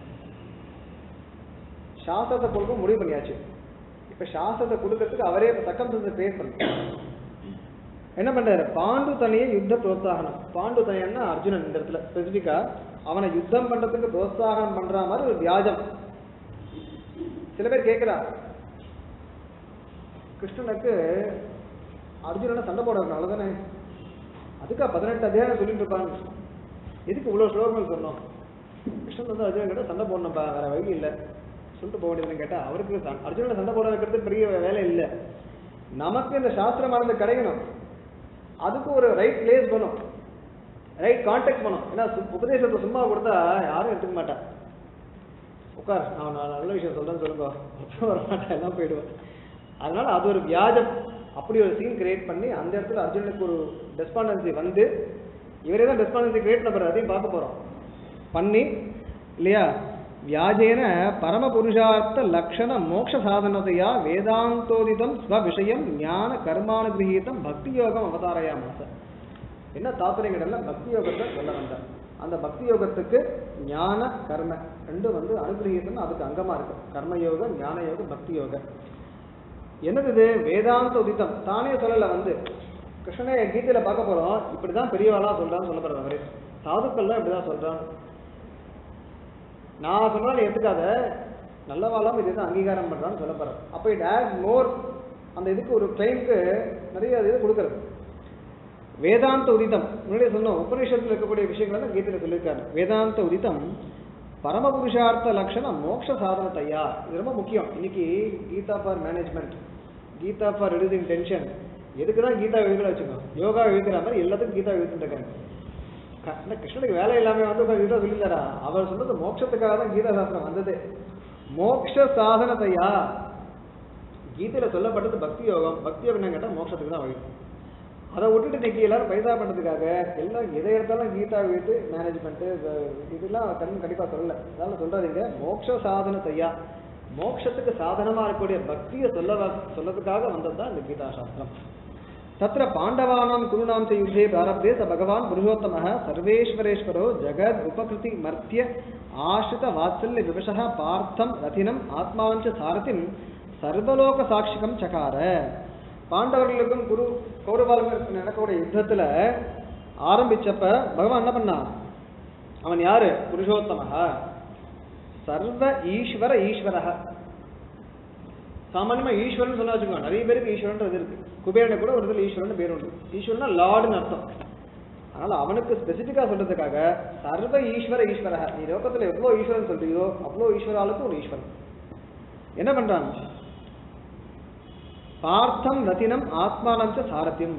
சாஸ்திரத்தை கொடுக்க முடிவு பண்ணியாச்சு இப்ப சாஸ்திரத்தை கொடுக்கறதுக்கு அவரே சக்கம்சத்தை கிரியேட் பண்ண என்ன பண்றாரு பாண்டு தனியை யுத்த புரோத்சாகனம் பாண்டு தனியன்னா அர்ஜுனன் இந்த இடத்துல ஸ்பெசிபிக்கா அவனை யுத்தம் பண்றதுக்கு புரோத்சாகனம் பண்ற மாதிரி ஒரு வியாஜம் சில பேர் கேட்கிறா கிருஷ்ணனுக்கு அர்ஜுனனை சண்டை போடுறதுனால தானே அதுக்கா பதினெட்டு அத்தியாயம் சொல்லிட்டு இருப்பாங்க எதுக்கு இவ்வளவு ஸ்லோகங்கள் சொன்னோம் கிருஷ்ணன் வந்து அர்ஜுனன் கிட்ட சண்டை போடணும்ப்பா வேற வழி இல்லை சொல்லிட்டு போக வேண்டியதுன்னு கேட்டா அவருக்கு ச- அர்ஜுனனை சண்டை போட வைக்கிறது பெரிய வேலை இல்லை நமக்கு இந்த சாஸ்திரமானது கிடைக்கணும் அதுக்கு ஒரு ரைட் பிளேஸ் பண்ணும் ரைட் கான்டாக்ட் பண்ணும் ஏன்னா சு- உபதேசத்தை சும்மா கொடுத்தா யாரும் எடுத்துக்க மாட்டா உட்கார் நான் நான் நல்ல விஷயம் சொல்றேன்னு சொல்லுங்க அப்புறம் வர மாட்டேன் எல்லாம் போயிடுவேன் அதனால அது ஒரு வியாஜம் அப்படி ஒரு சீன் கிரியேட் பண்ணி அந்த இடத்துல அர்ஜுனனுக்கு ஒரு டெஸ்பாண்டன்சி வந்து இவரே தான் டெஸ்பாண்டன்சி கிரியேட் பண்ண போறாரு அதையும் பார்க்க போறோம் பண்ணி இல்லையா வியாஜேன பரமபுருஷார்த்த லக்ஷண மோட்ச சாதனதையா வேதாந்தோதிதம் ஸ்வ விஷயம் ஞான கர்மானுகிரகீதம் பக்தி யோகம் அவதாரயாமாச என்ன தாத்பரியங்கள்ல பக்தி யோகத்தை சொல்ல வந்தார் அந்த பக்தி யோகத்துக்கு ஞான கர்ம ரெண்டும் வந்து அனுகிரகீதம் அதுக்கு அங்கமா இருக்கு கர்ம யோகம் ஞான யோகம் பக்தி யோகம் என்னது இது வேதாந்த உதித்தம் தானே சொல்லல வந்து கிருஷ்ணனை கீதையில பார்க்க போறோம் இப்படிதான் பெரியவாளா சொல்றான்னு சொல்ல போறாரு அவரு சாதுக்கள்லாம் இப்படிதான் சொல்றான் நான் சொன்னா நீ எடுத்துக்காத நல்லவாளாம் இதுதான் அங்கீகாரம் பண்றான்னு சொல்ல போறேன் அப்ப இட் ஆட் மோர் அந்த இதுக்கு ஒரு கிளைம்க்கு நிறைய இது கொடுக்கறது வேதாந்த உதிதம் முன்னாடியே சொன்னோம் உபநிஷத்துல இருக்கக்கூடிய விஷயங்களை தான் கீதையில சொல்லியிருக்காரு வேதாந்த உதிதம் பரமபுருஷார்த்த லட்சணம் மோட்ச சாதனத்தையா இது ரொம்ப முக்கியம் இன்னைக்கு Gita for management Gita for reducing tension எதுக்கு தான் கீதா எழுதுல வச்சுக்கோம் யோகா எழுதுற மாதிரி எல்லாத்துக்கும் கீதா எழுதிட்டு இருக்காங்க க- இந்த கிருஷ்ணனுக்கு வேலை இல்லாம வந்து உட்கார்ந்து கீதா சொல்லித்தாரா அவர் சொன்னது மோட்சத்துக்காக தான் கீதா சாஸ்திரம் வந்தது மோட்ச சாதனத்தையா கீதையில சொல்லப்பட்டது பக்தி யோகம் பக்தி யோகம் என்ன கேட்டா மோட்சத்துக்கு தான் வழி அதை விட்டுட்டு இன்னைக்கு எல்லாரும் பைசா பண்றதுக்காக எல்லாம் எதை எடுத்தாலும் கீதா வீட்டு மேனேஜ்மெண்ட் இதெல்லாம் கண் கண்டிப்பா சொல்லல அதனால சொல்றாதீங்க மோட்ச சாதனத்தையா மோட்சத்துக்கு சாதனமா இருக்கக்கூடிய பக்தியை சொல்ல சொல்லதுக்காக வந்தது தான் இந்த கீதா சாஸ்திரம் तत्र पाण्डवानां कुरूणां च युद्धे प्रारब्धे स भगवान् पुरुषोत्तमः सर्वेश्वरेश्वरो जगद् उपकृति मर्त्य आश्रितवात्सल्य विवशः पार्थं रथिनम् आत्माञ्च सारथिं சர்வலோகசாட்சிகம் சகார பாண்டவர்களுக்கும் குரு கௌரவாளுக்கும் நடக்கக்கூடிய யுத்தத்துல ஆரம்பிச்சப்ப பகவான் என்ன பண்ணான் அவன் யாரு புருஷோத்தமக சர்வ ஈஸ்வர ஈஸ்வரக சாமானியமா ஈஸ்வரன் சொன்னா வச்சுக்கோங்க நிறைய பேருக்கு ஈஸ்வரன்றது இருக்கு குபேரனை கூட ஒரு இதில் ஈஸ்வரன் பேர் உண்டு ஈஸ்வரனா லார்டுன்னு அர்த்தம் அதனால அவனுக்கு ஸ்பெசிஃபிக்கா சொல்றதுக்காக சர்வ ஈஸ்வர ஈஸ்வரக நீ லோகத்துல எவ்வளவு ஈஸ்வரன் சொல்றீங்களோ அவ்வளவு ஈஸ்வராளுக்கும் ஒரு ஈஸ்வரன் என்ன பண்றான் பார்த்தம் ரத்தினம் ஆத்மானம் ச சாரத்தியம்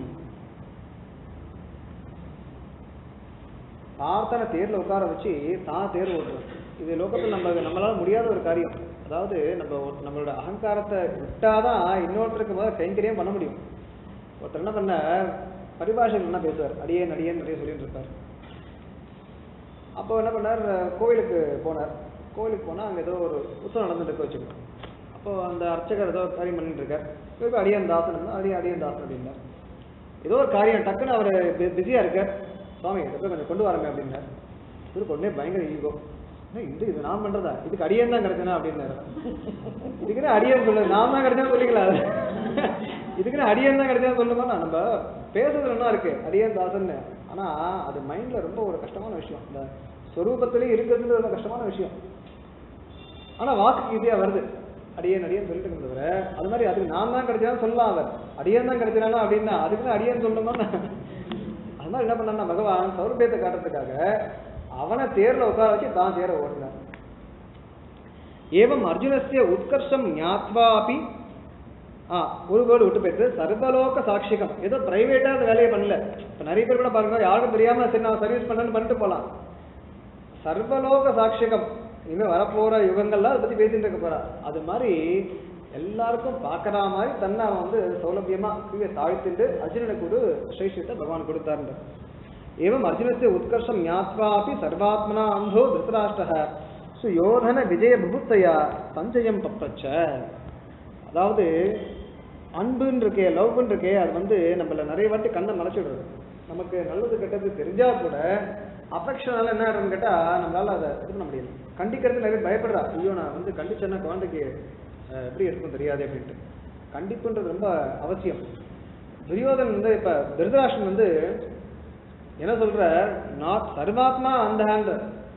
பார்த்தனை தேர்ல உட்கார வச்சு தான் தேர் ஓட்டுறது இது லோகத்தில் நம்ம நம்மளால முடியாத ஒரு காரியம் அதாவது நம்ம ஒரு- நம்மளோட அகங்காரத்தை விட்டாதான் இன்னொருத்தருக்கு முதல்ல கைங்கரியம் பண்ண முடியும் ஒருத்தர் என்ன பண்ண பரிபாஷைகள் என்ன பேசுவார் அடியேன் அடியேன் நிறைய சொல்லிட்டு இருப்பார் அப்போ என்ன பண்ணார் கோவிலுக்கு போனார் கோவிலுக்கு போனால் அங்கே ஏதோ ஒரு உற்சவம் நடந்துட்டு இருக்கு வச்சுக்கோ அப்போ அந்த அர்ச்சகர் ஏதோ காரியம் பண்ணிட்டு இருக்கார் இவருக்கு அடியன் தாசன் அடிய அடியன் தாசன் அப்படின்னார் ஏதோ ஒரு காரியம் டக்குன்னு அவர் பிஸியாக இருக்கார் சுவாமி இதை போய் கொஞ்சம் கொண்டு வரமே அப்படின்னார் இவருக்கு உடனே பயங்கர ஈகோ என்ன இது இது நான் பண்றதா இதுக்கு அடியன் தான் கிடைச்சனா அப்படின்னாரு இதுக்குன்னு அடியன் சொல்லு நான் தான் கிடைச்சா சொல்லிக்கலாம் அது. இதுக்குன்னு அடியன் தான் கிடைச்சா சொல்லுமா நம்ம பேசுறது என்ன இருக்கு அடியன் தாசன்னு ஆனா அது மைண்ட்ல ரொம்ப ஒரு கஷ்டமான விஷயம் இந்த ஸ்வரூபத்திலேயே இருக்கிறதுல ரொம்ப கஷ்டமான விஷயம் ஆனா வாக்கு ஈஸியா வருது அடியேன் அடியேன் சொல்லிட்டு இருந்தவர அது மாதிரி அதுக்கு நான் தான் கிடைச்சாலும் சொல்லலாம் அவர் அடியேன் தான் கிடைச்சானா அப்படின்னா அதுக்குன்னு அடியேன் சொல்லணுமா அது மாதிரி என்ன பண்ணா பகவான் சௌரபியத்தை காட்டுறதுக்காக அவனை தேர்ல உட்கார வச்சு தான் தேரை ஓட்டினார் ஏவம் அர்ஜுனஸ்ய உத்கர்ஷம் ஞாத்வாபி ஆ ஒரு வேர்டு விட்டு போயிட்டு சர்வலோக சாட்சிகம் ஏதோ பிரைவேட்டா அந்த வேலையை பண்ணல இப்ப நிறைய பேர் கூட பாருங்க யாருக்கும் தெரியாம சரி நான் சர்வீஸ் பண்ணேன்னு பண்ணிட்டு போலாம் சர்வலோக சாட்சிகம் இனிமே வரப்போற யுகங்கள்லாம் அதை பத்தி பேசிட்டு இருக்க போறா அது மாதிரி எல்லாருக்கும் பார்க்கற மாதிரி தன்னை அவன் வந்து சௌலபியமா கீழே தாழ்த்திட்டு அர்ஜுனனுக்கு ஒரு ஸ்ரேஷ்டத்தை பகவான் கொடுத்தாருன்ற ஏவம் அர்ஜுனस्य உத்கர்ஷம் ஞாத்வாபி சர்வாத்மனா அந்தோ திருத்தராஷ்டக சுயோதன விஜய புபுத்தையா சஞ்சயம் பப்பச்ச அதாவது அன்புன்னு இருக்கே லவ்னு இருக்கே அது வந்து நம்மள நிறைய வாட்டி கண்ணை மறைச்சிடுறது நமக்கு நல்லது கெட்டது தெரிஞ்சா கூட அஃபெக்ஷனால என்ன ஆகுதுன்னு கேட்டா நம்மளால அதை இது பண்ண முடியல கண்டிக்கிறது நிறைய பயப்படுறா ஐயோ நான் வந்து கண்டிச்சேன்னா குழந்தைக்கு அஹ், எப்படி இருக்கும் தெரியாது அப்படின்ட்டு கண்டிப்புன்றது ரொம்ப அவசியம் துரியோதன் வந்து இப்ப திருதராஷ்டிரன் வந்து என்ன சொல்ற நாட் சர்வாத்மா அந்த ஹேண்ட்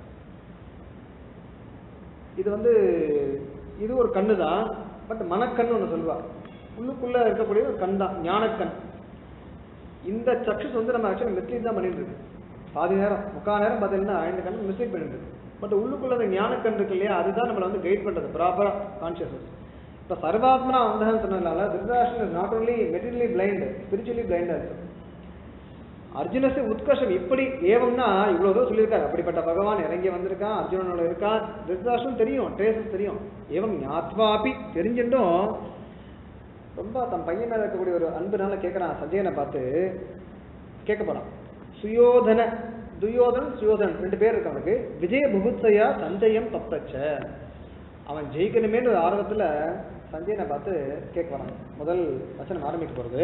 இது வந்து இது ஒரு கண்ணு தான் பட் மனக்கண்ணு ஒன்று சொல்லுவா உள்ளுக்குள்ள இருக்கக்கூடிய ஒரு கண் தான் ஞானக்கண் இந்த சக்ஷஸ் வந்து நம்ம ஆக்சுவலி மிஸ்லீட் தான் பண்ணிட்டு இருக்கு பாதி நேரம் முக்கால் நேரம் பார்த்தீங்கன்னா இந்த கண் மிஸ்லீட் பண்ணிட்டு இருக்கு பட் உள்ளுக்குள்ள அந்த ஞானக்கண் இருக்கு இல்லையா அதுதான் நம்மளை வந்து கைட் பண்றது ப்ராப்பரா கான்சியஸ்னஸ் இப்போ சர்வாத்மனா வந்தகன்னு சொன்னதுனால திருதராஷ்டிரன் is not only materially blind spiritually பிளைண்டா இருக்கு அர்ஜுனசு உத்கர்ஷம் இப்படி ஏவம்னா இவ்வளவு தூரம் சொல்லியிருக்காரு அப்படிப்பட்ட பகவான் இறங்கி வந்திருக்கான் அர்ஜுனனோட இருக்கான் திருதாசும் தெரியும் ட்ரேசஸ் தெரியும் ஏவம் ஞாத்வாபி தெரிஞ்சிட்டும் ரொம்ப தன் பையன் மேல இருக்கக்கூடிய ஒரு அன்புனால கேட்கறான் சஞ்சயனை பார்த்து கேட்க போறான் சுயோதன துயோதன் சுயோதன் ரெண்டு பேர் இருக்கு அவனுக்கு விஜய புகுத்சையா சஞ்சயம் தப்பச்ச அவன் ஜெயிக்கணுமேன்னு ஒரு ஆர்வத்துல சஞ்சயனை பார்த்து கேட்க வரான் முதல் வசனம் ஆரம்பிக்க போறது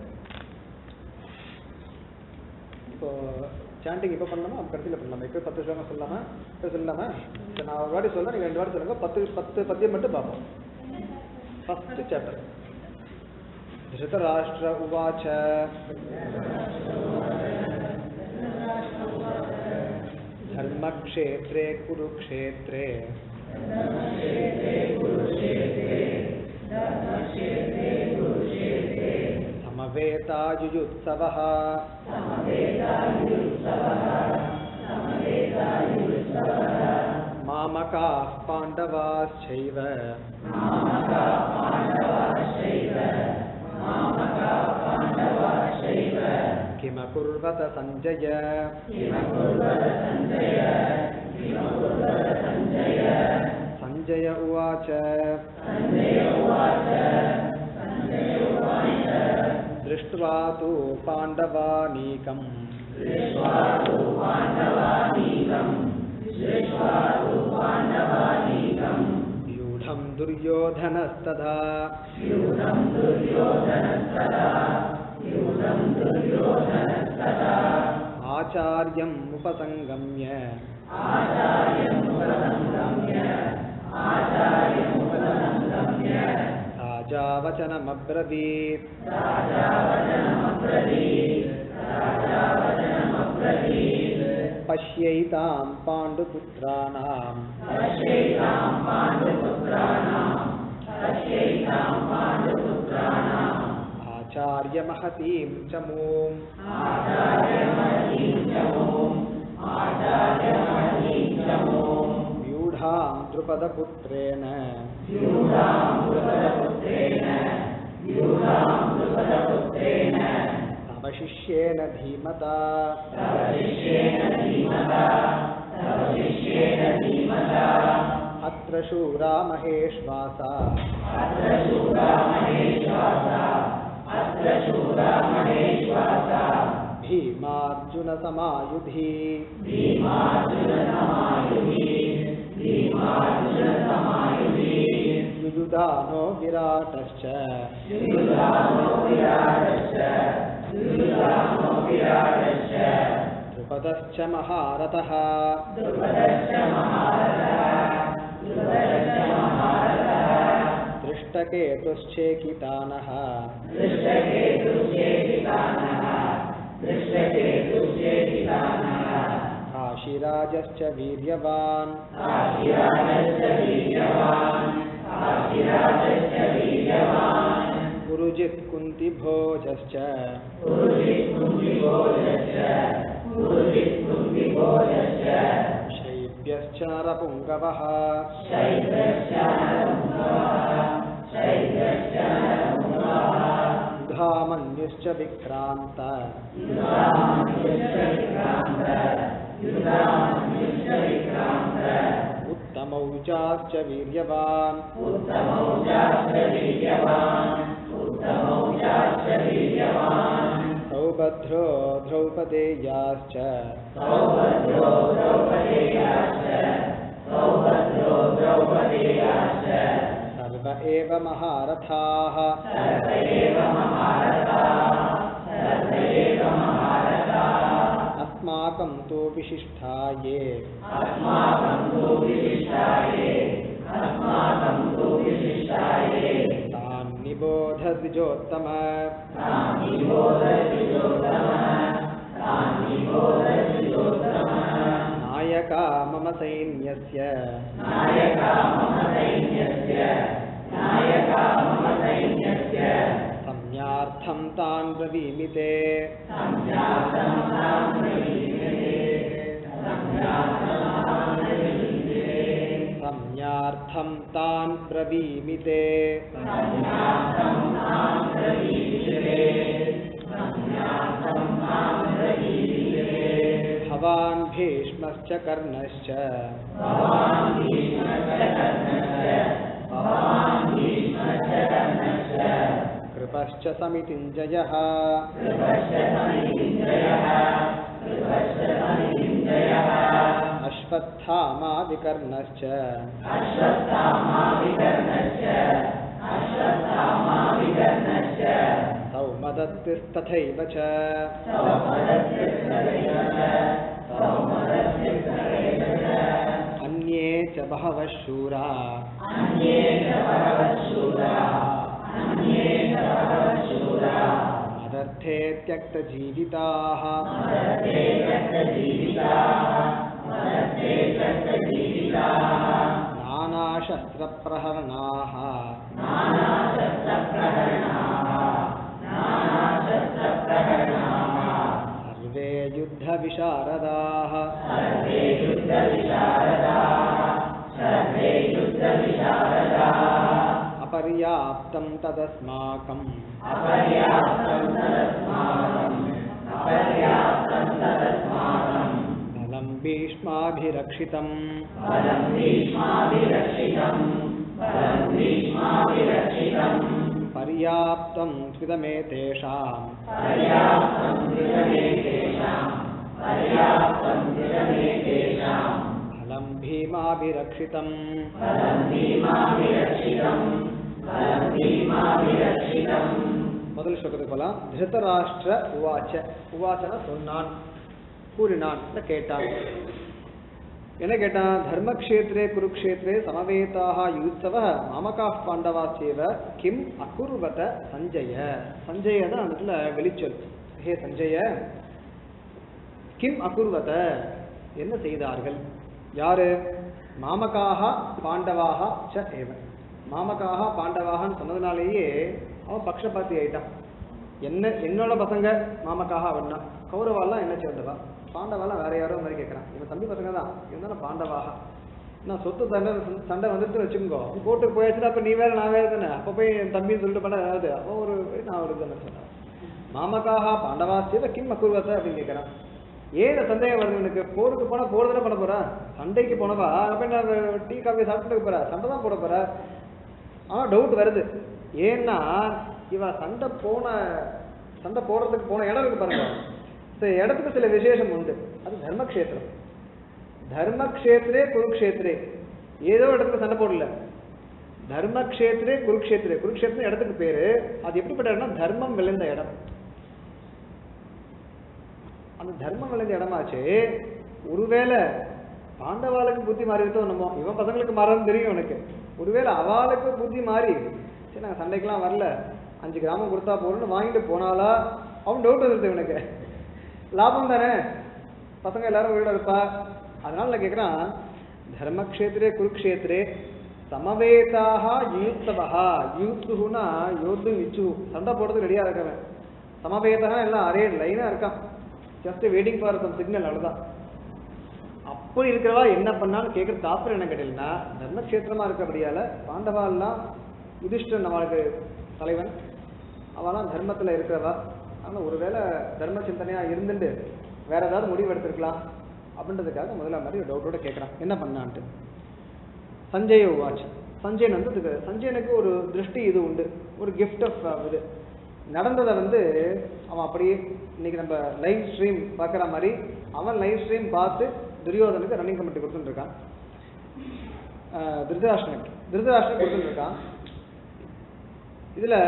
இப்போ சாண்டிங் இப்போ பண்ணலாமா கடைசியில் பண்ணலாமா இப்போ பத்து ஸ்லோகம் சொல்லலாமா இப்போ சொல்லலாமா சரி, நான் ஒரு வாட்டி சொல்றேன் நீங்க ரெண்டு வாட்டி சொல்லுங்க பத்து பத்து பத்தியம் மட்டும் பார்ப்போம் ஃபர்ஸ்ட் சாப்டர் धृतराष्ट्र उवाच धर्मक्षेत्रे कुरुक्षेत्रे समवेतायुयुत्सवः मामकाः पाण्डवाश्चैव किमकुर्वत सञ्जय सञ्जय उवाच दृष्ट्वा तु पाण्डवानीकम् व्यूढं दुर्योधनस्तथा आचार्यम् उपसङ्गम्य राजा वचनमब्रवीत् पश्यैतां पाण्डुपुत्राणाम् आचार्यमहतीं च मूम् व्यूढां द्रुपदपुत्रेण तव शिष्येन धीमता अत्र शूरा महेश्वासा भीमार्जुनसमायुधि युयुधानो विराटश्च द्रुपदश्च महारथः दृष्टकेतुश्चेकितानः काशीराजश्च वीर्यवान् गुरुजित् कुन्तिभोजश्च शैब्यश्च नरपुङ्गवः युधामन्युश्च विक्रान्त उत्तमौजाश्च वीर्यवान् सौभद्रो द्रौपदेयाश्च सर्व एव महारथाः अस्माकं तु विशिष्टा ये तान् निबोध द्विजोत्तम नायका मम सैन्यस्य संज्ञार्थं तान् ब्रवीमि ते संज्ञार्थं तान् ब्रवीमि ते भवान् भीष्मश्च कर्णश्च कृपश्च समितिञ्जयः अश्वत्थामा विकर्णश्च सौमदत्तिस्तथैव च अन्ये च बहवः शूरा मदर्थे त्यक्तजीविताः नानाशस्त्रप्रहरणाः सर्वे युद्धविशारदाः अपर्याप्तं तदस्माकम् बलं भीष्माभिरक्षितम् पर्याप्तं त्विदमेतेषाम् फलं भीमाभिरक्षितम् முதல் ஸ்லோகத்துக்கு போலாம் திருதராஷ்டிர உவாச்ச உவாச்சன சொன்னான் கூறினான் இல்ல கேட்டான் என்ன கேட்டான் தர்மக்ஷேத்ரே குருக்ஷேத்ரே சமவேதாக யுத்சவ மாமகா பாண்டவாசேவ கிம் அகுர்வத சஞ்சய சஞ்சய தான் அந்த இடத்துல வெளிச்சொல் ஹே சஞ்சய கிம் அகுர்வத என்ன செய்தார்கள் யாரு மாமகாக பாண்டவாக ச ஏவ மாமகாக பாண்டவாகன்னு சொன்னதுனாலேயே அவன் பக்ஷபாத்தி ஆயிட்டான் என்ன என்னோட பசங்க மாமக்காக அவன்னா கௌரவாலாம் என்ன சேர்ந்தவா பாண்டவாலாம் வேற யாரோ மாதிரி கேட்கறான் இவன் தம்பி பசங்க தான் இருந்தாலும் பாண்டவாக நான் சொத்து சண்டை சண்டை வந்துட்டு வச்சுக்கோ கோர்ட்டுக்கு போயாச்சுன்னா அப்ப நீ வேற நான் வேற தானே அப்ப போய் என் தம்பின்னு சொல்லிட்டு பண்ண அதாவது அவன் ஒரு நான் ஒரு தானே சொன்னேன் மாமக்காக பாண்டவா சேவ கிம் அக்குர்வத்த அப்படின்னு கேட்கறான் ஏன் இந்த சந்தேகம் வருது எனக்கு போருக்கு போனா போர் தானே பண்ண போறா சண்டைக்கு போனவா அப்ப நான் டீ காஃபி சாப்பிட்டு போறா சண்டை தான் போட போறா ஆனா டவுட் வருது ஏன்னா இவ சண்டை போன சண்டை போடுறதுக்கு போன இடம் இருக்கு பாருங்க இந்த இடத்துக்கு சில விசேஷம் உண்டு அது தர்மக்ஷேத்திரம் தர்மக்ஷேத்ரே குருக்ஷேத்ரே ஏதோ இடத்துல சண்டை போடல தர்மக்ஷேத்ரே குருக்ஷேத்ரே குருக்ஷேத்திரம் இடத்துக்கு பேரு அது எப்படிப்பட்ட இடம்னா தர்மம் விளைந்த இடம் அந்த தர்மம் விளைந்த இடமாச்சு ஒருவேளை பாண்டவாளுக்கு புத்தி மாறிவிட்டோ நம்ம இவன் பசங்களுக்கு மாறன்னு தெரியும் உனக்கு ஒருவேளை அவளுக்கு புத்தி மாறி சரி நாங்கள் சண்டைக்கெல்லாம் வரல அஞ்சு கிராமம் கொடுத்தா போறோம்னு வாங்கிட்டு போனாலா அவன் டவுட் வந்துருது இவனுக்கு லாபம் தானே பசங்க எல்லாரும் உயிரோட இருப்பா அதனால நான் கேட்குறான் தர்மக்ஷேத்திரே குருக்ஷேத்திரே சமவேதாக யூத்தவா யூத்துனா யோத்து இச்சு சண்டை போடுறதுக்கு ரெடியா இருக்கவன் சமவேதா எல்லாம் அரே லைனா இருக்கான் just waiting for some signal அவ்வளவுதான் அப்படி இருக்கிறவா என்ன பண்ணாலும் கேட்குற தாற்பயம் என்ன கேட்டீங்கன்னா தர்மக்ஷேத்திரமா இருக்கிறபடியால பாண்டவா எல்லாம் யுதிஷ்டன் அவளுக்கு தலைவன் அவெல்லாம் தர்மத்துல இருக்கிறவா ஆனால் ஒருவேளை தர்ம சிந்தனையா இருந்துட்டு வேற ஏதாவது முடிவு எடுத்திருக்கலாம் அப்படின்றதுக்காக முதல்ல மாதிரி டவுட்டோட கேட்குறான் என்ன பண்ணான்ட்டு சஞ்சய் வாட்ச் சஞ்சயன் வந்து இதுக்கு சஞ்சயனுக்கு ஒரு திருஷ்டி இது உண்டு ஒரு கிஃப்ட் ஆஃப் இது நடந்ததை வந்து அவன் அப்படியே இன்னைக்கு நம்ம லைவ் ஸ்ட்ரீம் பார்க்குற மாதிரி அவன் லைவ் ஸ்ட்ரீம் பார்த்து துரியோதனுக்கு ரன்னிங் கமிட்டி கொடுத்துட்டு இருக்கான் ஆஹ் திருதராஷ்டனுக்கு திருதராஷ்டன் கொடுத்துட்டு இருக்கான் இதுல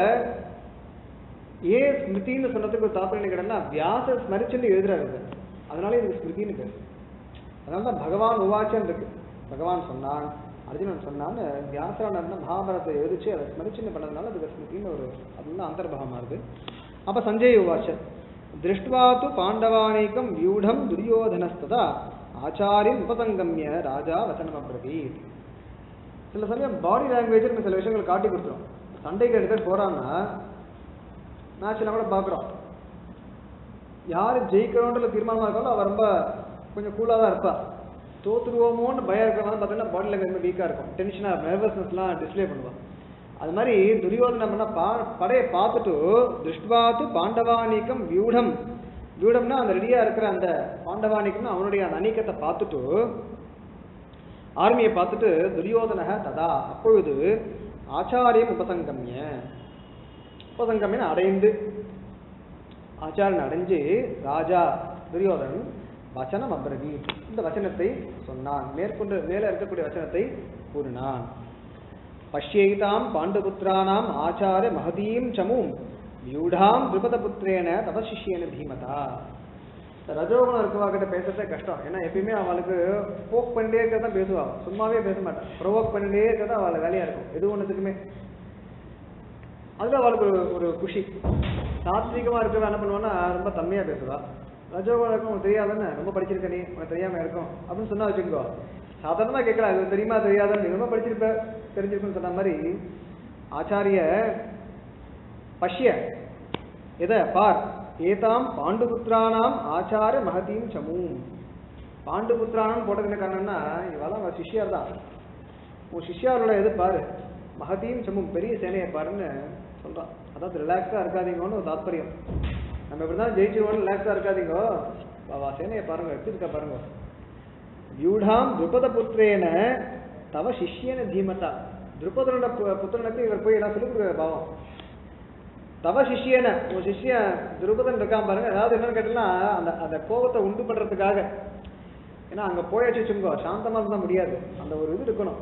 ஏன் ஸ்மிருதின்னு சொன்னதுக்கு ஒரு தாற்பயம் என்ன கேட்டா வியாச ஸ்மரிச்சுன்னு எழுதுறாரு இது. அதனால இதுக்கு ஸ்மிருதின்னு பேர் அதனால தான் பகவான் உவாச்சன் இருக்கு பகவான் சொன்னான் அர்ஜுனன் சொன்னான்னு வியாசரான மகாபாரத்தை எழுதிச்சு அதை ஸ்மரிச்சுன்னு பண்ணதுனால அதுக்கு ஸ்மிருதின்னு ஒரு அதெல்லாம் அந்தர்பாகமா இருக்கு அப்ப சஞ்சய் உவாச்சன் திருஷ்டுவா து பாண்டவானேக்கம் வியூடம் துரியோதனஸ்ததா ஆச்சாரியம் உபசங்கம்ய ராஜா வசனம் அப்ரவீத் சில சமயம் பாடி லாங்குவேஜ் நம்ம சில விஷயங்கள் காட்டி கொடுத்துரும் சண்டைக்கு ரெண்டு பேர் போறாங்கன்னா மேட்ச்லாம் கூட பார்க்குறோம் யார் ஜெயிக்கிறோன்ற தீர்மானமா இருக்காங்களோ அவ ரொம்ப கொஞ்சம் கூலாக தான் இருப்பா தோத்துருவோமோன்னு பயம் இருக்கிறவங்க பார்த்தீங்கன்னா பாடி லாங்குவேஜ் ரொம்ப வீக்காக இருக்கும் டென்ஷனாக நர்வஸ்னஸ்லாம் டிஸ்ப்ளே பண்ணுவான் அது மாதிரி துரியோதனை பண்ண பா படையை பார்த்துட்டு திருஷ்டுவாத்து பாண்டவானிக்கம் வியூடம் வியூடம்னா அந்த ரெடியாக இருக்கிற அந்த பாண்டவானிக்கம்னா அவனுடைய அந்த அநீக்கத்தை பார்த்துட்டு ஆர்மியை பார்த்துட்டு துரியோதனக ததா அப்பொழுது ஆச்சாரியம் உபசங்கம்ய உபசங்கமின அடைந்து ஆச்சாரன் அடைஞ்சு ராஜா துரியோதனன் வச்சனம் அப்ரவி இந்த வச்சனத்தை சொன்னான் மேற்கொண்டு மேல இருக்கக்கூடிய வச்சனத்தை கூறினான் பஷ்யைதாம் பாண்டுபுத்திரானாம் ஆச்சார மகதீம் சமும் வியூடாம் திருபதபுத்திரேன தபசிஷ்யேன பீமதா இந்த ரஜோகுணம் இருக்கவாக்கிட்ட பேசுறதே கஷ்டம் ஏன்னா எப்பயுமே அவளுக்கு போக் பண்ணிட்டே இருக்க தான் பேசுவா சும்மாவே பேச மாட்டான் ப்ரொவோக் பண்ணிட்டே இருக்க தான் அவளை வேலையா இருக்கும் எது ஒன்றுத்துக்குமே அதுல அவளுக்கு ஒரு ஒரு குஷி சாத்விகமா இருக்கிறவ என்ன பண்ணுவான்னா ரொம்ப தம்மையா பேசுவா ரஜோகுணம் இருக்கும் உனக்கு தெரியாதுன்னு ரொம்ப படிச்சிருக்க நீ உனக்கு தெரியாம இருக்கும் அப்படின்னு சொன்னா வச்சுக்கோ சாதாரணமா கேட்கலாம் அது தெரியுமா தெரியாதுன்னு நீ ரொம்ப படிச்சிருப்ப தெரிஞ்சிருக்குன்னு சொன்ன மாதிரி ஆச்சாரிய பஷ்ய எதை பார் ஏதாம் பாண்டுபுத்திரானாம் ஆச்சார மகதீம் சமூம் பாண்டுபுத்திரானாம் போட்டது என்ன காரணம்னா இவெல்லாம் அவன் சிஷ்யர் தான் உன் சிஷ்யாரோட எது பாரு மகதீம் சமூம் பெரிய சேனையை பாருன்னு சொல்றான் அதாவது ரிலாக்ஸா இருக்காதீங்கன்னு ஒரு தாத்பரியம் நம்ம இப்படிதான் ஜெயிச்சிருவோம்னு ரிலாக்ஸா இருக்காதீங்கோ அவ சேனையை பாருங்க எப்படி இருக்கா பாருங்க வியூடாம் திருபத புத்திரேன தவ சிஷ்யன தீமதா திருப்பதனோட பு- புத்திரனுக்கு இவர் போய் எல்லாம் சொல்லிக் கொடுக்குற பாவம் தவ சிஷ்யன உன் சிஷ்யன் துருபதன் இருக்கான் பாருங்க அதாவது என்னன்னு கேட்டீங்கன்னா அந்த அந்த கோபத்தை உண்டு பண்றதுக்காக ஏன்னா அங்க போயாச்சு வச்சுக்கோ சாந்தமா இருந்தா முடியாது அந்த ஒரு இது இருக்கணும்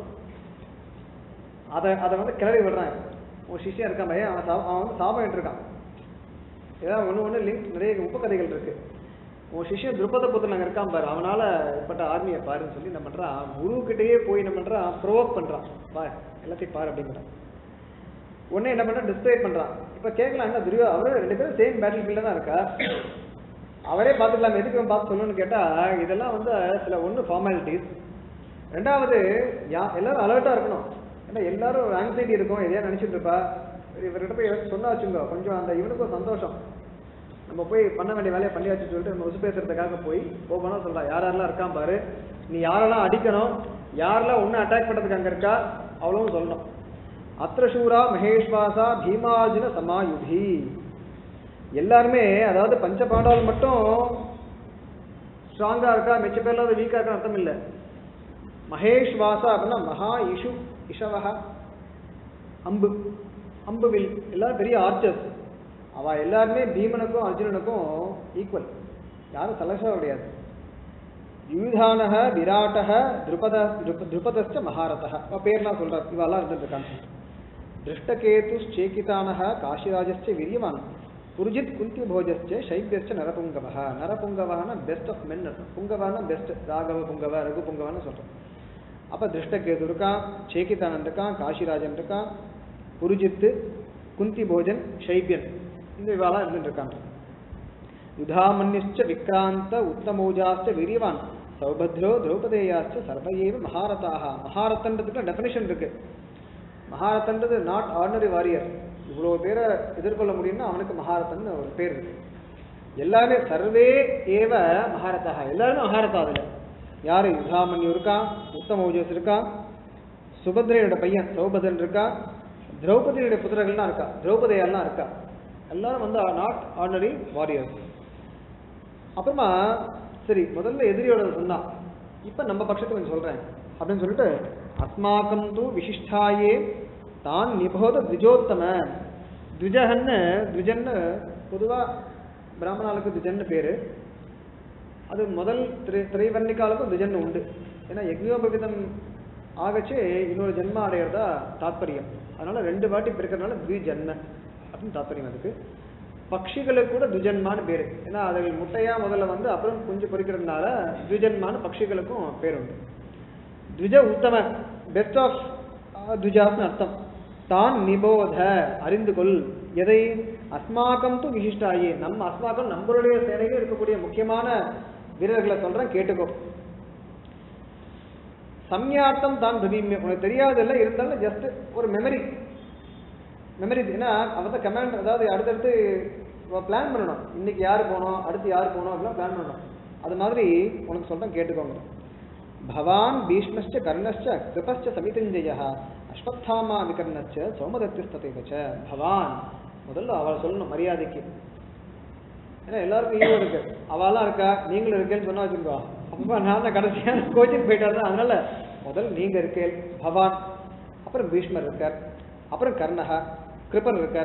அதை அதை வந்து கிளறி விடுறான் உன் சிஷ்யன் இருக்கான் பையன் அவன் சா- அவன் வந்து சாபம் இருக்கான் ஏதாவது ஒண்ணு ஒண்ணு லிங்க் நிறைய உபகதைகள் இருக்கு உன் சிஷ்யன் திருப்பத புத்தன் அங்க இருக்கான் பாரு அவனால ஏற்பட்ட ஆர்மியை பாருன்னு சொல்லி என்ன பண்றான் குரு கிட்டயே போய் என்ன பண்றான் ப்ரோவோக் பண்றான் பாரு எல்லாத்தையும் பாரு அப்படிங்கிறான் உடனே என்ன பண்றான் டிஸ்கிரைப் பண்றான் இப்ப கேட்கலாம் என்ன துரியோ அவரு ரெண்டு பேரும் சேம் பேட்டில் ஃபீல்ட்ல தான் இருக்கா அவரே பார்த்துக்கலாம் எதுக்கு இவன் பார்த்து சொல்லணும்னு கேட்டா இதெல்லாம் வந்து சில ஒண்ணு ஃபார்மாலிட்டிஸ் ரெண்டாவது யா எல்லாரும் அலர்ட்டா இருக்கணும் ஏன்னா எல்லாரும் ஒரு ஆங்ஸைட்டி இருக்கும் எதையா நினைச்சிட்டு இருப்பா சரி, இவர்கிட்ட போய் ஏதாச்சும் சொன்னா வச்சுக்கோ கொஞ்சம் அந்த இவனுக்கும் சந்தோஷம் நம்ம போய் பண்ண வேண்டிய வேலையை பண்ணியாச்சுன்னு சொல்லிட்டு நம்ம உசு பேசுறதுக்காக போய் போகணும் சொல்லலாம் யார் யாரெல்லாம் இருக்கான் பாரு நீ யாரெல்லாம் அடிக்கணும் யாரெல்லாம் ஒண்ணு அட்டாக் பண்றதுக்கு அங்க இருக்கா அவ்வளவும் சொல்லணும் அத்ரசூரா மகேஷ்வாசா பீமார்ஜுன சமாயுதி எல்லாருமே அதாவது பஞ்ச பாண்டவர்கள் மட்டும் ஸ்ட்ராங்கா இருக்கா மிச்ச பேர்ல அது வீக்கா இருக்கா அர்த்தம் இல்ல மகேஷ் வாசா அப்படின்னா மகா இஷு இஷவஹ அம்பு அம்பு வில் எல்லாரும் பெரிய ஆர்ச்சர்ஸ் அவ எல்லாருமே பீமனுக்கும் அர்ஜுனனுக்கும் ஈக்குவல் யாரும் சலசா கிடையாது யூதானக விராட்டக திருபத திருப- திருபதஸ்ச மகாரதः அவ பேர்லாம் சொல்றார் இவெல்லாம் இருந்துருக்காங்க திருஷ்டகேதுश्चेकितानः काशीराजस्य वीर्यवान् புருஜித் குந்தி போஜஸ்ச சைபியஸ்ச நரபுங்கவः நரபுங்கவஹன பெஸ்ட் ஆஃப் மென் புங்கவன பெஸ்ட் ராகவ புங்கவ ரகு புங்கவன்னு சொல்றோம் அப்ப திருஷ்டகேது இருக்கான் சேக்கிதானன் இருக்கான் காசிராஜன் இருக்கான் புருஜித்து குந்தி போஜன் ஷைபியன் இந்த இவாலாம் இருந்துட்டு இருக்காங்க யுதாமன்யுஷ்ச விக்ராந்த உத்தமோஜாஸ்ச வீரியவான் சௌபத்ரோ திரௌபதேயாஸ்ச சர்வையேவ மகாரதாக மகாரத்தன்றதுக்கு டெஃபினேஷன் இருக்கு மகாரத்தன்றது நாட் ஆர்டினரி வாரியர் இவ்வளவு பேரை எதிர்கொள்ள முடியும்னா அவனுக்கு மகாரத்தன் ஒரு பேர் இருக்கு எல்லாருமே சர்வே ஏவ மகாரதாக எல்லாருமே மகாரதா அதுல யாரு யுதாமன்யு இருக்கா உத்தமோஜஸ் இருக்கா சுபத்ரையோட பையன் சௌபதன் இருக்கா திரௌபதியோட புத்திரர்கள்லாம் இருக்கா திரௌபதியெல்லாம் இருக்கா எல்லாரும் வந்து நாட் ஆர்டினரி வாரியர்ஸ் அப்புறமா சரி முதல்ல எதிரியோட சொன்னான் இப்ப நம்ம பட்சத்துக்கு கொஞ்சம் சொல்றேன் அப்படின்னு சொல்லிட்டு அஸ்மாக்கம் தூ விசிஷ்டாயே தான் நிபோத திஜோத்தம துஜகன்னு துஜன்னு பொதுவா பிராமணாளுக்கு துஜன்னு பேரு அது முதல் திரை திரைவர்ணிக்காலுக்கும் துஜன்னு உண்டு ஏன்னா யக்ஞோபகிதம் ஆகச்சு இன்னொரு ஜென்ம அடையிறதா தாத்பரியம் அதனால ரெண்டு வாட்டி பிறக்கிறதுனால த்விஜன்ம அப்படின்னு தாத்பரியம் அதுக்கு பட்சிகளுக்கு கூட துஜன்மான்னு பேரு ஏன்னா அதுகள் முட்டையா முதல்ல வந்து அப்புறம் குஞ்சு பொறிக்கிறதுனால த்விஜன்மான்னு பட்சிகளுக்கும் பேர் உண்டு த்விஜ உத்தம பெஸ்ட் ஆஃப் துஜாஸ்னு அர்த்தம் தான் நிபோத அறிந்து கொள் எதை அஸ்மாக்கம் து விசிஷ்டாயே நம்ம அஸ்மாக்கம் நம்மளுடைய சேனையில் இருக்கக்கூடிய முக்கியமான வீரர்களை சொல்றேன் கேட்டுக்கோ சம்யார்த்தம் தான் பிரதீமியம் உனக்கு தெரியாதல்ல இருந்தாலும் ஜஸ்ட் ஒரு மெமரி மெமரி ஏன்னா அவன் தான் கமாண்ட் அதாவது அடுத்தடுத்து பிளான் பண்ணணும் இன்னைக்கு யார் போனோம் அடுத்து யார் போனோம் அப்படிலாம் பிளான் பண்ணணும் அது மாதிரி உனக்கு சொல்றேன் கேட்டுக்கோங்க பவான் பீஷ்மஸ்ச கர்ணஸ்ச கிருபஸ்ச சமிதஞ்சய அஸ்வத்தாமா விகர்ணச்ச சோமதத்திஸ்ததைவச்ச பவான் முதல்ல அவளை சொல்லணும் மரியாதைக்கு ஏன்னா எல்லாருக்கும் ஈவோ இருக்கு அவெல்லாம் இருக்கா நீங்களும் இருக்கேன்னு சொன்னா வச்சுக்கோ அப்பா நான் தான் கடைசியான கோச்சிங் போயிட்டாரு அதனால முதல் நீங்க இருக்கேன் பவான் அப்புறம் பீஷ்மர் இருக்கார் அப்புறம் கர்ணஹா கிருபன் இருக்கார்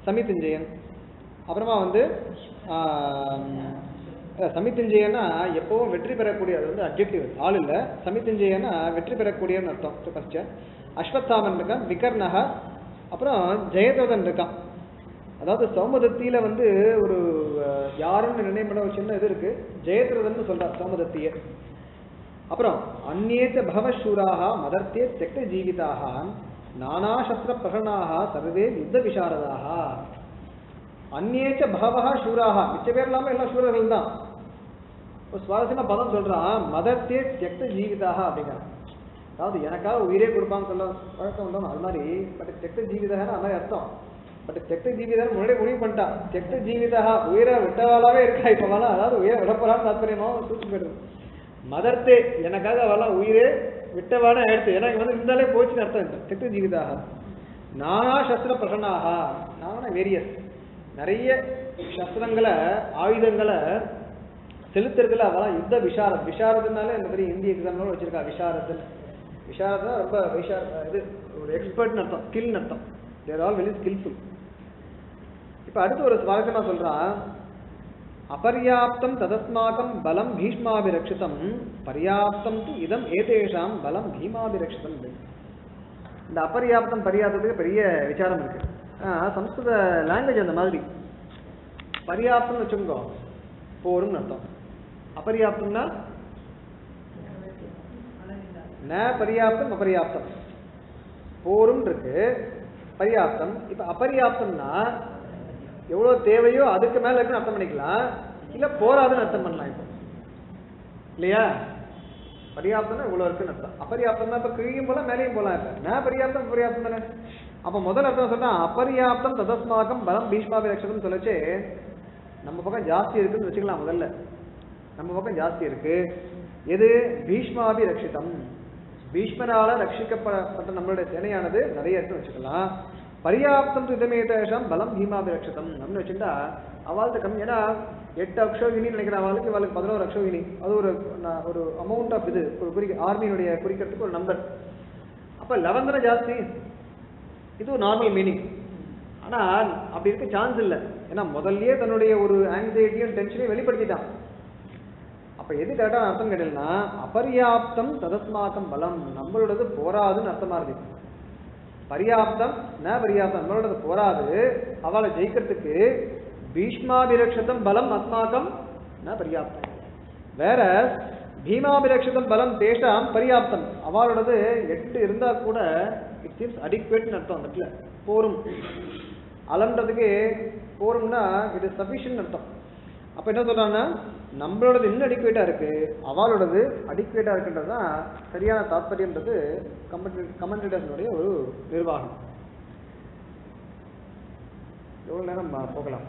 சமித்திஞ்சயன் அப்புறமா வந்து ஆம், அஹ், சமித்திஞ்சயன்னா எப்பவும் வெற்றி பெறக்கூடிய அது வந்து அப்ஜெக்டிவ் ஆள் இல்லை சமித்திஞ்சயன்னா வெற்றி பெறக்கூடியன்னு அர்த்தம் ஃபர்ஸ்ட் அஸ்வத்தாமன் இருக்கான் விகர்ணக அப்புறம் ஜெயதோதன் இருக்கான் அதாவது சௌமதத்தியில வந்து ஒரு அஹ், யாருன்னு நிர்ணயம் பண்ண ஒரு சின்ன இது இருக்கு ஜெயத்ரதன் சொல்றார் சௌமதத்திய அப்புறம் அந்நேச்ச பகவசூராக மதர்த்தே தெக்த ஜீவிதாக நானாசஸ்திர பிரகணாக சர்வே யுத்த விசாரதாக அந்நேச்ச பகவஹ சூராக மிச்ச பேர் இல்லாம எல்லாம் சூரர்கள் தான் ஒரு சுவாரஸ்யமா பதம் சொல்றான் மதத்தே தியக்த ஜீவிதாக அப்படிங்கிறான் அதாவது எனக்காக உயிரே கொடுப்பான்னு சொல்ல வழக்கம் உண்டோம் அது மாதிரி பட் தெக்த ஜீவிதகன்னு அது மாதிரி அர்த்தம் பட் தெக்த ஜீவிதம் முன்னாடி முடிவு பண்ணிட்டான் தெக்த ஜீவிதா உயிரை விட்டவாளாவே இருக்கா இப்ப வேணா அதாவது உயிரை விடப்போறான்னு தாத்பரியமா சூச்சு போயிடுது மதர்த்தே எனக்காக அவெல்லாம் உயிரே விட்டவான ஆயிடுத்து எனக்கு வந்து இருந்தாலே போச்சுன்னு அர்த்தம் இல்லை தெக்த ஜீவிதாக நானா சஸ்திர பிரகனாக நானா வேரியஸ் நிறைய சஸ்திரங்களை ஆயுதங்களை செலுத்துறதுல அவெல்லாம் யுத்த விஷாரத் விஷாரதுனால இந்த மாதிரி இந்திய எக்ஸாம்ல வச்சிருக்கா விஷாரத்துன்னு விஷாரத்னா ரொம்ப விஷார இது ஒரு எக்ஸ்பர்ட்னு அர்த்தம் ஸ்கில்னு அர்த்தம் தேர் ஆல் வெரி ஸ்கில்ஃபுல் இப்போ அடுத்து ஒரு சுவாரஸ்யமா சொல்றான் அபர்யாப்தம் ததஸ்மாகம் பலம் பீஷ்மாபிரக்ஷிதம் பர்யாப்தம் து இதம் ஏதேஷாம் பலம் பீமாபிரக்ஷிதம் அப்படின்னு. இந்த அபர்யாப்தம் பர்யாப்தத்துக்கு பெரிய விசாரம் இருக்கு ஆஹ், சம்ஸ்கிருத லாங்குவேஜ் அந்த மாதிரி பர்யாப்தம்னு வச்சுக்கோ போரும் அர்த்தம் அபர்யாப்தம்னா ந பர்யாப்தம் அபர்யாப்தம் போரும் இருக்கு பர்யாப்தம் இப்ப அபர்யாப்தம்னா எவ்வளவு தேவையோ அதுக்கு மேல இருக்குன்னு அர்த்தம் பண்ணிக்கலாம் இல்ல போராதுன்னு அர்த்தம் பண்ணலாம் இப்போ இல்லையா பர்யாப்தம்னா இவ்வளவு இருக்குன்னு அர்த்தம் அபர்யாப்தம்னா இப்ப கீழையும் போலாம் மேலேயும் போலாம் இப்ப ந பர்யாப்தம் பர்யாப்தம் தானே அப்ப முதல் அர்த்தம் சொன்னா அபர்யாப்தம் ததஸ்மாகம் பலம் பீஷ்மாபி ரட்சகம் சொல்லச்சு நம்ம பக்கம் ஜாஸ்தி இருக்குன்னு வச்சுக்கலாம் முதல்ல நம்ம பக்கம் ஜாஸ்தி இருக்கு எது பீஷ்மாபி ரட்சிதம் பீஷ்மரால ரட்சிக்கப்பட்ட நம்மளுடைய சேனையானது நிறைய இருக்குன்னு வச்சுக்கலாம் பர்யாப்தம் இதமேதேஷம் பலம் பீமாபி ரட்சிதம் அப்படின்னு வச்சுட்டா அவளுக்கு கம்மி ஏன்னா எட்டு அக்ஷோகினின்னு நினைக்கிற அவளுக்கு இவளுக்கு பதினோரு அக்ஷோகினி அது ஒரு ந- ஒரு அமௌண்ட் ஆஃப் இது ஒரு குறிக்க ஆர்மியினுடைய குறிக்கிறதுக்கு ஒரு நம்பர் அப்ப லெவன் தானே ஜாஸ்தி இது ஒரு நார்மல் மீனிங் ஆனா அப்படி இருக்க சான்ஸ் இல்லை ஏன்னா முதல்லயே தன்னுடைய ஒரு ஆங்ஸைட்டியும் டென்ஷனையும் வெளிப்படுத்திட்டான் அப்ப எது கரெக்டான அர்த்தம் கேட்டீங்கன்னா அபர்யாப்தம் ததஸ்மாக்கம் பலம் நம்மளோடது போராதுன்னு அர்த்தமா இருக்கு பர்யாப்தம் ந பர்யாப்தம் நம்மளோடது போராது அவளை ஜெயிக்கிறதுக்கு பீஷ்மாபிரக்ஷதம் பலம் அஸ்மாக்கம் ந பர்யாப்தம் வேற பீமாபிரக்ஷதம் பலம் தேஷாம் பர்யாப்தம் அவளோடது எட்டு இருந்தா கூட இட் சீம்ஸ் அடிக்வேட்னு அர்த்தம் அந்த இடத்துல போரும் அலம்ன்றதுக்கு போரும்னா இது சஃபிஷியன்ட் அர்த்தம் அப்ப என்ன சொல்றாங்கன்னா நம்மளோடது இன்னும் அடிக்குவேட்டா இருக்கு அவளோடது அடிக்குவேட்டா இருக்குன்றது தான் சரியான தாத்பரியம்ன்றது கமெண்டேட்டர்ஸுடைய ஒரு நிர்வாகம் எவ்வளவு நேரம் ப- போகலாம்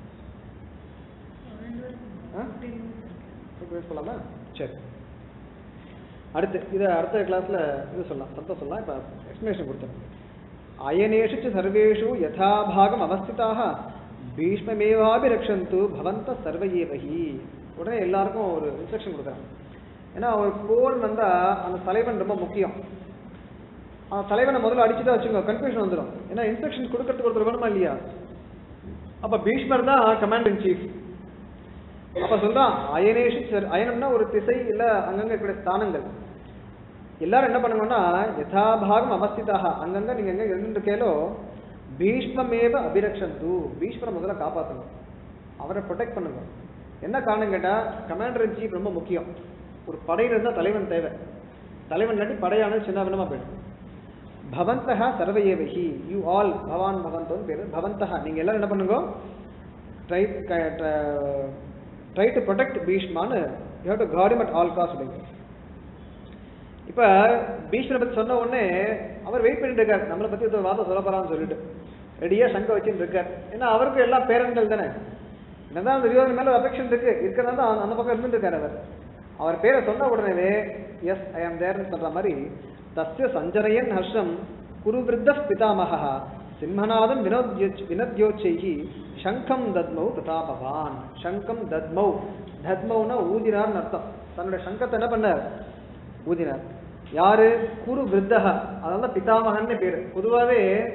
ஆ? Fifteen minutes போகலாமா சரி அடுத்து இதை அடுத்த கிளாஸ்ல இது சொல்லலாம் சத்தம் சொல்லலாம் இப்போ எக்ஸ்பிளேஷன் கொடுத்தேன் அயனேஷு ச சர்வேஷு யதாபாகம் அவஸ்திதாக பீஷ்மமேவாபி ரக்ஷந்து பவந்த சர்வ ஏவஹி உடனே எல்லாருக்கும் ஒரு இன்ஸ்ட்ரக்ஷன் கொடுக்குறாங்க ஏன்னா ஒரு போர் வந்தா அந்த தலைவன் ரொம்ப முக்கியம் அந்த தலைவனை முதல்ல அடிச்சுட்டா வச்சுக்கோ கன்ஃபியூஷன் வந்துடும் ஏன்னா இன்ஸ்ட்ரக்ஷன் கொடுக்கறதுக்கு ஒருத்தர் வேணுமா இல்லையா அப்ப பீஷ்மர் தான் கமாண்ட் இன் சீஃப் அப்ப சொல்றான் அயனேஷு சர் அயனம்னா ஒரு திசை இல்ல அங்கங்க இருக்கிற ஸ்தானங்கள் எல்லாரும் என்ன பண்ணுங்கன்னா யதாபாகம் அவஸ்திதாக அங்கங்க நீங்க எங்க இருந்துருக்கேலோ பீஷ்மமேவ அபிரக்ஷந்து பீஷ்மரை முதல்ல காப்பாத்தணும் அவரை ப்ரொடெக்ட் பண்ணுங்க என்ன காரணம் கேட்டா கமாண்டர் இன் சீஃப் ரொம்ப முக்கியம் ஒரு படையில இருந்தா தலைவன் தேவை தலைவன் இல்லாட்டி படையானது சின்ன வினமா போயிடும் பவந்தஹ சர்வ ஏவஹி யூ ஆல் பவான் பவந்தோன்னு பேரு பவந்தஹ நீங்க எல்லாரும் என்ன பண்ணுங்க ட்ரை ட்ரை டு ப்ரொடெக்ட் பீஷ்மான்னு you have to guard him at all cost அப்படிங்க இப்ப பீஷ்மரை பத்தி சொன்ன உடனே அவர் வெயிட் பண்ணிட்டு இருக்காரு நம்மளை பத்தி ஒரு வார்த்தை சொல்ல போறான்னு சொல்லிட்டு ரெடியா சங்க வச்சுட்டு இருக்கார் ஏன்னா அவருக்கு எல்லாம் பேரன்கள் தானே என்னதான் அந்த துரியோதன மேல அபெக்ஷன் இருக்கு இருக்கிறதா தான் அந்த பக்கம் இருந்துட்டு இருக்காரு அவர் அவர் பேரை சொன்ன உடனே எஸ் ஐ ஆம் தேர்னு சொல்ற மாதிரி தஸ்ய சஞ்சரயன் ஹர்ஷம் குருவிருத்த பிதாமகா சிம்மநாதம் வினோத்ய வினத்யோச்சைகி சங்கம் தத்மௌ பிரதாபவான் சங்கம் தத்மௌ தத்மௌனா ஊதினார்னு அர்த்தம் தன்னுடைய சங்கத்தை என்ன பண்ணார் ஊதினார் யாரு குரு விருத்தக அதனால பிதாமகன்னு பேரு பொதுவாவே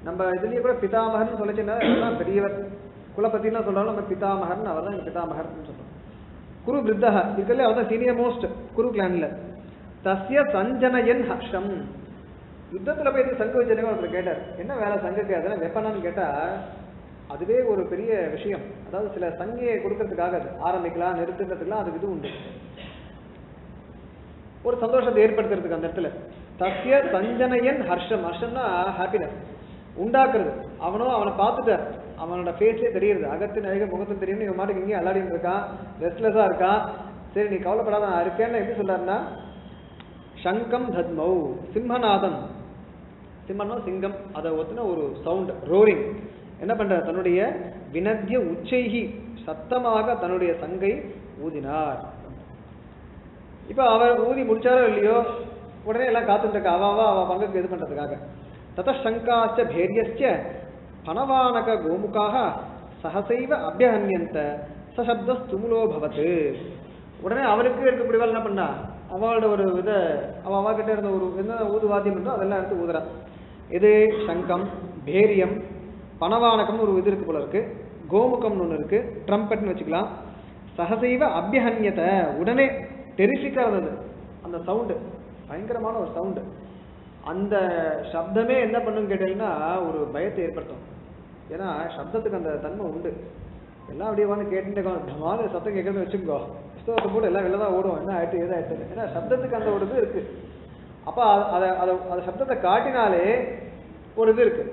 நம்ம இதுலயே கூட பிதாமகர்னு சொல்லிச்சுன்னா அதெல்லாம் பெரியவர் குலபத்திலாம் சொல்றாலும் நம்ம பிதாமகர்னு அவர் தான் பிதாமகர்னு சொல்றோம் குரு விருத்தக இதுல அவர் தான் சீனியர் மோஸ்ட் குரு கிளான்ல தஸ்ய சஞ்சனயன் ஹர்ஷம் யுத்தத்துல போய் எதுக்கு சங்கு வச்சனே ஒருத்தர் கேட்டார் என்ன வேலை சங்குக்கு அதெல்லாம் வெப்பனான்னு கேட்டா அதுவே ஒரு பெரிய விஷயம் அதாவது சில சங்கையை கொடுக்கறதுக்காக அது ஆரம்பிக்கலாம் நிறுத்துறதுக்குலாம் அதுக்கு இது உண்டு ஒரு சந்தோஷத்தை ஏற்படுத்துறதுக்கு அந்த இடத்துல தஸ்ய சஞ்சனயன் ஹர்ஷம் ஹர்ஷம்னா ஹாப்பினஸ் உண்டாக்குறது அவனும் அவனை பார்த்துட்டார் அவனோட ஃபேஸ்லேயே தெரியுது அகத்தின் அழக முகத்தின் தெரியும்னு இவன் மாட்டுக்கு இங்கேயும் அல்லாடின்னு இருக்கான் ரெஸ்ட்லெஸ்ஸாக இருக்கான் சரி நீ கவலைப்படாத நான் இருக்கேன்னு எப்படி சொல்றாருன்னா சங்கம் தத்மௌ சிம்மநாதம் சிம்மன்னா சிங்கம் அதை ஒத்துன ஒரு சவுண்ட் ரோரிங் என்ன பண்ற தன்னுடைய வினத்திய உச்சைகி சத்தமாக தன்னுடைய சங்கை ஊதினார் இப்போ அவர் ஊதி முடிச்சாரோ இல்லையோ உடனே எல்லாம் காத்துட்டு இருக்கா அவ அவ அவ பங்குக்கு இது பண்றதுக்காக தத சங்காச்ச பேரியஸ்ய பணவானக கோமுகாக சகசைவ அபியஹன்யந்த சசப்த ஸ்துமுலோ பவத்து உடனே அவருக்கு இருக்கக்கூடிய வேலை என்ன பண்ணா அவளோட ஒரு இத அவ அவ கிட்ட இருந்த ஒரு என்ன ஊது வாத்தியம் இருந்தோ அதெல்லாம் எடுத்து ஊதுறா இது சங்கம் பேரியம் பணவானகம்னு ஒரு இது இருக்கு போல இருக்கு கோமுகம்னு ஒன்று இருக்கு ட்ரம்பட்னு வச்சுக்கலாம் சகசைவ அபியஹன்யத்தை உடனே டெரிஃபிக்காக இருந்தது அந்த சவுண்டு பயங்கரமான ஒரு சவுண்டு அந்த சப்தமே என்ன பண்ணுன்னு கேட்டீங்கன்னா ஒரு பயத்தை ஏற்படுத்தும் ஏன்னா சப்தத்துக்கு அந்த தன்மை உண்டு எல்லாம் அப்படியே வந்து கேட்டுட்டு தமாத சத்தம் கேட்கறது வச்சுக்கோ புஸ்தகத்தை போட்டு எல்லாம் வெளில தான் ஓடும் என்ன ஆயிட்டு ஏதா ஆயிட்டு ஏன்னா சப்தத்துக்கு அந்த ஒரு இது இருக்கு அப்போ அதை அதை அதை சப்தத்தை காட்டினாலே ஒரு இது இருக்கு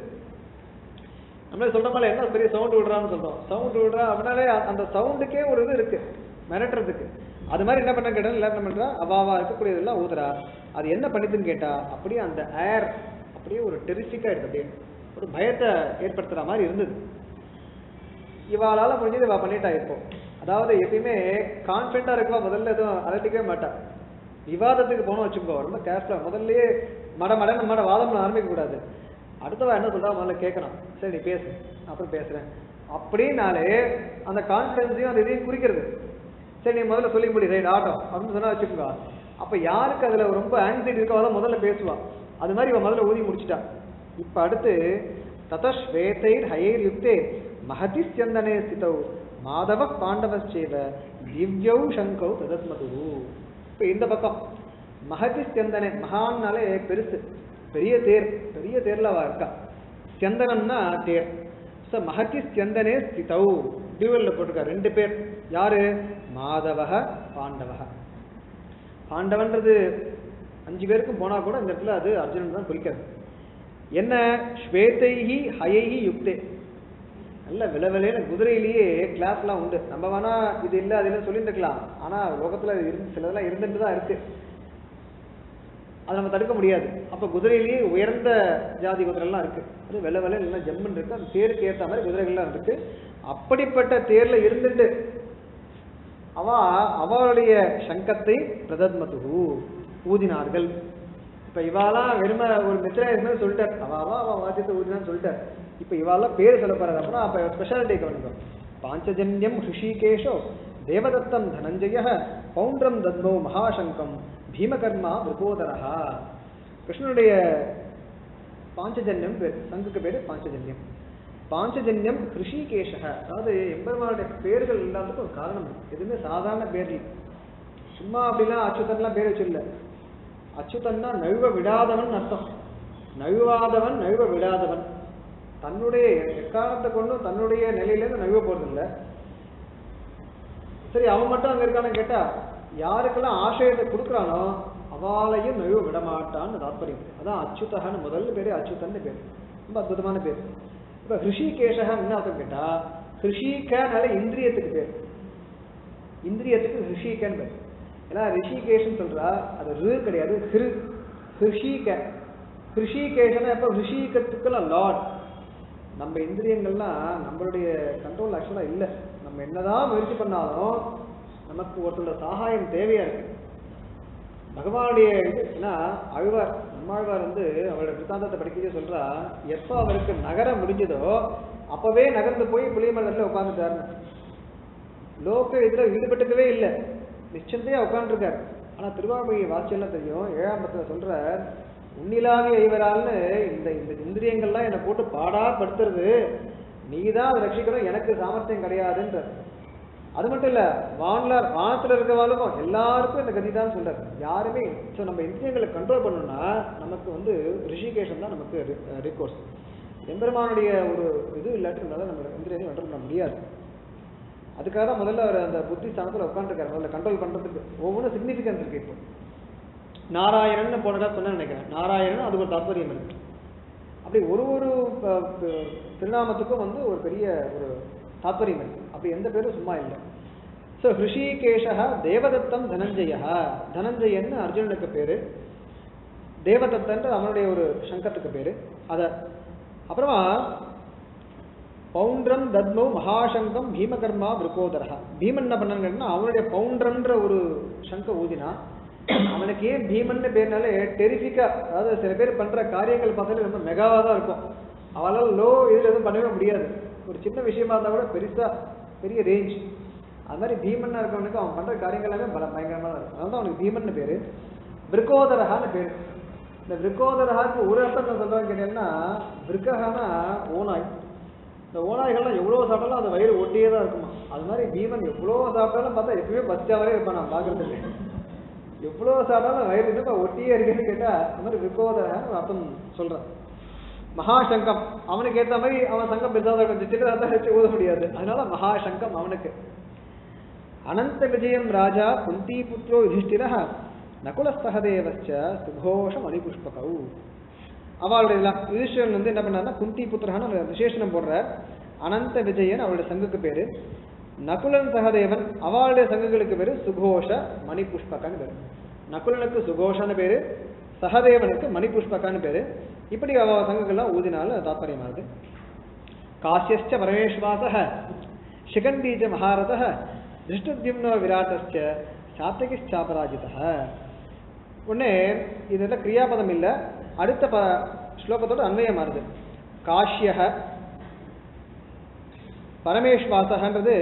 நம்மளே சொல்ற மாதிரி என்ன பெரிய சவுண்ட் விடுறான்னு சொல்றோம் சவுண்ட் விடுறா அப்படின்னாலே அ- அந்த சவுண்டுக்கே ஒரு இது இருக்கு மிரட்டுறதுக்கு அது மாதிரி என்ன பண்ண கேட்டால் எல்லாரும் என்ன பண்றா அவாவா இருக்கக்கூடியதெல்லாம் ஊதுறா அது என்ன பண்ணுதுன்னு கேட்டா அப்படியே அந்த ஏர் அப்படியே ஒரு டெரிஃபிக்கா இருக்கு அப்படியே ஒரு பயத்தை ஏற்படுத்துற மாதிரி இருந்தது இவாளால முடிஞ்சது இவ பண்ணிட்டா இப்போ அதாவது எப்பயுமே கான்ஃபிடண்டா இருக்கவா முதல்ல எதுவும் அலட்டிக்கவே மாட்டா விவாதத்துக்கு போனோம் வச்சுக்கோ ரொம்ப கேர்ஃபுல்லா முதல்லயே மட மட மட வாதம் ஆரம்பிக்க கூடாது அடுத்தவா என்ன சொல்றா முதல்ல கேட்கணும் சரி நீ பேசு நான் அப்புறம் பேசுறேன் அப்படின்னாலே அந்த கான்ஃபிடன்ஸையும் அந்த இதையும் குறிக்கிறது சரி நீ முதல்ல சொல்லி முடி ரைட் ஆட்டம் அப்படின்னு சொன்னா வச்சுக்கோங்க அப்ப யாருக்கு அதுல ரொம்ப ஆங்ஸைட்டி இருக்கோ அதான் முதல்ல பேசுவா அது மாதிரி இவன் முதல்ல ஊதி முடிச்சிட்டா இப்ப அடுத்து ததஸ்வேதைர் ஹயைர் யுக்தே மகதி ஸ்யந்தனே ஸ்திதௌ மாதவ பாண்டவச்சேவ திவ்யௌ சங்கௌ ததத்மது இப்ப இந்த பக்கம் மகதி ஸ்யந்தனே மகான்னாலே பெருசு பெரிய தேர் பெரிய தேர்ல அவ இருக்கா ஸ்யந்தனம்னா தேர் ஸோ மகதி ஸ்யந்தனே ஸ்திதௌ டியூவல்ல போட்டிருக்கா ரெண்டு பேர் யாரு மாதவக பாண்டவக பாண்டவன்றது அஞ்சு பேருக்கும் போனா கூட இந்த இடத்துல அது அர்ஜுனன் தான் குறிக்கிறது என்ன ஸ்வேதைஹி ஹயைஹி யுக்தே நல்ல விலவிலையில குதிரையிலேயே கிளாஸ்லாம் உண்டு நம்ம வேணா இது இல்லை அது இல்லைன்னு சொல்லிட்டு இருக்கலாம் ஆனா லோகத்துல இருந்து சிலதெல்லாம் இருந்துட்டு தான் இருக்கு அதை நம்ம தடுக்க முடியாது அப்ப குதிரையிலேயே உயர்ந்த ஜாதி குதிரைலாம் இருக்கு அது வெள்ள வெள்ள எல்லாம் ஜம்முன்னு இருக்கு அந்த தேருக்கு ஏற்ற மாதிரி குதிரைகள்லாம் இருக்கு அப்படிப்பட்ட தேர்ல இருந்துட்டு அவ அவளுடைய சங்கத்தை பிரதத்மது ஊதினார்கள் இப்ப இவாலாம் வெறும ஒரு மித்ராயசமே சொல்லிட்டார் அவ அவ அவ வாத்தியத்தை ஊதினான்னு சொல்லிட்டார் இப்ப இவாலாம் பேர் சொல்ல போறாரு அப்படின்னா அப்ப ஸ்பெஷாலிட்டி கவனிக்கும் பாஞ்சஜன்யம் ஹிருஷிகேஷோ தேவதத்தம் தனஞ்சய பௌண்ட்ரம் தத்மோ மகாசங்கம் பீமகர்மா விருபோதரஹா கிருஷ்ணனுடைய பாஞ்சஜன்யம் பேர் சங்குக்கு பேரு பாஞ்சஜன்யம் பாஞ்சஜன்யம் ஹிருஷிகேஷக அதாவது எம்பெருமானுடைய பேர்கள் எல்லாத்துக்கும் ஒரு காரணம் இருக்கு எதுவுமே சாதாரண பேர் இல்லை சும்மா அப்படிலாம் அச்சுதன்லாம் பேர் வச்சிடல அச்சுதன்னா நழுவ விடாதவன் அர்த்தம் நழுவாதவன் நழுவ விடாதவன் தன்னுடைய எக்காரணத்தை கொண்டும் தன்னுடைய நிலையிலேருந்து நழுவ போறதில்ல சரி அவன் மட்டும் அங்க இருக்கான்னு கேட்டா யாருக்கெல்லாம் ஆசிரியத்தை கொடுக்குறானோ அவாளையும் நழுவ விட மாட்டான்னு தாத்பரியம் அதான் அச்சுதகன்னு முதல்ல பேரு அச்சுதன்னு பேர் ரொம்ப அற்புதமான பேர் இப்ப ஹிருஷிகேஷகன் என்ன அர்த்தம் கேட்டா ஹிருஷிகனால இந்திரியத்துக்கு பேர் இந்திரியத்துக்கு ஹிருஷிகன் பேர் ஏன்னா ரிஷிகேஷன் சொல்றா அது ரு கிடையாது ஹிரு ஹிருஷிக ஹிருஷிகேஷன் எப்ப ஹிருஷிகத்துக்குலாம் லார்ட் நம்ம இந்திரியங்கள்லாம் நம்மளுடைய கண்ட்ரோல் ஆக்சுவலா இல்லை நம்ம என்னதான் முயற்சி பண்ணாலும் நமக்கு ஒருத்தரோட சகாயம் தேவையா இருக்கு பகவானுடைய இது ஏன்னா அழ்வார் நம்மாழ்வார் வந்து அவரோட விருத்தாந்தத்தை படிக்கவே சொல்றா எப்போ அவருக்கு நகர முடிஞ்சதோ அப்பவே நகர்ந்து போய் புளியமலர்ல உட்காந்துட்டாருன்னு லோக இதுல ஈடுபட்டுக்கவே இல்லை நிச்சயத்தையா உட்காந்துருக்காரு ஆனா திருவாமொழி வாட்சியெல்லாம் தெரியும் ஏழாம் பத்துல சொல்ற உன்னிலாவிய ஐவரால்னு இந்த இந்த இந்திரியங்கள்லாம் என்னை போட்டு பாடா படுத்துறது நீ தான் அதை ரட்சிக்கணும் எனக்கு சாமர்த்தியம் கிடையாதுன்ற அது மட்டும் இல்ல வான்ல வானத்துல இருக்கவாளுக்கும் எல்லாருக்கும் இந்த கதி தான் சொல்றாரு யாருமே ஸோ நம்ம இந்திரியங்களை கண்ட்ரோல் பண்ணணும்னா நமக்கு வந்து ரிஷிகேஷன் தான் நமக்கு ரிகோர்ஸ் எம்பெருமானுடைய ஒரு இது இல்லாட்டி நம்மளால நம்ம இந்திரியத்தை கண்ட்ரோல் பண்ண முடியாது அதுக்காக தான் முதல்ல அவர் அந்த புத்தி ஸ்தானத்துல உட்காந்துருக்காரு முதல்ல கண்ட்ரோல் பண்றதுக்கு ஒவ்வொன்றும் சிக்னிஃபிகன்ஸ் இருக்கு இப்போ நாராயணன் போனதா சொன்ன நினைக்கிறேன் நாராயணன் அதுக்கு ஒரு தாற்பயம் இருக்கு அப்படி ஒரு ஒரு அஹ், அஹ், திருநாமத்துக்கும் வந்து ஒரு பெரிய ஒரு தாற்பயம் இருக்கு அப்படி எந்த பேரும் சும்மா இல்லை ஸோ ஹிருஷிகேஷா தேவதத்தம் தனஞ்சய தனஞ்சயன்னு அர்ஜுனனுக்கு பேரு தேவதத்தன்ற அவனுடைய ஒரு சங்கத்துக்கு பேரு அத அப்புறமா பவுண்ட்ரம் தத்மௌ மகாசங்கம் பீமகர்மா விருக்கோதரா பீமன் என்ன பண்ணாங்கன்னா அவனுடைய பவுண்ட்ரம்ன்ற ஒரு சங்க ஊதினா அவனுக்கு ஏன் பீமன்னு பேர்னாலே டெரிஃபிக்கா அதாவது சில பேர் பண்ற காரியங்கள் பார்த்தாலே ரொம்ப மெகாவா தான் இருக்கும் அவளால் லோ இதுல எதுவும் பண்ணவே முடியாது ஒரு சின்ன விஷயமா இருந்தா கூட பெருசா பெரிய ரேஞ்ச் அது மாதிரி பீமன்னா இருக்கவனுக்கு அவன் பண்ற காரியங்கள் எல்லாமே பல பயங்கரமா தான் இருக்கும் அதனால தான் அவனுக்கு பீமன்னு பேரு விருக்கோதரகான்னு பேரு இந்த விருக்கோதரகாக்கு ஒரு அர்த்தம் என்ன சொல்றாங்க கேட்டீங்கன்னா விருக்ககானா ஓனாய் இந்த ஓநாய்கள்லாம் எவ்வளோ சாப்பிட்டாலும் அது வயிறு ஒட்டியே தான் இருக்குமா அது மாதிரி பீமன் எவ்வளோ சாப்பிட்டாலும் பார்த்தா எப்பயுமே பஸ்டாவே இருப்பான் நான் பார்க்கறதுக்கு எவ்வளோ சாப்பிட்டாலும் வயிறு என்னப்பா ஒட்டியே இருக்குன்னு கேட்டா அந்த மாதிரி விருக்கோதரகான்னு ஒரு அர்த்தம் சொல்றேன் மகாசங்கம் அவனுக்கு ஏத்த மாதிரி அவன் சங்கம் பெருசாக கொஞ்சம் சின்னதாக தான் வச்சு ஊத முடியாது அதனால மகாசங்கம் அவனுக்கு அனந்த விஜயம் ராஜா குந்தி புத்திரோ யுதிஷ்டிர நகுல சகதேவச்ச சுகோஷ மணிபுஷ்பகௌ அவளுடைய இதெல்லாம் யுதிஷ்டிரன் வந்து என்ன பண்ணாருன்னா குந்தி புத்திரஹான்னு ஒரு விசேஷனம் போடுற அனந்த விஜயன் அவளுடைய சங்குக்கு பேரு நகுலன் சகதேவன் அவளுடைய சங்குகளுக்கு பேரு சுகோஷ மணிபுஷ்பகன்னு பேரு நகுலனுக்கு சுகோஷன்னு பேரு சகதேவனுக்கு மணிபுஷ்பகான்னு பேரு இப்படி அவ சங்குகள்லாம் ஊதினால தாத்பரியமானது காசியஸ்ச பரமேஸ்வாசः शिखण्डीच महारथः திருஷ்டத்யும்னோ விராட்டஸ்ச சாத்தகிச்சாபராஜிதः உடனே இதெல்லாம் கிரியாபதம் இல்ல அடுத்த ப ஸ்லோகத்தோட அன்வயம் மாறுது காஷ்யக பரமேஸ்வாசகன்றது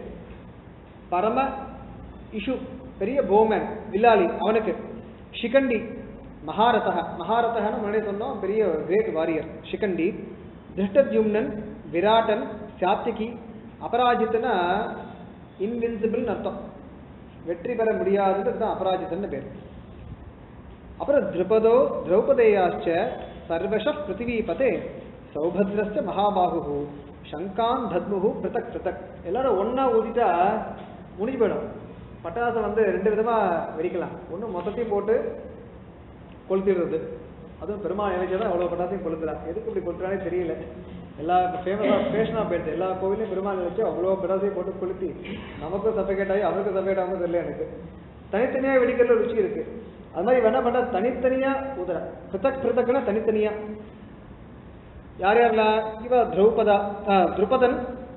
பரம இஷு பெரிய போமன் வில்லாளி அவனுக்கு ஷிகண்டி மகாரதக மகாரதகன்னு முன்னாடி சொன்னோம் பெரிய கிரேட் வாரியர் ஷிகண்டி திருஷ்டத்யும்னன் விராட்டன் சாத்திகி அபராஜித்னா இன்வின்சிபிள்னு அர்த்தம் வெற்றி பெற முடியாதுன்றது தான் அபராஜித்தன்னு பேர் அப்புறம் திருபதோ திரௌபதேயாச்ச சர்வஷ பிருத்திவிபதே சௌபத்ரஸ்ய மகாபாகு சங்கான் தத்முகு பிருதக் பிருதக் எல்லாரும் ஒண்ணா ஊதிட்டா முடிஞ்சு போயிடும் பட்டாசம் வந்து ரெண்டு விதமா வெடிக்கலாம் ஒண்ணு மொத்தத்தையும் போட்டு கொளுத்திடுறது அதுவும் பெருமாள் நினைச்சா தான் அவ்வளோ பட்டாசையும் கொளுத்துறான் எதுக்கு இப்படி கொளுத்துறானே தெரியல எல்லா ஃபேமஸாக ஃபேஷனாக போயிடுது எல்லா கோவிலையும் பெருமாள் நினைச்சு அவ்வளோ பட்டாசையும் போட்டு கொளுத்தி நமக்கும் சஃபகேட் ஆகி அவருக்கும் சஃபகேட் ஆகாமல் தெரியல எனக்கு தனித்தனியாக வெடிக்கிறதுல ருச்சி இருக்கு அது மாதிரி இவன் என்ன பண்ண தனித்தனியா உதற பிருத்தக் பிருத்தக்குன்னா தனித்தனியா யார் யாரெல்லாம் இவ திரௌபதா ஆ, திரௌபதன்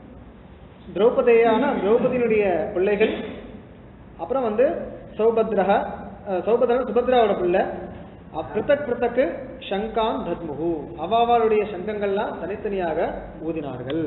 திரௌபதேயான திரௌபதியினுடைய பிள்ளைகள் அப்புறம் வந்து சௌபத்ரஹ அஹ், சௌபத்ரன் சுபத்ராவோட பிள்ளை அப்~ பிருத்தக் பிருத்தக்கு சங்கான் தத்முகு அவாவாளுடைய சங்கங்கள்லாம் தனித்தனியாக ஊதினார்கள்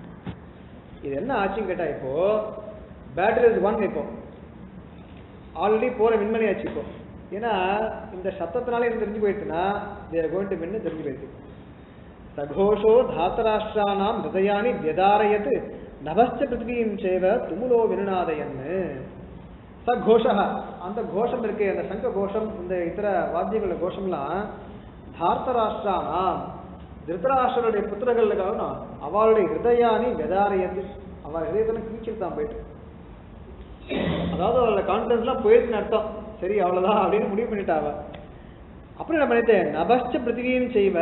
இது என்ன ஆச்சுன்னு கேட்டா இப்போ பேட்டரி இஸ் ஒன் இப்போ ஆல்ரெடி போற விண்மணி ஆச்சு இப்போ ஏன்னா இந்த சத்தத்தினால என்ன தெரிஞ்சு போயிடுச்சுன்னா தேர் கோயிங் டு வின்னு தெரிஞ்சு போயிடுச்சு சகோஷோ தாத்தராஷ்டிரானாம் ஹிருதயானி வியதாரயத் நபஸ்ச பிருத்திவீம் சேவ துமுலோ வினுநாதயன்னு ச கோஷா அந்த கோஷம் இருக்கு அந்த சங்க கோஷம் இந்த இதர வாத்தியங்கள கோஷம்லாம் தார்த்தராஷ்டிரானாம் திருத்தராஷ்டிரனுடைய புத்திரர்கள் இருக்காங்கன்னா அவளுடைய ஹிருதயானி வியதாரயத் அவள் ஹிருதயத்தில் கீச்சிட்டு தான் போயிட்டு அதாவது அவளோட கான்ஃபிடன்ஸ்லாம் போயிடுச்சுன்னு அர்த்தம் சரி அவ்வளவுதான் அப்படின்னு முடிவு பண்ணிட்டா அவ அப்புறம் என்ன பண்ணிட்டேன் நபஸ்ச பிருத்திவியும் செய்வ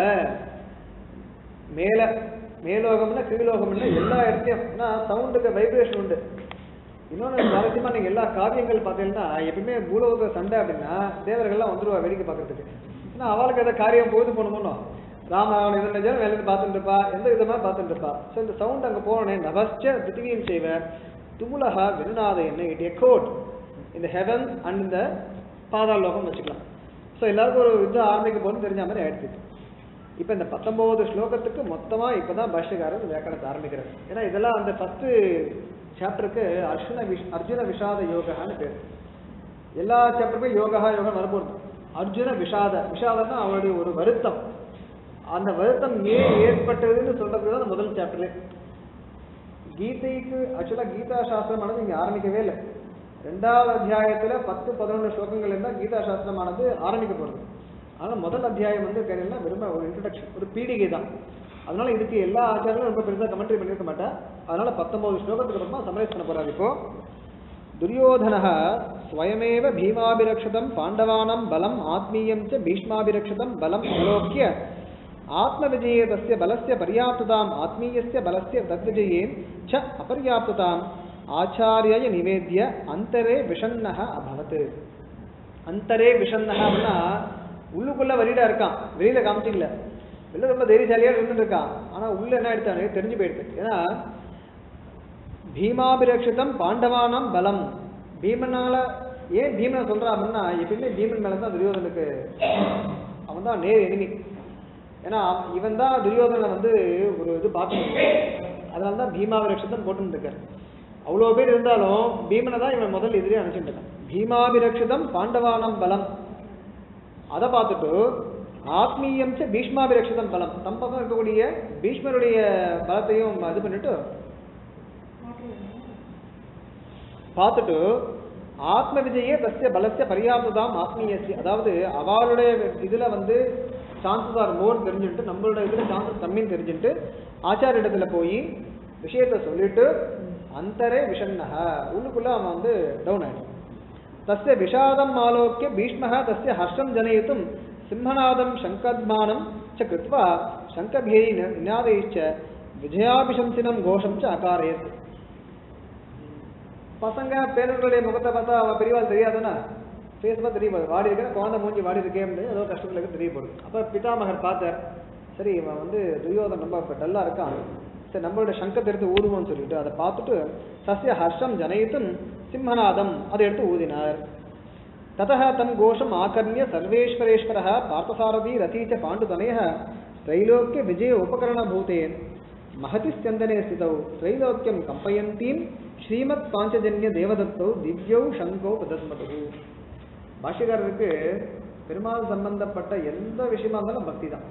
மேல மேலோகம்னா கீழோகம்னா எல்லா இடத்தையும் ஏன்னா சவுண்டுக்கு வைப்ரேஷன் உண்டு இன்னொன்று சுவாரஸ்யமா நீங்க எல்லா காவியங்கள் பார்த்தீங்கன்னா எப்பயுமே பூலோக சண்டை அப்படின்னா தேவர்கள்லாம் வந்துருவா வேடிக்கை பார்க்கறதுக்கு ஏன்னா அவளுக்கு ஏதாவது காரியம் போது போகணுமோ ராமராவன் இது நிஜம் வேலை பார்த்துட்டு இருப்பா எந்த விதமா பார்த்துட்டு இருப்பா ஸோ இந்த சவுண்ட் அங்கே போனோடனே நபஸ்ச பிருத்திவியும் செய்வ துமுலகா விருநாத என்ன இட் எக்கோட் இந்த ஹெவன் அண்ட் இந்த பாதாள லோகம் வச்சுக்கலாம் ஸோ எல்லாருக்கும் ஒரு யுத்தம் ஆரம்பிக்க போகணும்னு தெரிஞ்ச மாதிரி ஆயிடுச்சு இப்போ இந்த பத்தொன்பது ஸ்லோகத்துக்கு மொத்தமா இப்பதான் பாஷ்யக்காரர் வியாக்கரணத்தை ஆரம்பிக்கிறார் ஏன்னா இதெல்லாம் அந்த ஃபர்ஸ்ட் சாப்டருக்கு அர்ஜுன விஷ் அர்ஜுன விஷாத யோகான்னு பேர் எல்லா சாப்டருக்கும் யோகா யோகா வரப்போகுது அர்ஜுன விஷாத விஷாதம்னா அவருடைய ஒரு வருத்தம் அந்த வருத்தம் ஏன் ஏற்பட்டதுன்னு சொல்றதுக்கு தான் முதல் சாப்டர்ல கீதைக்கு ஆக்சுவலா கீதா சாஸ்திரமானது இங்க ஆரம்பிக்கவே இல்லை ரெண்டாவது அத்தியாயத்துல பத்து பதினொன்று ஸ்லோகங்கள் இருந்தால் கீதா சாஸ்திரமானது ஆரம்பிக்கப்படுது ஆனா முதல் அத்தியாயம் வந்து கேட்டீங்கன்னா வெறும் ஒரு இன்ட்ரடக்ஷன் ஒரு பீடிகை தான் அதனால இதுக்கு எல்லா ஆச்சாரங்களும் ரொம்ப பெருசா கமெண்ட்ரி பண்ணியிருக்க மாட்டேன் அதனால பத்தொன்பது ஸ்லோகத்துக்கு அப்புறமா சமரைஸ் பண்ண போறாரு இப்போ दुर्योधनः स्वयमेव भीमाभिरक्षितं पाण्डवानां बलम् आत्मीयं च भीष्माभिरक्षितं बलम् अवलोक्य आत्मविजये तस्य बलस्य पर्याप्तताम् आत्मीयस्य बलस्य तद्विजये च अपर्याप्तताम् आचार्याय निवेद्य अन्तरे विषण्णः अभवत् அந்தரே விஷன்னஹ அப்படின்னா உள்ளுக்குள்ள வலிடா இருக்கான் வெளியில காமிச்சிக்கல வெளில ரொம்ப தைரியசாலியா இருந்துட்டு இருக்கான் ஆனா உள்ள என்ன எடுத்தானே தெரிஞ்சு போயிடுது ஏன்னா பீமாபிரக்ஷிதம் பாண்டவானாம் பலம் பீமனால ஏன் பீமனை சொல்றான் அப்படின்னா எப்பயுமே பீமன் மேல தான் துரியோதனுக்கு அவன் தான் நேர் எனிமி ஏன்னா இவன் தான் துரியோதனை வந்து ஒரு இது பார்த்து அதனால தான் பீமாபிரக்ஷிதம் போட்டுன்னு இருக்காரு அவ்வளோ பேர் இருந்தாலும் பீமனை தான் இவன் முதல் எதிரே அனுப்பிச்சுட்டு இருக்கான் பீமாபிரக்ஷிதம் பாண்டவானாம் பலம் அதை பார்த்துட்டு ஆத்மீயம் ச பீஷ்மாபிரக்ஷிதம் பலம் தம் பக்கம் இருக்கக்கூடிய பீஷ்மருடைய பலத்தையும் இது பண்ணிட்டு பார்த்துட்டு ஆத்ம விஜயே தஸ்ய பலஸ்ய பரியாப்ததாம் ஆத்மீயஸ்ய அதாவது அவளுடைய இதுல வந்து சான்சஸ் ஆர் மோர் தெரிஞ்சுட்டு நம்மளோட இதுல சான்சஸ் கம்மின்னு தெரிஞ்சுட்டு ஆச்சார இடத்துல போய் விஷயத்த சொல்லிட்டு அந்தரே விஷண்ணக உள்ளுக்குள்ள அவன் வந்து டவுன் ஆயிடும் தஸ்ய விஷாதம் ஆலோக்கிய பீஷ்மः தஸ்ய ஹர்ஷம் ஜனயித்தும் சிம்மநாதம் சங்கத்மானம் ச கிருத்வா சங்கபியை நிநாதைச்ச விஜயாபிசம்சினம் கோஷம் ச அகாரயத் பசங்க பேரர்களுடைய முகத்தை பார்த்தா அவன் பெரியவாள் தெரியாதுன்னா ஃபேஸ் பார்த்து தெரிய போகுது வாடி இருக்கேன் குழந்தை மூஞ்சி வாடி இருக்கே அப்படின்னு ஏதோ கஷ்டத்துல இருக்கு தெரிய போகுது அப்போ பிதாமகர் பார்த்தார் சரி இவன் வந்து துரியோதன் ரொம்ப இப்போ டல்லாக இருக்கான் சரி நம்மளோட சங்கத்தை எடுத்து ஊதுவோம்னு சொல்லிட்டு அதை பார்த்துட்டு சசிய ஹர்ஷம் ஜனயித்தும் சிம்மநாதம் அதை எடுத்து ஊதினார் ततः तं घोषम् आकर्ण्य सर्वेश्वरेश्वरः पार्थसारथी रथी च पाण्डुतनयः त्रैलोक्यविजय उपकरणभूते महति स्यन्दने स्थितौ त्रैलोक्यं कम्पयन्तीं श्रीमत्पाञ्चजन्यदेवदत्तौ दिव्यौ शङ्कौ प्रदस्मतुः பாஷ்யக்காரருக்கு பெருமாள் சம்பந்தப்பட்ட எந்த விஷயமா இருந்தாலும் பக்தி தான்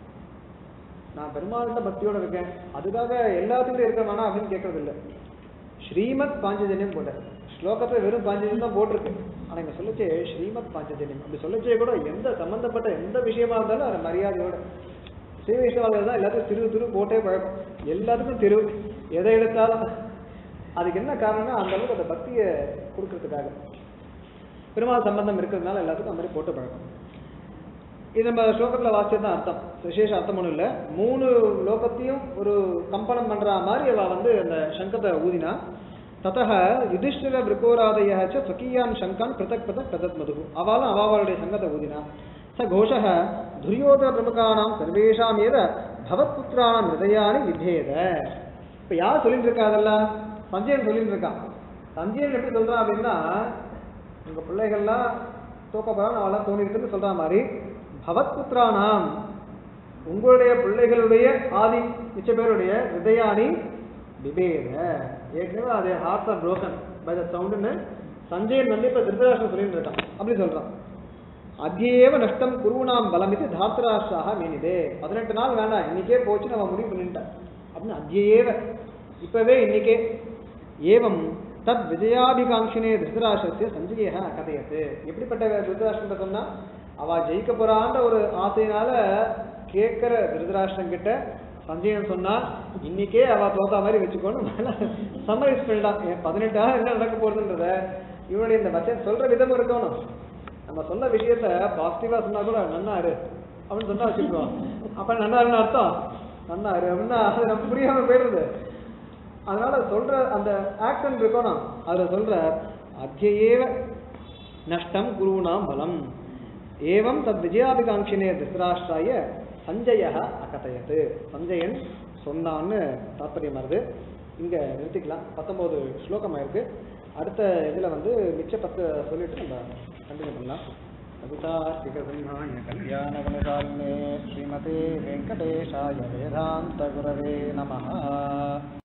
நான் பெருமாள்கிட்ட பக்தியோட இருக்கேன் அதுக்காக எல்லாத்துக்கும் இருக்கமானா அப்படின்னு கேட்கறது இல்லை ஸ்ரீமத் பாஞ்சஜன்யம் போட்டார் ஸ்லோகத்துல வெறும் பாஞ்சஜன்யம் தான் போட்டிருக்கு ஆனா இங்க சொல்லச்சே ஸ்ரீமத் பாஞ்சஜன்யம் அப்படி சொல்லச்சே கூட எந்த சம்பந்தப்பட்ட எந்த விஷயமா இருந்தாலும் அது மரியாதையோட ஸ்ரீ வைஷ்ணவாளர் தான் எல்லாத்துக்கும் திரு திரு போட்டே பழக்கம் எல்லாத்துக்கும் திரு எதை எடுத்தாலும் அதுக்கு என்ன காரணம்னா அந்த அளவுக்கு அந்த பக்தியை கொடுக்கறதுக்காக பெருமாள் சம்பந்தம் இருக்கிறதுனால எல்லாத்துக்கும் அந்த மாதிரி போட்டு பழக்கம் இது நம்ம ஸ்லோகத்தில் வாசிச்சது தான் அர்த்தம் விசேஷ அர்த்தம் ஒன்றும் இல்லை மூணு லோகத்தையும் ஒரு கம்பனம் பண்ற மாதிரி அவ வந்து அந்த சங்கத்தை ஊதினா தத்தக யுதிஷ்டிர விருக்கோராதய ச ஸ்வகீயான் சங்கான் பிரதக் பிரதக் பிரதத் மது அவாலும் அவாவளுடைய சங்கத்தை ஊதினா ச கோஷः துரியோதன பிரமுகானாம் சர்வேஷாம் ஏத பவத்புத்திராணாம் ஹிருதயானி விபேத இப்போ யார் சொல்லிட்டு இருக்கா அதெல்லாம் சஞ்சயன் சொல்லிட்டு இருக்கான் சஞ்சயன் எப்படி சொல்றான் அப்படின்னா உங்க பிள்ளைகள்லாம் தோக்க போறான் அவெல்லாம் தோணிருக்குன்னு சொல்ற மாதிரி பவத்புத்திரானாம் உங்களுடைய பிள்ளைகளுடைய ஆதி மிச்ச பேருடைய ஹிருதயானி விபேத ஏற்கனவே அது heart are broken by the சவுண்டுன்னு சஞ்சயன் வந்து இப்ப திருதராஷ்டிரம் சொல்லிட்டு இருக்கான் அப்படி சொல்றான் அத்தியேவ நஷ்டம் குருணாம் பலம் இது தாத்ராஷ்டாக மீனிதே பதினெட்டு நாள் வேண்டாம் இன்னைக்கே போச்சு நம்ம முடிவு பண்ணிட்டேன் அப்படின்னு அத்தியேவ இப்பவே இன்னைக்கே ஏவம் தத் விஜயாபிகாங்கினே திருதராஷ்டிரத்தை சஞ்சய கதையத்து எப்படிப்பட்ட திருதராஷ்டிரம் சொன்னா அவ ஜெயிக்க போறான்ற ஒரு ஆசையினால கேட்கிற திருதராஷ்டிரம் கிட்ட சஞ்சயன் சொன்னா இன்னைக்கே அவ தோத்தா மாதிரி வச்சுக்கோன்னு சம்மரைஸ் பண்ணிட்டான் என் பதினெட்டாக என்ன நடக்க போறதுன்றத இவனுடைய இந்த வச்சன் சொல்ற விதமும் இருக்கணும் நம்ம சொன்ன விஷயத்த பாசிட்டிவா சொன்னா கூட நன்னா இரு அப்படின்னு சொன்னா வச்சுக்குவோம் அப்ப நன்னா இருன்னு அர்த்தம் நன்னா இரு அப்படின்னா அது நம்ம புரியாம போயிடுறது அதனால சொல்ற அந்த ஆக்ஷன் இருக்கணும் அதுல சொல்ற அத்தியேவ நஷ்டம் குருணாம் பலம் ஏவம் தத் விஜயாபிகாங்கினே திருதராஷ்டிராய சஞ்சய அகதயத்து சஞ்சயன் சொன்னான்னு தாற்பயம் வருது இங்க நிறுத்திக்கலாம் பத்தொன்பது ஸ்லோகம் ஆயிருக்கு அடுத்த இதுல வந்து மிச்ச பத்து சொல்லிட்டு நம்ம கண்டினியூ பண்ணலாம் கவிதார்த்திகசிம்ஹாய கல்யாணகுணசாலினே ஸ்ரீமதே வெங்கடேஷாய வேதாந்த குரவே நமஹ